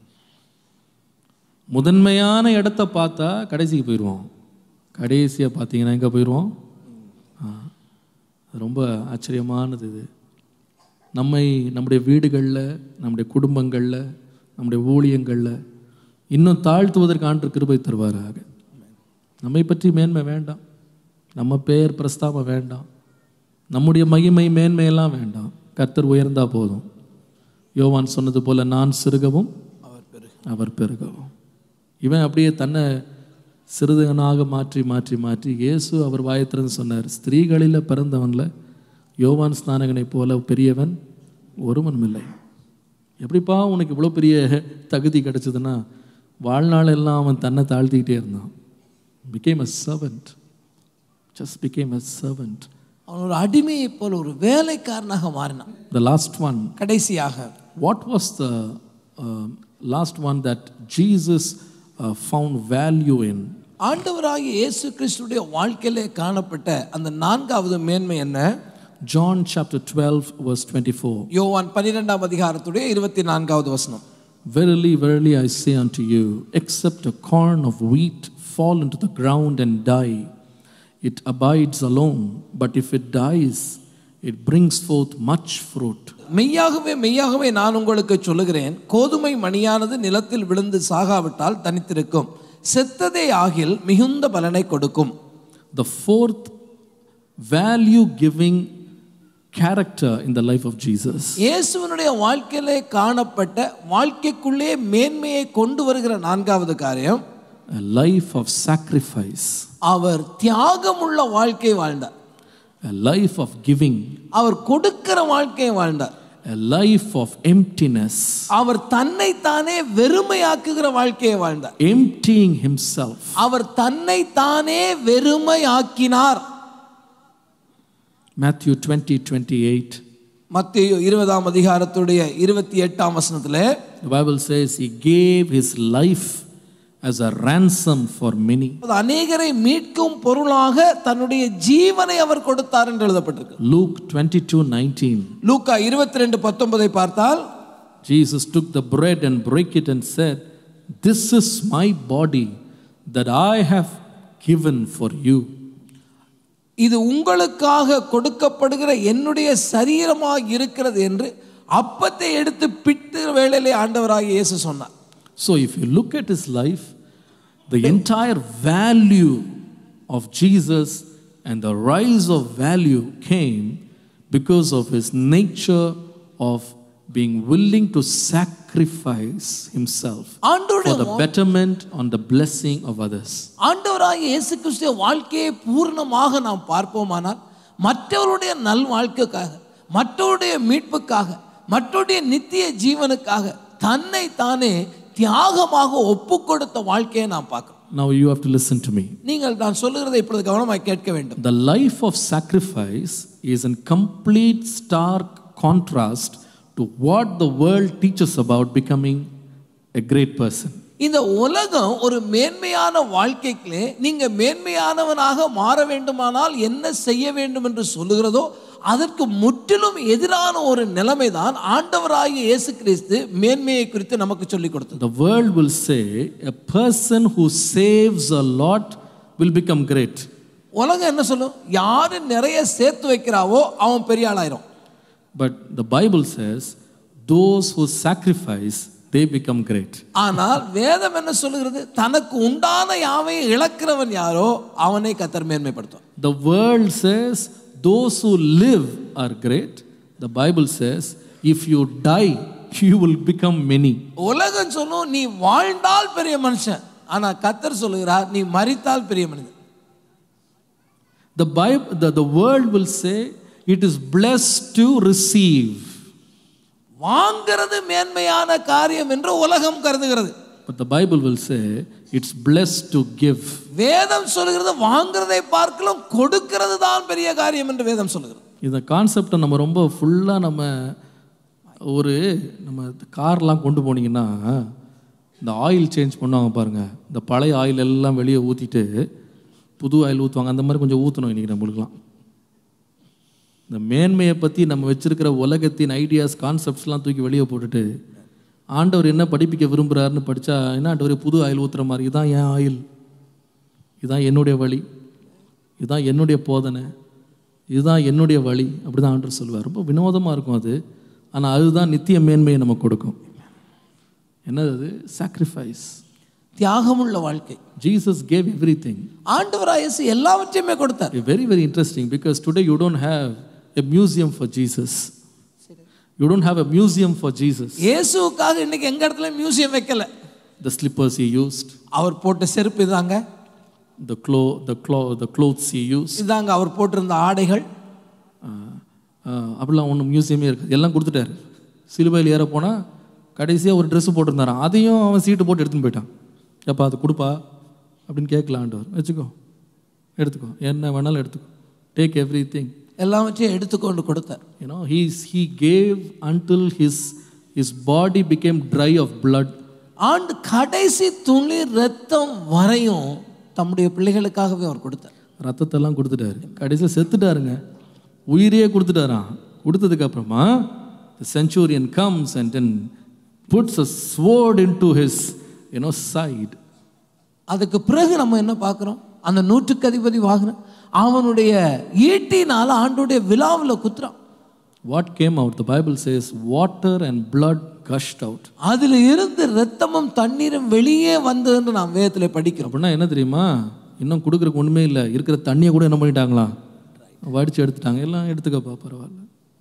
Speaker 1: முதன்மையான இடத்த பார்த்தா கடைசிக்கு போயிடுவோம் கடைசியாக பார்த்தீங்கன்னா எங்கே போயிடுவோம் ஆ, அது ரொம்ப ஆச்சரியமானது இது நம்மை நம்முடைய வீடுகளில் நம்முடைய குடும்பங்களில் நம்முடைய ஊழியங்களில் இன்னும் தாழ்த்துவதற்கு ஆண்டு கிருபை தருவாராக நம்மை பற்றி மேன்மை வேண்டாம் நம்ம பேர் பிரஸ்தாபம் வேண்டாம் நம்முடைய மகிமை மேன்மையெல்லாம் வேண்டாம் கர்த்தர் உயர்ந்தா போதும் யோவான் சொன்னது போல நான் சிறுகவும் அவர் பெருகவும் இவன் அப்படியே தன்னை சிறுதனாக மாற்றி மாற்றி மாற்றி இயேசு அவர் வாயத்திறந்து சொன்னார் ஸ்திரீகளில் பிறந்தவன்ல யோவான் ஸ்நானகனைப் போல பெரியவன் ஒருவனும் இல்லை எப்படிப்பா உனக்கு இவ்வளோ பெரிய தகுதி கிடைச்சதுன்னா வாழ்நாள் எல்லாம் அவன் தன்னை தாழ்த்திக்கிட்டே இருந்தான் became a servant just became a servant
Speaker 2: அவன் ஒரு அடிமையை போல ஒரு வேலைக்காரனாக மாறினான்
Speaker 1: த லாஸ்ட் ஒன்
Speaker 2: கடைசியாக
Speaker 1: what was the um, last one that Jesus uh, found value in.
Speaker 2: ஆண்டவராகிய இயேசு கிறிஸ்துடைய வாழ்க்கையிலே காணப்பட்ட அந்த நான்காவது மேன்மை என்ன
Speaker 1: John chapter 12, verse 24.
Speaker 2: யோவான் பன்னிரெண்டாம் அதிகாரத்துடைய இருபத்தி நான்காவது வசனம்
Speaker 1: Verily, verily, I say unto you, except a corn of wheat fall into the ground and die, it abides alone. But if it dies, it brings forth much fruit.
Speaker 2: மெய்யாகவே மெய்யாகவே நான் உங்களுக்கு சொல்லுகிறேன் கோதுமை மணியானது நிலத்தில் விழுந்து சாகாவிட்டால் தனித்திருக்கும் செத்ததே ஆகில் மிகுந்த பலனை கொடுக்கும்
Speaker 1: The fourth value giving character in the life of Jesus
Speaker 2: இயேசுவனுடைய வாழ்க்கையிலே காணப்பட்ட வாழ்க்கைக்குள்ளே மேன்மையை கொண்டு வருகிற நான்காவது காரியம்
Speaker 1: a life of sacrifice,
Speaker 2: அவர் தியாகமுள்ள வாழ்க்கை வாழ்ந்தார்
Speaker 1: a life of giving,
Speaker 2: அவர் கொடுக்கிற வாழ்க்கையை வாழ்ந்தார்
Speaker 1: a life of emptiness,
Speaker 2: அவர் தன்னைத்தானே வெறுமையாக்குகிற வாழ்க்கையை வாழ்ந்தார்
Speaker 1: emptying himself.
Speaker 2: அவர் தன்னைத்தானே வெறுமையாக்கினார்
Speaker 1: Matthew 20 28.
Speaker 2: மத்திய இருபதாம் அதிகாரத்துடைய இருபத்தி எட்டாம் வசனத்துல
Speaker 1: The Bible says he gave his life as a ransom for many.
Speaker 2: அது அநேகரை மீட்கும் பொருளாக தன்னுடைய ஜீவனை அவர் கொடுத்தார் என்று எழுதப்பட்டிருக்கு
Speaker 1: Luke 22 19.
Speaker 2: லூக்கா இருபத்தி ரெண்டு பத்தொன்பதை பார்த்தால்
Speaker 1: Jesus took the bread and broke it and said, This is my body that I have given for you.
Speaker 2: இது உங்களுக்காக கொடுக்கப்படுகிற என்னுடைய சரீரமாக இருக்கிறது என்று அப்பத்தை எடுத்து பிட்டு வேளையிலே ஆண்டவராகிய இயேசு சொன்னார்
Speaker 1: So, if you look at his life, the entire value of Jesus and the rise of value came because of his nature of being willing to sacrifice himself
Speaker 2: ஆண்டவருடைய
Speaker 1: for the betterment on the blessing of others.
Speaker 2: ஆண்டவராகிய இயேசு கிறிஸ்துவ வாழ்க்கையை பூர்ணமாக நாம் பார்ப்போமானால் மற்றவருடைய நல் வாழ்க்கைக்காக மற்றவருடைய மீட்புக்காக மற்றவருடைய நித்திய ஜீவனுக்காக தன்னை தானே தியாகமாக ஒப்பு கொடுத்த வாழ்க்கையை நாம் பார்க்கிறோம்
Speaker 1: Now, you have to listen to me.
Speaker 2: நீங்கள் நான் சொல்லுகிறதை இப்பொழுது கவனமாய் கேட்க வேண்டும்
Speaker 1: The life of sacrifice is in complete stark contrast to what the world teaches about becoming a great person.
Speaker 2: இந்த உலகம் ஒரு மேன்மையான வாழ்க்கைக்குள்ளே நீங்க மேன்மையானவனாக மாற வேண்டுமானால் என்ன செய்ய வேண்டும் என்று சொல்லுகிறதோ அதற்கு முற்றிலும் எதிரான ஒரு நிலைமை தான் ஆண்டவராகிய இயேசு கிறிஸ்து மேன்மையை குறித்து நமக்கு சொல்லிக் கொடுத்தது
Speaker 1: The world will say a person who saves a lot will become great.
Speaker 2: உலகம் என்ன சொல்லும் யாரு நிறைய சேர்த்து வைக்கிறாவோ அவன் பெரிய ஆளாயிரும்
Speaker 1: But the Bible says those who sacrifice, they become great.
Speaker 2: ஆனால் வேதம் என்ன சொல்லுகிறது தனக்கு உண்டான யாவையும் இழக்கிறவன் யாரோ அவனை கத்தர் மேன்மைப்படுத்துவான்
Speaker 1: The world says those who live are great. The Bible says if you die, you will become many.
Speaker 2: உலகம் சொல்லும் நீ வாழ்ந்தால் பெரிய மனுஷன் ஆனா கத்தர் சொல்லுகிறார் நீ மரித்தால் பெரிய மனிதன்
Speaker 1: The Bible, the, the world will say it is blessed to receive.
Speaker 2: வாங்கிறது மேன்மையான காரியம் என்று உலகம் கருதுகிறது
Speaker 1: But the Bible will say it's blessed to give.
Speaker 2: வேதம் சொல்லுகிறது வாங்குறதை பார்க்கலாம் கொடுக்கிறது தான் பெரிய காரியம் என்று வேதம் சொல்லுகிறது
Speaker 1: இந்த கான்செப்டை நம்ம ரொம்ப ஃபுல்லாக நம்ம ஒரு நம்ம கார்லாம் கொண்டு போனீங்கன்னா இந்த ஆயில் சேஞ்ச் பண்ணுவாங்க பாருங்கள் இந்த பழைய ஆயில் எல்லாம் வெளியே ஊற்றிட்டு புது ஆயில் ஊற்றுவாங்க அந்த மாதிரி கொஞ்சம் ஊற்றணும் இன்றைக்கி நம்மளுக்குலாம் இந்த மேன்மையை பற்றி நம்ம வச்சிருக்கிற உலகத்தின் ஐடியாஸ் கான்செப்ட்ஸ்லாம் தூக்கி வெளியே போட்டுட்டு ஆண்டவர் என்ன படிப்பிக்க விரும்புகிறாருன்னு படித்தா என்ன ஆண்டவர் புது ஆயில் ஊற்றுற மாதிரி இதான் என் ஆயில் இதான் என்னுடைய வழி இதுதான் என்னுடைய போதனை இதுதான் என்னுடைய வழி அப்படி தான் ஆண்டவர் சொல்லுவார் ரொம்ப வினோதமாக இருக்கும் அது ஆனால் அதுதான் நித்திய மேன்மையை நமக்கு கொடுக்கும் என்னது அது சாக்ரிஃபைஸ்
Speaker 2: தியாகமுள்ள வாழ்க்கை
Speaker 1: ஜீசஸ் கேவ் எவ்ரி திங்
Speaker 2: ஆண்டவராக இயேசு எல்லாவற்றையுமே கொடுத்தார்
Speaker 1: very very interesting because today you don't have a museum for Jesus you don't have a museum for Jesus
Speaker 2: இயேசுவுக்காக இன்னைக்கு எங்க இடத்துல மியூசியம் வைக்கல
Speaker 1: த ஸ்லிப்பர்ஸ் he used
Speaker 2: அவர் போட்ட செருப்பு இதாங்க
Speaker 1: the clo the clo the clothes he used
Speaker 2: இதாங்க அவர் போட்டிருந்த ஆடைகள்
Speaker 1: ஆஹ், ஆஹ், அப்படிலாம் ஒன்றும் மியூசியமே இருக்குது எல்லாம் கொடுத்துட்டாரு சிலுவையில் ஏற போனால் கடைசியாக ஒரு ட்ரெஸ் போட்டிருந்தாராம் அதையும் அவன் சீட்டு போட்டு எடுத்துன்னு போயிட்டான் எப்பா அது கொடுப்பா அப்படின்னு கேட்கலான்டவர் வச்சுக்கோ எடுத்துக்கோ என்ன வேணாலும் எடுத்துக்கோ டேக் எவ்ரி திங்
Speaker 2: எல்லாவற்றையும் எடுத்துக்கொண்டு கொடுத்தார்
Speaker 1: you know he's he gave until his his body became dry of blood.
Speaker 2: ஆண்டு கடைசி துளி ரத்தம் வரையும் தம்முடைய பிள்ளைகளுக்காகவே அவர் கொடுத்தார்
Speaker 1: ரத்தத்தெல்லாம் கொடுத்துட்டாரு கடைசியில் செத்துட்டாருங்க உயிரையே கொடுத்துட்டாராம் கொடுத்ததுக்கு அப்புறமா the centurion comes and then puts a sword into his you know side
Speaker 2: அதுக்கு பிறகு நம்ம என்ன பார்க்குறோம் அந்த நூற்றுக்கு அதிபதி வாங்கின அவனுடைய ஈட்டினால ஆண்டுடைய விழாவில் குத்துறான்
Speaker 1: what came out the bible says water and blood gushed out
Speaker 2: அதில் இருந்து ரத்தமும் தண்ணீரும் வெளியே வந்ததுன்னு நாம் வேதத்தில் படிக்கிறோம்
Speaker 1: அப்படின்னா என்ன தெரியுமா இன்னும் கொடுக்குறக்கு ஒண்ணுமே இல்லை இருக்கிற தண்ணியை கூட என்ன பண்ணிட்டாங்களா வடிச்சு எடுத்துட்டாங்க எல்லாம் எடுத்துக்கப்பா பரவாயில்ல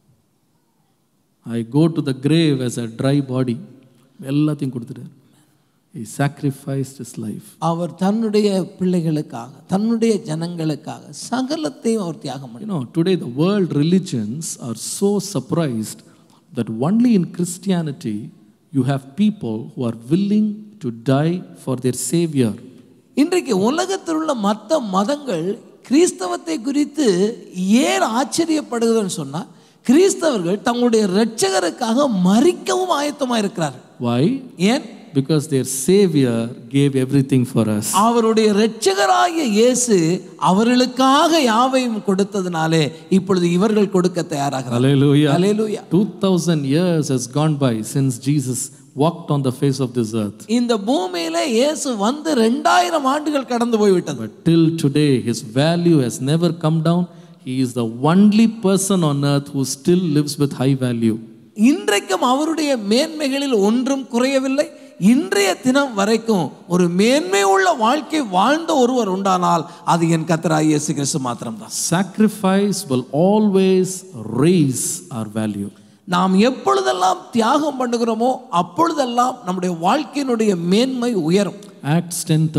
Speaker 1: I go to the grave as a dry body எல்லாத்தையும் கொடுத்துட்டார் he sacrificed his life
Speaker 2: அவர் தன்னுடைய பிள்ளைகளுக்காக தன்னுடைய ஜனங்களுக்காக சகலத்தையும் அவர் தியாகம் பண்ணி
Speaker 1: you know today the world religions are so surprised that only in christianity you have people who are willing to die for their savior
Speaker 2: இன்றைக்கு உலகத்தில் உள்ள மற்ற மதங்கள் கிறிஸ்தவத்தை குறித்து ஏன் ஆச்சரியப்படுகிறதுன்னு சொன்னா கிறிஸ்தவர்கள் தங்களுடைய இரட்சகருக்காக மறிக்கவும் ஆயத்தமாக இருக்கிறார்கள்
Speaker 1: why
Speaker 2: ஏன்
Speaker 1: because their savior gave everything for us
Speaker 2: அவருடைய இரட்சகராகிய இயேசு அவர்களுக்காக யாவையும் கொடுத்ததுனாலே இப்பொழுது இவர்கள் கொடுக்க தயாராகிறார்கள்
Speaker 1: hallelujah
Speaker 2: hallelujah
Speaker 1: 2000 years has gone by since jesus walked on the face of this earth
Speaker 2: இந்த பூமியில இயேசு வந்து ரெண்டாயிரம் ஆண்டுகள் கடந்து போய்விட்டது
Speaker 1: but till today his value has never come down he is the only person on earth who still lives with high value
Speaker 2: இன்றைக்கும் அவருடைய மேன்மைகளில் ஒன்றும் குறையவில்லை இன்றைய தினம் வரைக்கும் ஒரு மேன்மை உள்ள வாழ்க்கை வாழ்ந்த ஒருவர் உண்டானால் அது என் கத்தராய் இயேசு கிறிஸ்து மாத்திரம்தான்
Speaker 1: sacrifice will always raise our value
Speaker 2: நாம் எப்பொழுதெல்லாம் தியாகம் பண்ணுகிறோமோ அப்பொழுதெல்லாம் நம்முடைய வாழ்க்கையினுடைய மேன்மை உயரும்
Speaker 1: acts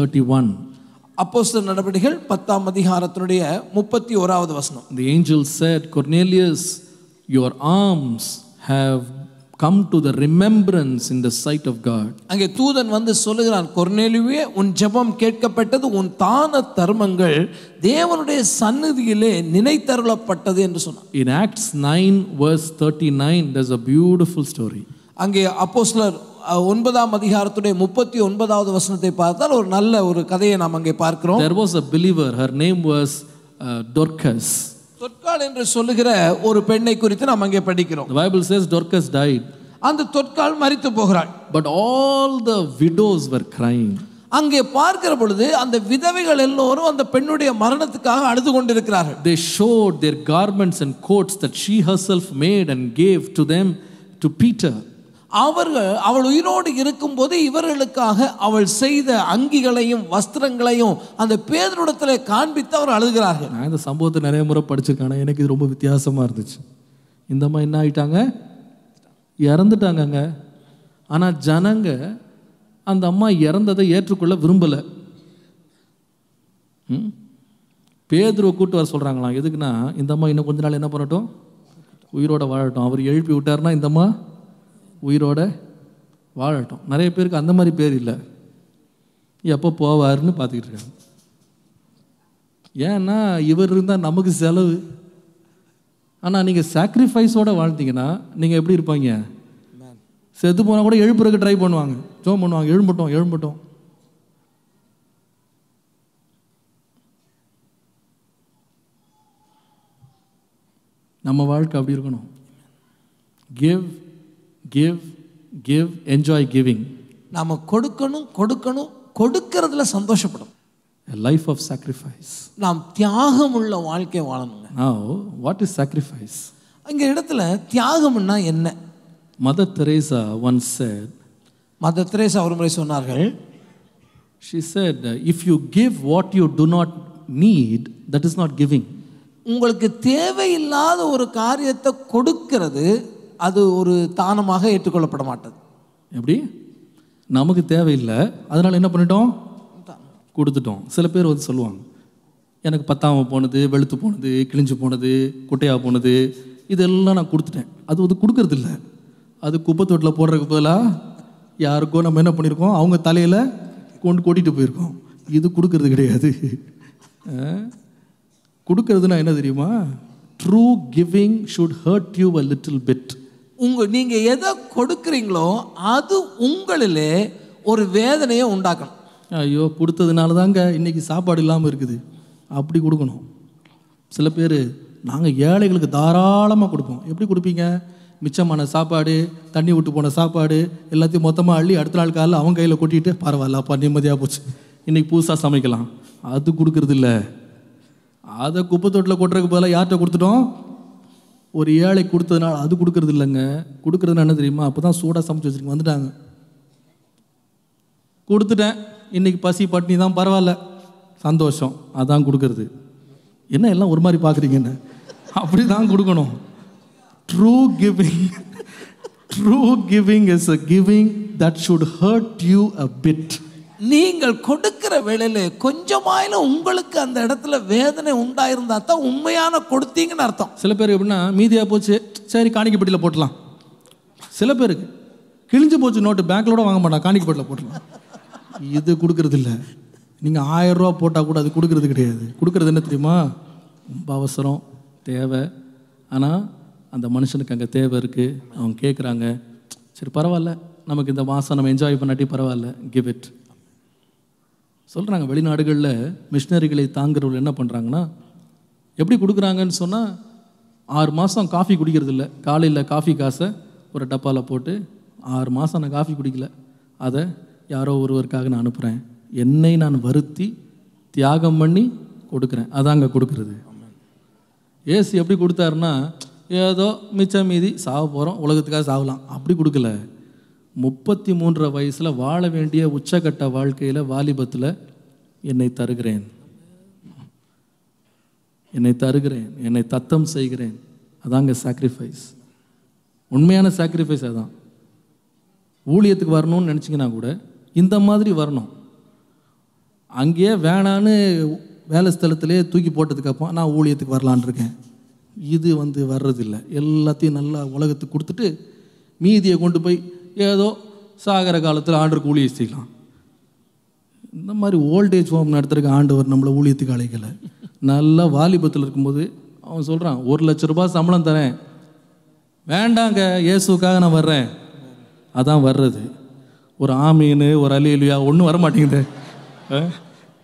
Speaker 1: 10:31
Speaker 2: அப்போஸ்தலர் நடவடிக்கைகள் பத்தாம் அதிகாரத்தினுடைய முப்பத்தி ஓராவது வசனம்
Speaker 1: the angel said cornelius your alms have come to the remembrance in the sight of god
Speaker 2: அங்கே தூதன் வந்து சொல்லுகிறான் கொர்நேலியுவே உன் ஜெபம் கேட்கப்பட்டது உன் தான தர்மங்கள் தேவனுடைய சந்நிதியிலே நினைத்தருளப்பட்டது என்று சொன்னான்
Speaker 1: In Acts 9, verse 39, there's a beautiful story.
Speaker 2: அங்கே அப்போஸ்தலர் அஹ், ஒன்பதாம் அதிகாரத்துடைய முப்பத்தி ஒன்பதாவது வசனத்தை பார்த்தால் ஒரு நல்ல ஒரு கதையை நாம் அங்கே பார்க்கிறோம்
Speaker 1: There was a believer, her name was uh, Dorcas.
Speaker 2: தொற்கால் என்று சொல்லுகிற ஒரு பெண்ணை குறித்து நாம் அங்கே படிக்கிறோம்
Speaker 1: The Bible says Dorcas died,
Speaker 2: அந்த தொற்கால் மரித்து போகிறாள்
Speaker 1: but all the widows were crying.
Speaker 2: அங்கே பார்க்கிற பொழுது அந்த விதவைகள் எல்லோரும் அந்த பெண்ணுடைய மரணத்துக்காக அழுது கொண்டிருக்கிறார்கள்
Speaker 1: They showed their garments and coats that she herself made and gave to them to Peter.
Speaker 2: அவர்கள் அவள் உயிரோடு இருக்கும்போது இவர்களுக்காக அவள் செய்த அங்கிகளையும் வஸ்திரங்களையும் அந்த பேதரிடத்தில் காண்பித்து அவர் அழுகிறார்கள்
Speaker 1: நான் இந்த சம்பவத்தை நிறைய முறை படிச்சிருக்கேன் ஆனா எனக்கு இது ரொம்ப வித்தியாசமாக இருந்துச்சு இந்த அம்மா என்ன ஆயிட்டாங்க இறந்துட்டாங்கங்க ஆனால் ஜனங்க அந்த அம்மா இறந்ததை ஏற்றுக்கொள்ள விரும்பலை ம்? பேதுருவை கூட்டு வர சொல்கிறாங்களாம் எதுக்குன்னா இந்த அம்மா இன்னும் கொஞ்ச நாள் என்ன பண்ணட்டும் உயிரோட வாழட்டும் அவர் எழுப்பி விட்டாருன்னா இந்த அம்மா உயிரோட வாழட்டும் நிறைய பேருக்கு அந்த மாதிரி பேர் இல்லை எப்போ போவாருன்னு பார்த்துக்கிட்டு இருக்காங்க ஏன்னா இவர் இருந்தால் நமக்கு செலவு ஆனால் நீங்கள் சாக்ரிஃபைஸோட வாழ்ந்தீங்கன்னா நீங்கள் எப்படி இருப்பாங்க செத்து போனால் கூட எழுப்புறதுக்கு ட்ரை பண்ணுவாங்க ஜோம் பண்ணுவாங்க எழும்பட்டோம் எழும்பட்டோம் நம்ம வாழ்க்கை அப்படி இருக்கணும் give give give enjoy giving
Speaker 2: நாம கொடுக்கணும் கொடுக்கணும் கொடுக்கறதுல சந்தோஷப்படும்
Speaker 1: a life of sacrifice
Speaker 2: நாம் தியாகம் உள்ள வாழ்க்கை வாழணுங்க
Speaker 1: now what is sacrifice
Speaker 2: அங்க இடத்துல தியாகம்னா என்ன
Speaker 1: mother teresa once said
Speaker 2: மத திரேசா ஒரு முறை சொன்னார்கள்
Speaker 1: She said, if you give what you do not need, that is not giving.
Speaker 2: உங்களுக்கு தேவையில்லாத ஒரு காரியத்தை கொடுக்கிறது அது ஒரு தானமாக ஏற்றுக்கொள்ளப்பட மாட்டது
Speaker 1: எப்படி நமக்கு தேவையில்லை அதனால என்ன பண்ணிட்டோம் கொடுத்துட்டோம் சில பேர் வந்து சொல்லுவாங்க எனக்கு பத்தாம போனது வெளுத்து போனது கிழிஞ்சு போனது குட்டையா போனது இதெல்லாம் நான் கொடுத்துட்டேன் அது வந்து கொடுக்கறது இல்லை அது குப்பை தொட்டில் போடுறதுக்கு பதிலாக யாருக்கோ நம்ம என்ன பண்ணியிருக்கோம் அவங்க தலையில் கொண்டு கொட்டிட்டு போயிருக்கோம் இது கொடுக்கறது கிடையாது அஹ், கொடுக்கறதுனா என்ன தெரியுமா true giving should hurt you a little bit
Speaker 2: உங்க நீங்க எதை கொடுக்குறீங்களோ அது உங்களிலே ஒரு வேதனையை உண்டாக்கணும்
Speaker 1: ஐயோ கொடுத்ததுனால தாங்க இன்னைக்கு சாப்பாடு இல்லாமல் இருக்குது அப்படி கொடுக்கணும் சில பேர் நாங்கள் ஏழைகளுக்கு தாராளமாக கொடுப்போம் எப்படி கொடுப்பீங்க மிச்சமான சாப்பாடு தண்ணி விட்டு போன சாப்பாடு எல்லாத்தையும் மொத்தமாக அள்ளி அடுத்த நாள் காலையில் அவன் கையில் கொட்டிட்டு பரவாயில்ல அப்பா நிம்மதியாக போச்சு இன்னைக்கு புதுசாக சமைக்கலாம் அது கொடுக்கறது இல்லை அதை குப்பை தொட்டில் கொட்டுறதுக்கு பதிலாக யார்கிட்ட கொடுத்துட்டோம் ஒரு ஏழை கொடுத்ததுனால அது கொடுக்கறது இல்லைங்க கொடுக்கறதுனா என்ன தெரியுமா அப்போ தான் சூடாக சமைச்சு வச்சுருக்கீங்க வந்துட்டாங்க கொடுத்துட்டேன் இன்னைக்கு பசி பட்னி தான் பரவாயில்ல சந்தோஷம் அதான் கொடுக்கறது என்ன எல்லாம் ஒரு மாதிரி பார்க்குறீங்க என்ன அப்படி தான் கொடுக்கணும் true giving true giving is a giving that should hurt you a bit
Speaker 2: நீங்கள் கொடுக்கிற வேளையில கொஞ்சமாயிலும் உங்களுக்கு அந்த இடத்துல வேதனை உண்டாயிருந்தா தான் உண்மையான கொடுத்தீங்கன்னு அர்த்தம்
Speaker 1: சில பேர் எப்படின்னா மீதியாக போச்சு சரி காணிக்கப்பட்டியில் போட்டலாம் சில பேருக்கு கிழிஞ்சு போச்சு நோட்டு பேங்க்லோட வாங்க மாட்டான் காணிக்கப்பட்டியில் போட்டலாம் இது கொடுக்கறது இல்லை நீங்கள் ஆயிரம் ரூபா போட்டால் கூட அது கொடுக்கறது கிடையாது கொடுக்கறது என்ன தெரியுமா ரொம்ப அவசரம் தேவை ஆனால் அந்த மனுஷனுக்கு அங்கே தேவை இருக்குது அவங்க கேட்குறாங்க சரி பரவாயில்ல நமக்கு இந்த மாதம் நம்ம என்ஜாய் பண்ணாட்டி பரவாயில்ல கிவ் இட் சொல்கிறாங்க வெளிநாடுகளில் மிஷினரிகளை தாங்குறவர்கள் என்ன பண்ணுறாங்கன்னா எப்படி கொடுக்குறாங்கன்னு சொன்னால் ஆறு மாதம் காஃபி குடிக்கிறது இல்லை காலையில் காஃபி காசை ஒரு டப்பாவில் போட்டு ஆறு மாதம் நான் காஃபி குடிக்கல அதை யாரோ ஒருவருக்காக நான் அனுப்புகிறேன் என்னை நான் வருத்தி தியாகம் பண்ணி கொடுக்குறேன் அதாங்க கொடுக்குறது ஏசு எப்படி கொடுத்தாருன்னா ஏதோ மிச்சம் மீதி சாக போகிறோம் உலகத்துக்காக சாகலாம் அப்படி கொடுக்கல முப்பத்தி மூன்றரை வயசில் வாழ வேண்டிய உச்சக்கட்ட வாழ்க்கையில் வாலிபத்தில் என்னை தருகிறேன் என்னை தருகிறேன் என்னை தத்தம் செய்கிறேன் அதாங்க சாக்ரிஃபைஸ் உண்மையான சாக்ரிஃபைஸ் அதான் ஊழியத்துக்கு வரணும்னு நினச்சிங்கன்னா கூட இந்த மாதிரி வரணும் அங்கேயே வேணான்னு வேலை ஸ்தலத்திலே தூக்கி போட்டதுக்கு அப்புறம் நான் ஊழியத்துக்கு வரலான் இருக்கேன் இது வந்து வர்றதில்லை எல்லாத்தையும் நல்லா உலகத்துக்கு கொடுத்துட்டு மீதியை கொண்டு போய் ஏதோ சாகர காலத்தில் ஆண்டருக்கு ஊழியம் செய்யலாம் இந்த மாதிரி ஓல்டேஜ் ஹோம் நடத்துறதுக்கு ஆண்டவர் நம்மளை ஊழியத்துக்கு அழைக்கலை நல்லா வாலிபத்தில் இருக்கும்போது அவன் சொல்கிறான் ஒரு லட்ச ரூபாய் சம்பளம் தரேன் வேண்டாங்க இயேசுக்காக நான் வர்றேன் அதான் வர்றது ஒரு ஆமீன் ஒரு அலிலியா ஒன்றும் வர மாட்டேங்குது அஹ்?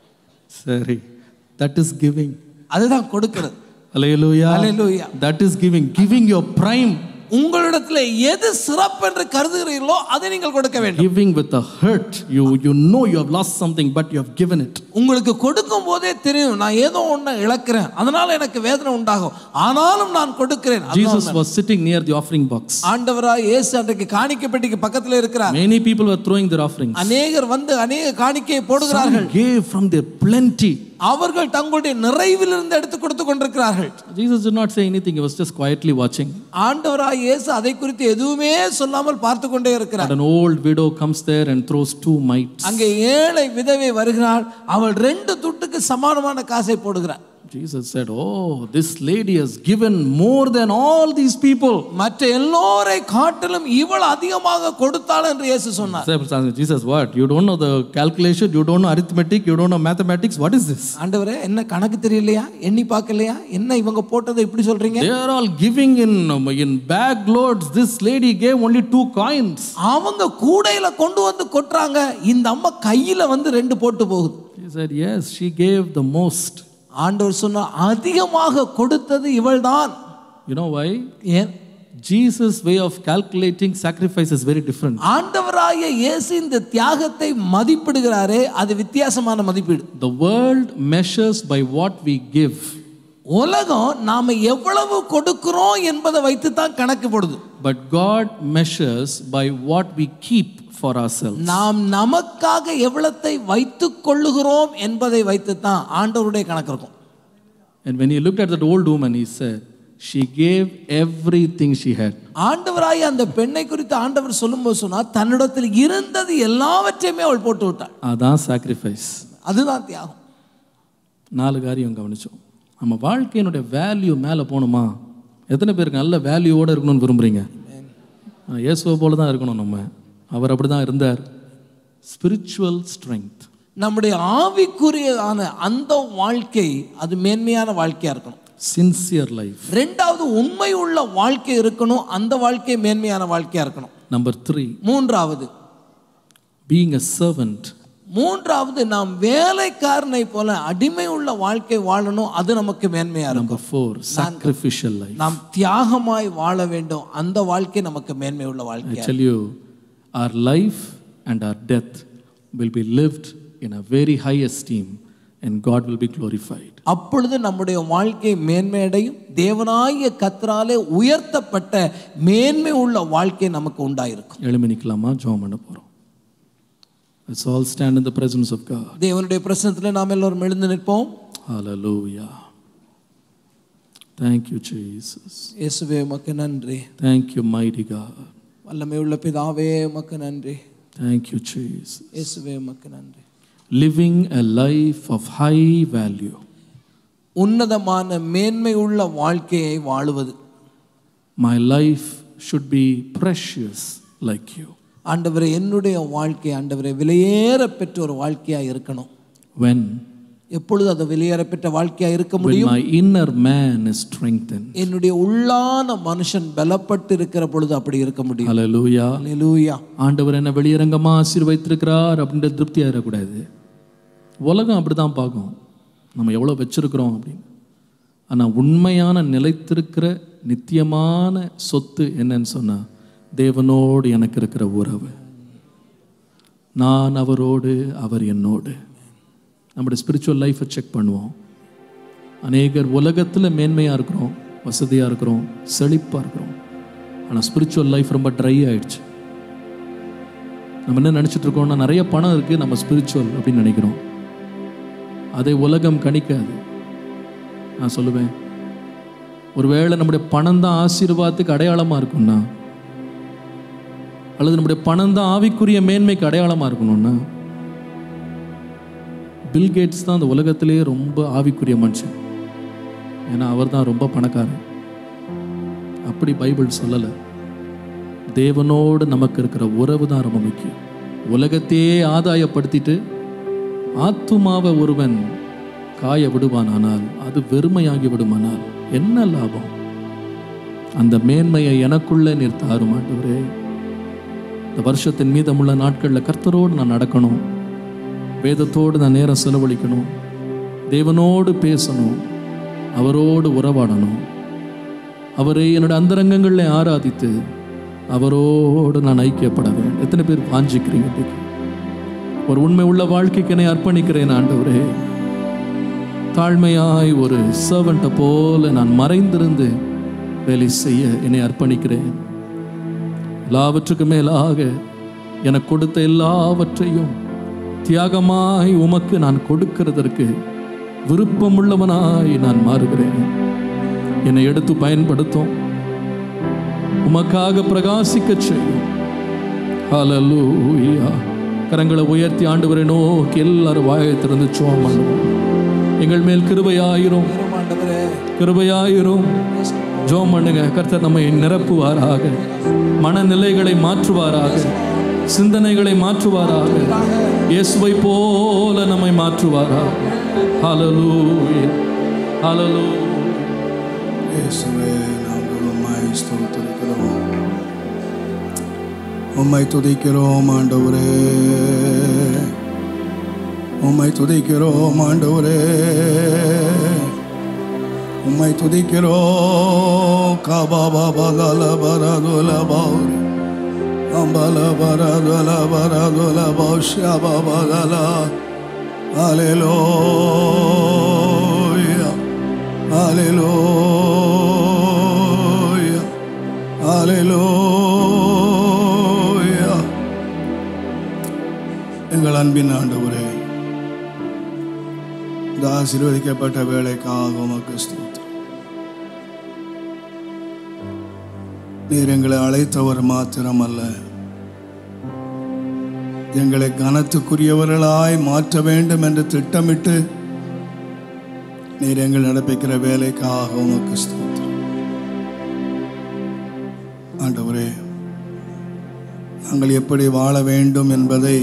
Speaker 1: சரி தட் இஸ் கிவிங்
Speaker 2: அதுதான் கொடுக்கிறது
Speaker 1: அலையலூயா
Speaker 2: Hallelujah.
Speaker 1: That is giving giving your prime
Speaker 2: உங்களிடத்துல எது சிறப்பு என்று கருதுகிறீர்களோ அதை நீங்கள் கொடுக்க வேண்டும்
Speaker 1: giving with a hurt you you know you have lost something but you have given it
Speaker 2: உங்களுக்கு கொடுக்கும் போதே தெரியும் நான் ஏதோ ஒண்ணு இழக்கிறேன் அதனால எனக்கு வேதனை உண்டாகும் ஆனாலும் நான் கொடுக்கிறேன் அதுதான்
Speaker 1: Jesus was sitting near the offering box.
Speaker 2: ஆண்டவராய் இயேசு அன்றைக்கு காணிக்கைப்பட்டிக்கு பக்கத்துல இருக்கிறார்
Speaker 1: Many people were throwing their offerings.
Speaker 2: அநேகர் வந்து அநேக காணிக்கையை போடுகிறார்கள்
Speaker 1: Some gave from their plenty.
Speaker 2: அவர்கள் தங்களுடைய நிறைவிலிருந்து எடுத்து கொடுத்து கொண்டிருக்கிறார்கள்
Speaker 1: Jesus did not say anything, he was just quietly watching.
Speaker 2: ஆண்டவராய் இயேசு அதை குறித்து எதுவுமே சொல்லாமல் பார்த்து கொண்டே இருக்கிறார்
Speaker 1: But an old widow comes there and throws two mites.
Speaker 2: அங்கே ஏழை விதவை வருகிறாள் அவள் ரெண்டு துட்டுக்கு சமானமான காசை போடுகிறார்
Speaker 1: Jesus said, Oh, this lady has given more than all these people.
Speaker 2: மற்ற எல்லோரை காட்டிலும் இவள் அதிகமாக கொடுத்தாள் என்று இயேசு சொன்னார்
Speaker 1: Disciples asked, Jesus, what? You don't know the calculation, you don't know arithmetic, you don't know mathematics. What is this?
Speaker 2: ஆண்டவரே என்ன கணக்கு தெரியலையா எண்ணி பார்க்கலையா என்ன இவங்க போட்டதை இப்படி சொல்றீங்க
Speaker 1: They are all giving in, in bag loads. This lady gave only two coins.
Speaker 2: அவங்க கூடையில கொண்டு வந்து கொட்டுறாங்க இந்த அம்மா கையில வந்து ரெண்டு போட்டு போகுது
Speaker 1: He said, Yes, she gave the most.
Speaker 2: ஆண்டவர் சொன்னார் அதிகமாக கொடுத்தது இவள்தான்
Speaker 1: You know why?
Speaker 2: ஏன்
Speaker 1: Jesus' way of calculating sacrifice is very different.
Speaker 2: ஆண்டவராய இயேசு இந்த தியாகத்தை மதிப்பிடுகிறாரே அது வித்தியாசமான மதிப்பீடு
Speaker 1: The world measures by what we give,
Speaker 2: உலகம் நாம எவ்வளவு கொடுக்கிறோம் என்பதை வைத்து தான் கணக்கு போடுது
Speaker 1: but God measures by what we keep for ourselves.
Speaker 2: நாம் நமக்காக எவ்வளத்தை வைத்துக் கொள்ளுகிறோம் என்பதை வைத்து தான் ஆண்டவருடைய கணக்கு இருக்கும்
Speaker 1: And when he looked at that old woman, he said, She gave everything she had.
Speaker 2: ஆண்டவராய் அந்த பெண்ணை குறித்து ஆண்டவர் சொல்லும்போது சொன்னார் தன்னிடத்தில் இருந்தது எல்லாவற்றையுமே அவள் போட்டு விட்டாள்
Speaker 1: அதான் சாக்ரிஃபைஸ்
Speaker 2: அதுதான் தியாகம்
Speaker 1: நாலு காரியம் கவனிச்சோம் நம்ம வாழ்க்கையினுடைய வேல்யூ மேலே போகணுமா எத்தனை பேருக்கு நல்ல வேல்யூவோடு இருக்கணும்னு விரும்புகிறீங்க இயேசுவை போல தான் இருக்கணும் நம்ம அவர் அப்படி தான் இருந்தார் ஸ்பிரிச்சுவல் ஸ்ட்ரென்த்
Speaker 2: நம்முடைய ஆவிக்குரியதான அந்த வாழ்க்கை அது மேன்மையான வாழ்க்கையா இருக்கணும்
Speaker 1: sincere life.
Speaker 2: ரெண்டாவது உண்மை உள்ள வாழ்க்கை இருக்கணும் அந்த வாழ்க்கை மேன்மையான வாழ்க்கையா இருக்கணும்
Speaker 1: Number three,
Speaker 2: மூன்றாவது
Speaker 1: being a servant.
Speaker 2: மூன்றாவது நாம் வேலைக்காரனை போல அடிமை உள்ள வாழ்க்கை வாழணும் அது நமக்கு மேன்மையா இருக்கும்
Speaker 1: Number four, sacrificial life.
Speaker 2: நாம் தியாகமாய் வாழ வேண்டும் அந்த வாழ்க்கை நமக்கு மேன்மை உள்ள
Speaker 1: I
Speaker 2: வாழ்க்கை
Speaker 1: tell you, our life and our death will be lived in a very high esteem and God will be glorified.
Speaker 2: அப்பொழுது நம்முடைய வாழ்க்கை மேன்மையடையும் தேவனாகிய கத்தராலே உயர்த்தப்பட்ட மேன்மை உள்ள வாழ்க்கை நமக்கு உண்டாயிருக்கும்
Speaker 1: எழுமணிக்கலாமா ஜோம் பண்ண போகிறோம் Let's all stand in the presence of God.
Speaker 2: தேவனுடைய பிரசனத்தில் நாம் எல்லோரும் எழுந்து நிற்போம்
Speaker 1: Hallelujah. Thank you, Jesus.
Speaker 2: இயேசுவே உமக்கு நன்றி
Speaker 1: Thank you, mighty God.
Speaker 2: வல்லமை உள்ள பிதாவே உமக்கு நன்றி
Speaker 1: Thank you, Jesus.
Speaker 2: இயேசுவே உமக்கு நன்றி
Speaker 1: Living a life of high value.
Speaker 2: உன்னதமான மேன்மை உள்ள வாழ்க்கையை வாழுவது
Speaker 1: My life should be precious like you.
Speaker 2: ஆண்டவரே என்னுடைய வாழ்க்கை ஆண்டவரே விலையேற பெற்ற ஒரு வாழ்க்கையா இருக்கணும்
Speaker 1: When,
Speaker 2: எப்பொழுது அது வெளியேற பெற்ற வாழ்க்கையா இருக்க
Speaker 1: when
Speaker 2: முடியும்
Speaker 1: my inner man is strengthened.
Speaker 2: என்னுடைய உள்ளான மனுஷன் பலப்பட்டு இருக்கிற பொழுது அப்படி இருக்க முடியும்
Speaker 1: Hallelujah.
Speaker 2: அல்லேலூயா
Speaker 1: ஆண்டவர் என்ன வெளியரங்கமா ஆசீர்வைத்திருக்கிறார் அப்படின்ற திருப்தி ஆயிடக்கூடாது உலகம் அப்படிதான் பார்க்கும் நம்ம எவ்வளோ வச்சிருக்கிறோம் அப்படின்னு ஆனால் உண்மையான நிலைத்திருக்கிற நித்தியமான சொத்து என்னன்னு சொன்னா தேவனோடு எனக்கு இருக்கிற உறவு நான் அவரோடு அவர் என்னோடு நம்முடைய ஸ்பிரிச்சுவல் லைஃப்பை செக் பண்ணுவோம் அநேகர் உலகத்தில் மேன்மையாக இருக்கிறோம் வசதியாக இருக்கிறோம் செழிப்பாக இருக்கிறோம் ஆனால் ஸ்பிரிச்சுவல் லைஃப் ரொம்ப ட்ரை ஆயிடுச்சு நம்ம என்ன நினச்சிட்டு இருக்கோம்னா நிறைய பணம் இருக்குது நம்ம ஸ்பிரிச்சுவல் அப்படின்னு நினைக்கிறோம் அதை உலகம் கணிக்காது நான் சொல்லுவேன் ஒருவேளை நம்முடைய பணம் தான் ஆசீர்வாதத்துக்கு அடையாளமாக இருக்கும்னா அல்லது நம்முடைய பணம் தான் ஆவிக்குரிய மேன்மைக்கு அடையாளமாக இருக்கணும்னா பில் கேட்ஸ் தான் அந்த உலகத்திலேயே ரொம்ப ஆவிக்குரிய மனுஷன் ஏன்னா அவர் தான் ரொம்ப பணக்காரன் அப்படி பைபிள் சொல்லலை தேவனோடு நமக்கு இருக்கிற உறவு தான் ரொம்ப முக்கியம் உலகத்தையே ஆதாயப்படுத்திட்டு ஆத்துமாவை ஒருவன் காய விடுவானானால் அது வெறுமையாகி விடுமானால் என்ன லாபம் அந்த மேன்மையை எனக்குள்ள நீர் தாரும் ஆண்டவரே இந்த வருஷத்தின் மீதமுள்ள நாட்களில் கர்த்தரோடு நான் நடக்கணும் வேதத்தோடு நான் நேரம் செலவழிக்கணும் தேவனோடு பேசணும் அவரோடு உறவாடணும் அவரை என்னோட அந்தரங்கங்களில் ஆராதித்து அவரோடு நான் ஐக்கியப்பட வேண்டும் எத்தனை பேர் வாஞ்சிக்கிறீங்க இன்னைக்கு ஒரு உண்மை உள்ள வாழ்க்கைக்கு என்னை அர்ப்பணிக்கிறேன் ஆண்டவரே தாழ்மையாய் ஒரு சர்வெண்ட்டை போல நான் மறைந்திருந்து வேலை செய்ய என்னை அர்ப்பணிக்கிறேன் எல்லாவற்றுக்கும் மேலாக எனக்கு கொடுத்த எல்லாவற்றையும் தியாகமாய் உமக்கு நான் கொடுக்கிறதற்கு விருப்பமுள்ளவனாய் நான் மாறுகிறேன் என்னை எடுத்து பயன்படுத்தும் உமக்காக பிரகாசிக்க செய்யும் ஹalleluya கரங்களை உயர்த்தி ஆண்டவரை நோக்கி எல்லாரும் வாயை திறந்து சுவாம் ஆண்டவரே. எங்கள் மேல் கிருபையாயிரும்
Speaker 2: ஆண்டவரே
Speaker 1: கிருபையாயிரும் ஜோம் பண்ணுங்க கர்த்தர் நம்மை நிரப்புவாராக மனநிலைகளை மாற்றுவாராக சிந்தனைகளை மாற்றுவாராக இயேசுவை போல நம்மை மாற்றுவாராக ஹalleluya ஹalleluya
Speaker 3: இயேசுவே நாங்கள் உம்மை ஸ்தோத்திரிக்கிறோம் உம்மை துதிக்கிறோம் ஆண்டவரே உம்மை துதிக்கிறோம் ஆண்டவரே உம்மை துதிக்கிறோம் கபாபா பகல பரதுல பௌரி அம்பல பரதுல பரதுல பௌஷ்யா பகல Hallelujah. Hallelujah. Hallelujah. எங்கள் அன்பின் ஆண்டவரே இந்த ஆசீர்வதிக்கப்பட்ட வேலைக்காக உமக்கு ஸ்தோத்திரம் நீர் எங்களை அழைத்தவர் மாத்திரமல்ல எங்களை கனத்துக்குரியவர்களாய் மாற்ற வேண்டும் என்று திட்டமிட்டு நீர் எங்கள் நடப்பிக்கிற வேலைக்காக உமக்கு ஸ்தோத்திரம் ஆண்டவரே நாங்கள் எப்படி வாழ வேண்டும் என்பதை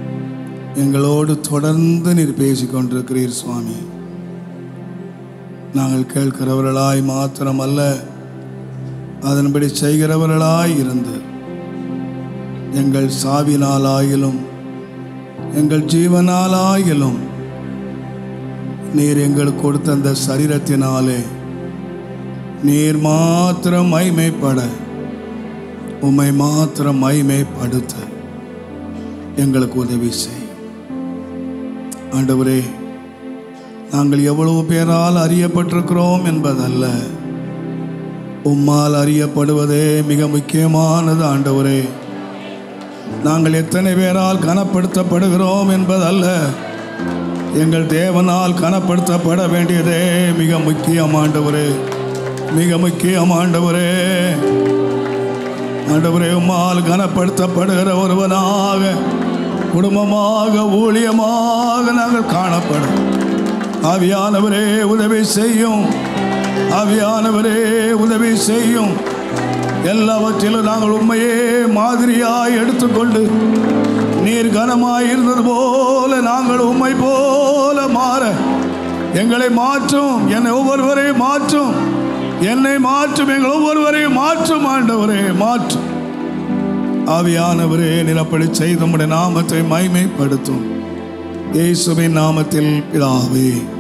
Speaker 3: எங்களோடு தொடர்ந்து நீர் பேசிக் கொண்டிருக்கிறீர் சுவாமி நாங்கள் கேட்கிறவர்களாய் மாத்திரமல்ல அதன்படி செய்கிறவர்களாய் இருந்து எங்கள் சாவினாலாயிலும் எங்கள் ஜீவனாலாயிலும் நீர் எங்களுக்கு கொடுத்த அந்த சரீரத்தினாலே நீர் மாத்திரம் மைமைப்பட உம்மை மாத்திரம் மைமைப்படுத்த எங்களுக்கு உதவி செய் ஆண்டவரே நாங்கள் எவ்வளவு பேரால் அறியப்பட்டிருக்கிறோம் என்பதல்ல உம்மால் அறியப்படுவதே மிக முக்கியமானது ஆண்டவரே நாங்கள் எத்தனை பேரால் கனப்படுத்தப்படுகிறோம் என்பதல்ல எங்கள் தேவனால் கனப்படுத்தப்பட வேண்டியதே மிக முக்கியம் ஆண்டவரே மிக முக்கியம் ஆண்டவரே ஆண்டவரே உம்மால் கனப்படுத்தப்படுகிற ஒருவனாக குடும்பமாக ஊழியமாக நாங்கள் காணப்படும் ஆவியானவரே உதவி செய்யும் ஆவியானவரே உதவி செய்யும் எல்லாவற்றிலும் நாங்கள் உண்மையே மாதிரியாய் எடுத்துக்கொண்டு நீர் கனமாய் இருந்தது போல நாங்கள் உண்மை போல மாற எங்களை மாற்றும் என்னை ஒவ்வொருவரையும் மாற்றும் என்னை மாற்றும் எங்கள் ஒவ்வொருவரையும் மாற்றும் ஆண்டவரே மாற்றும் ஆவியானவரே நிலப்படி செய்த உம்முடைய நாமத்தை மைமைப்படுத்தும் இயேசுவின் நாமத்தில் பிதாவே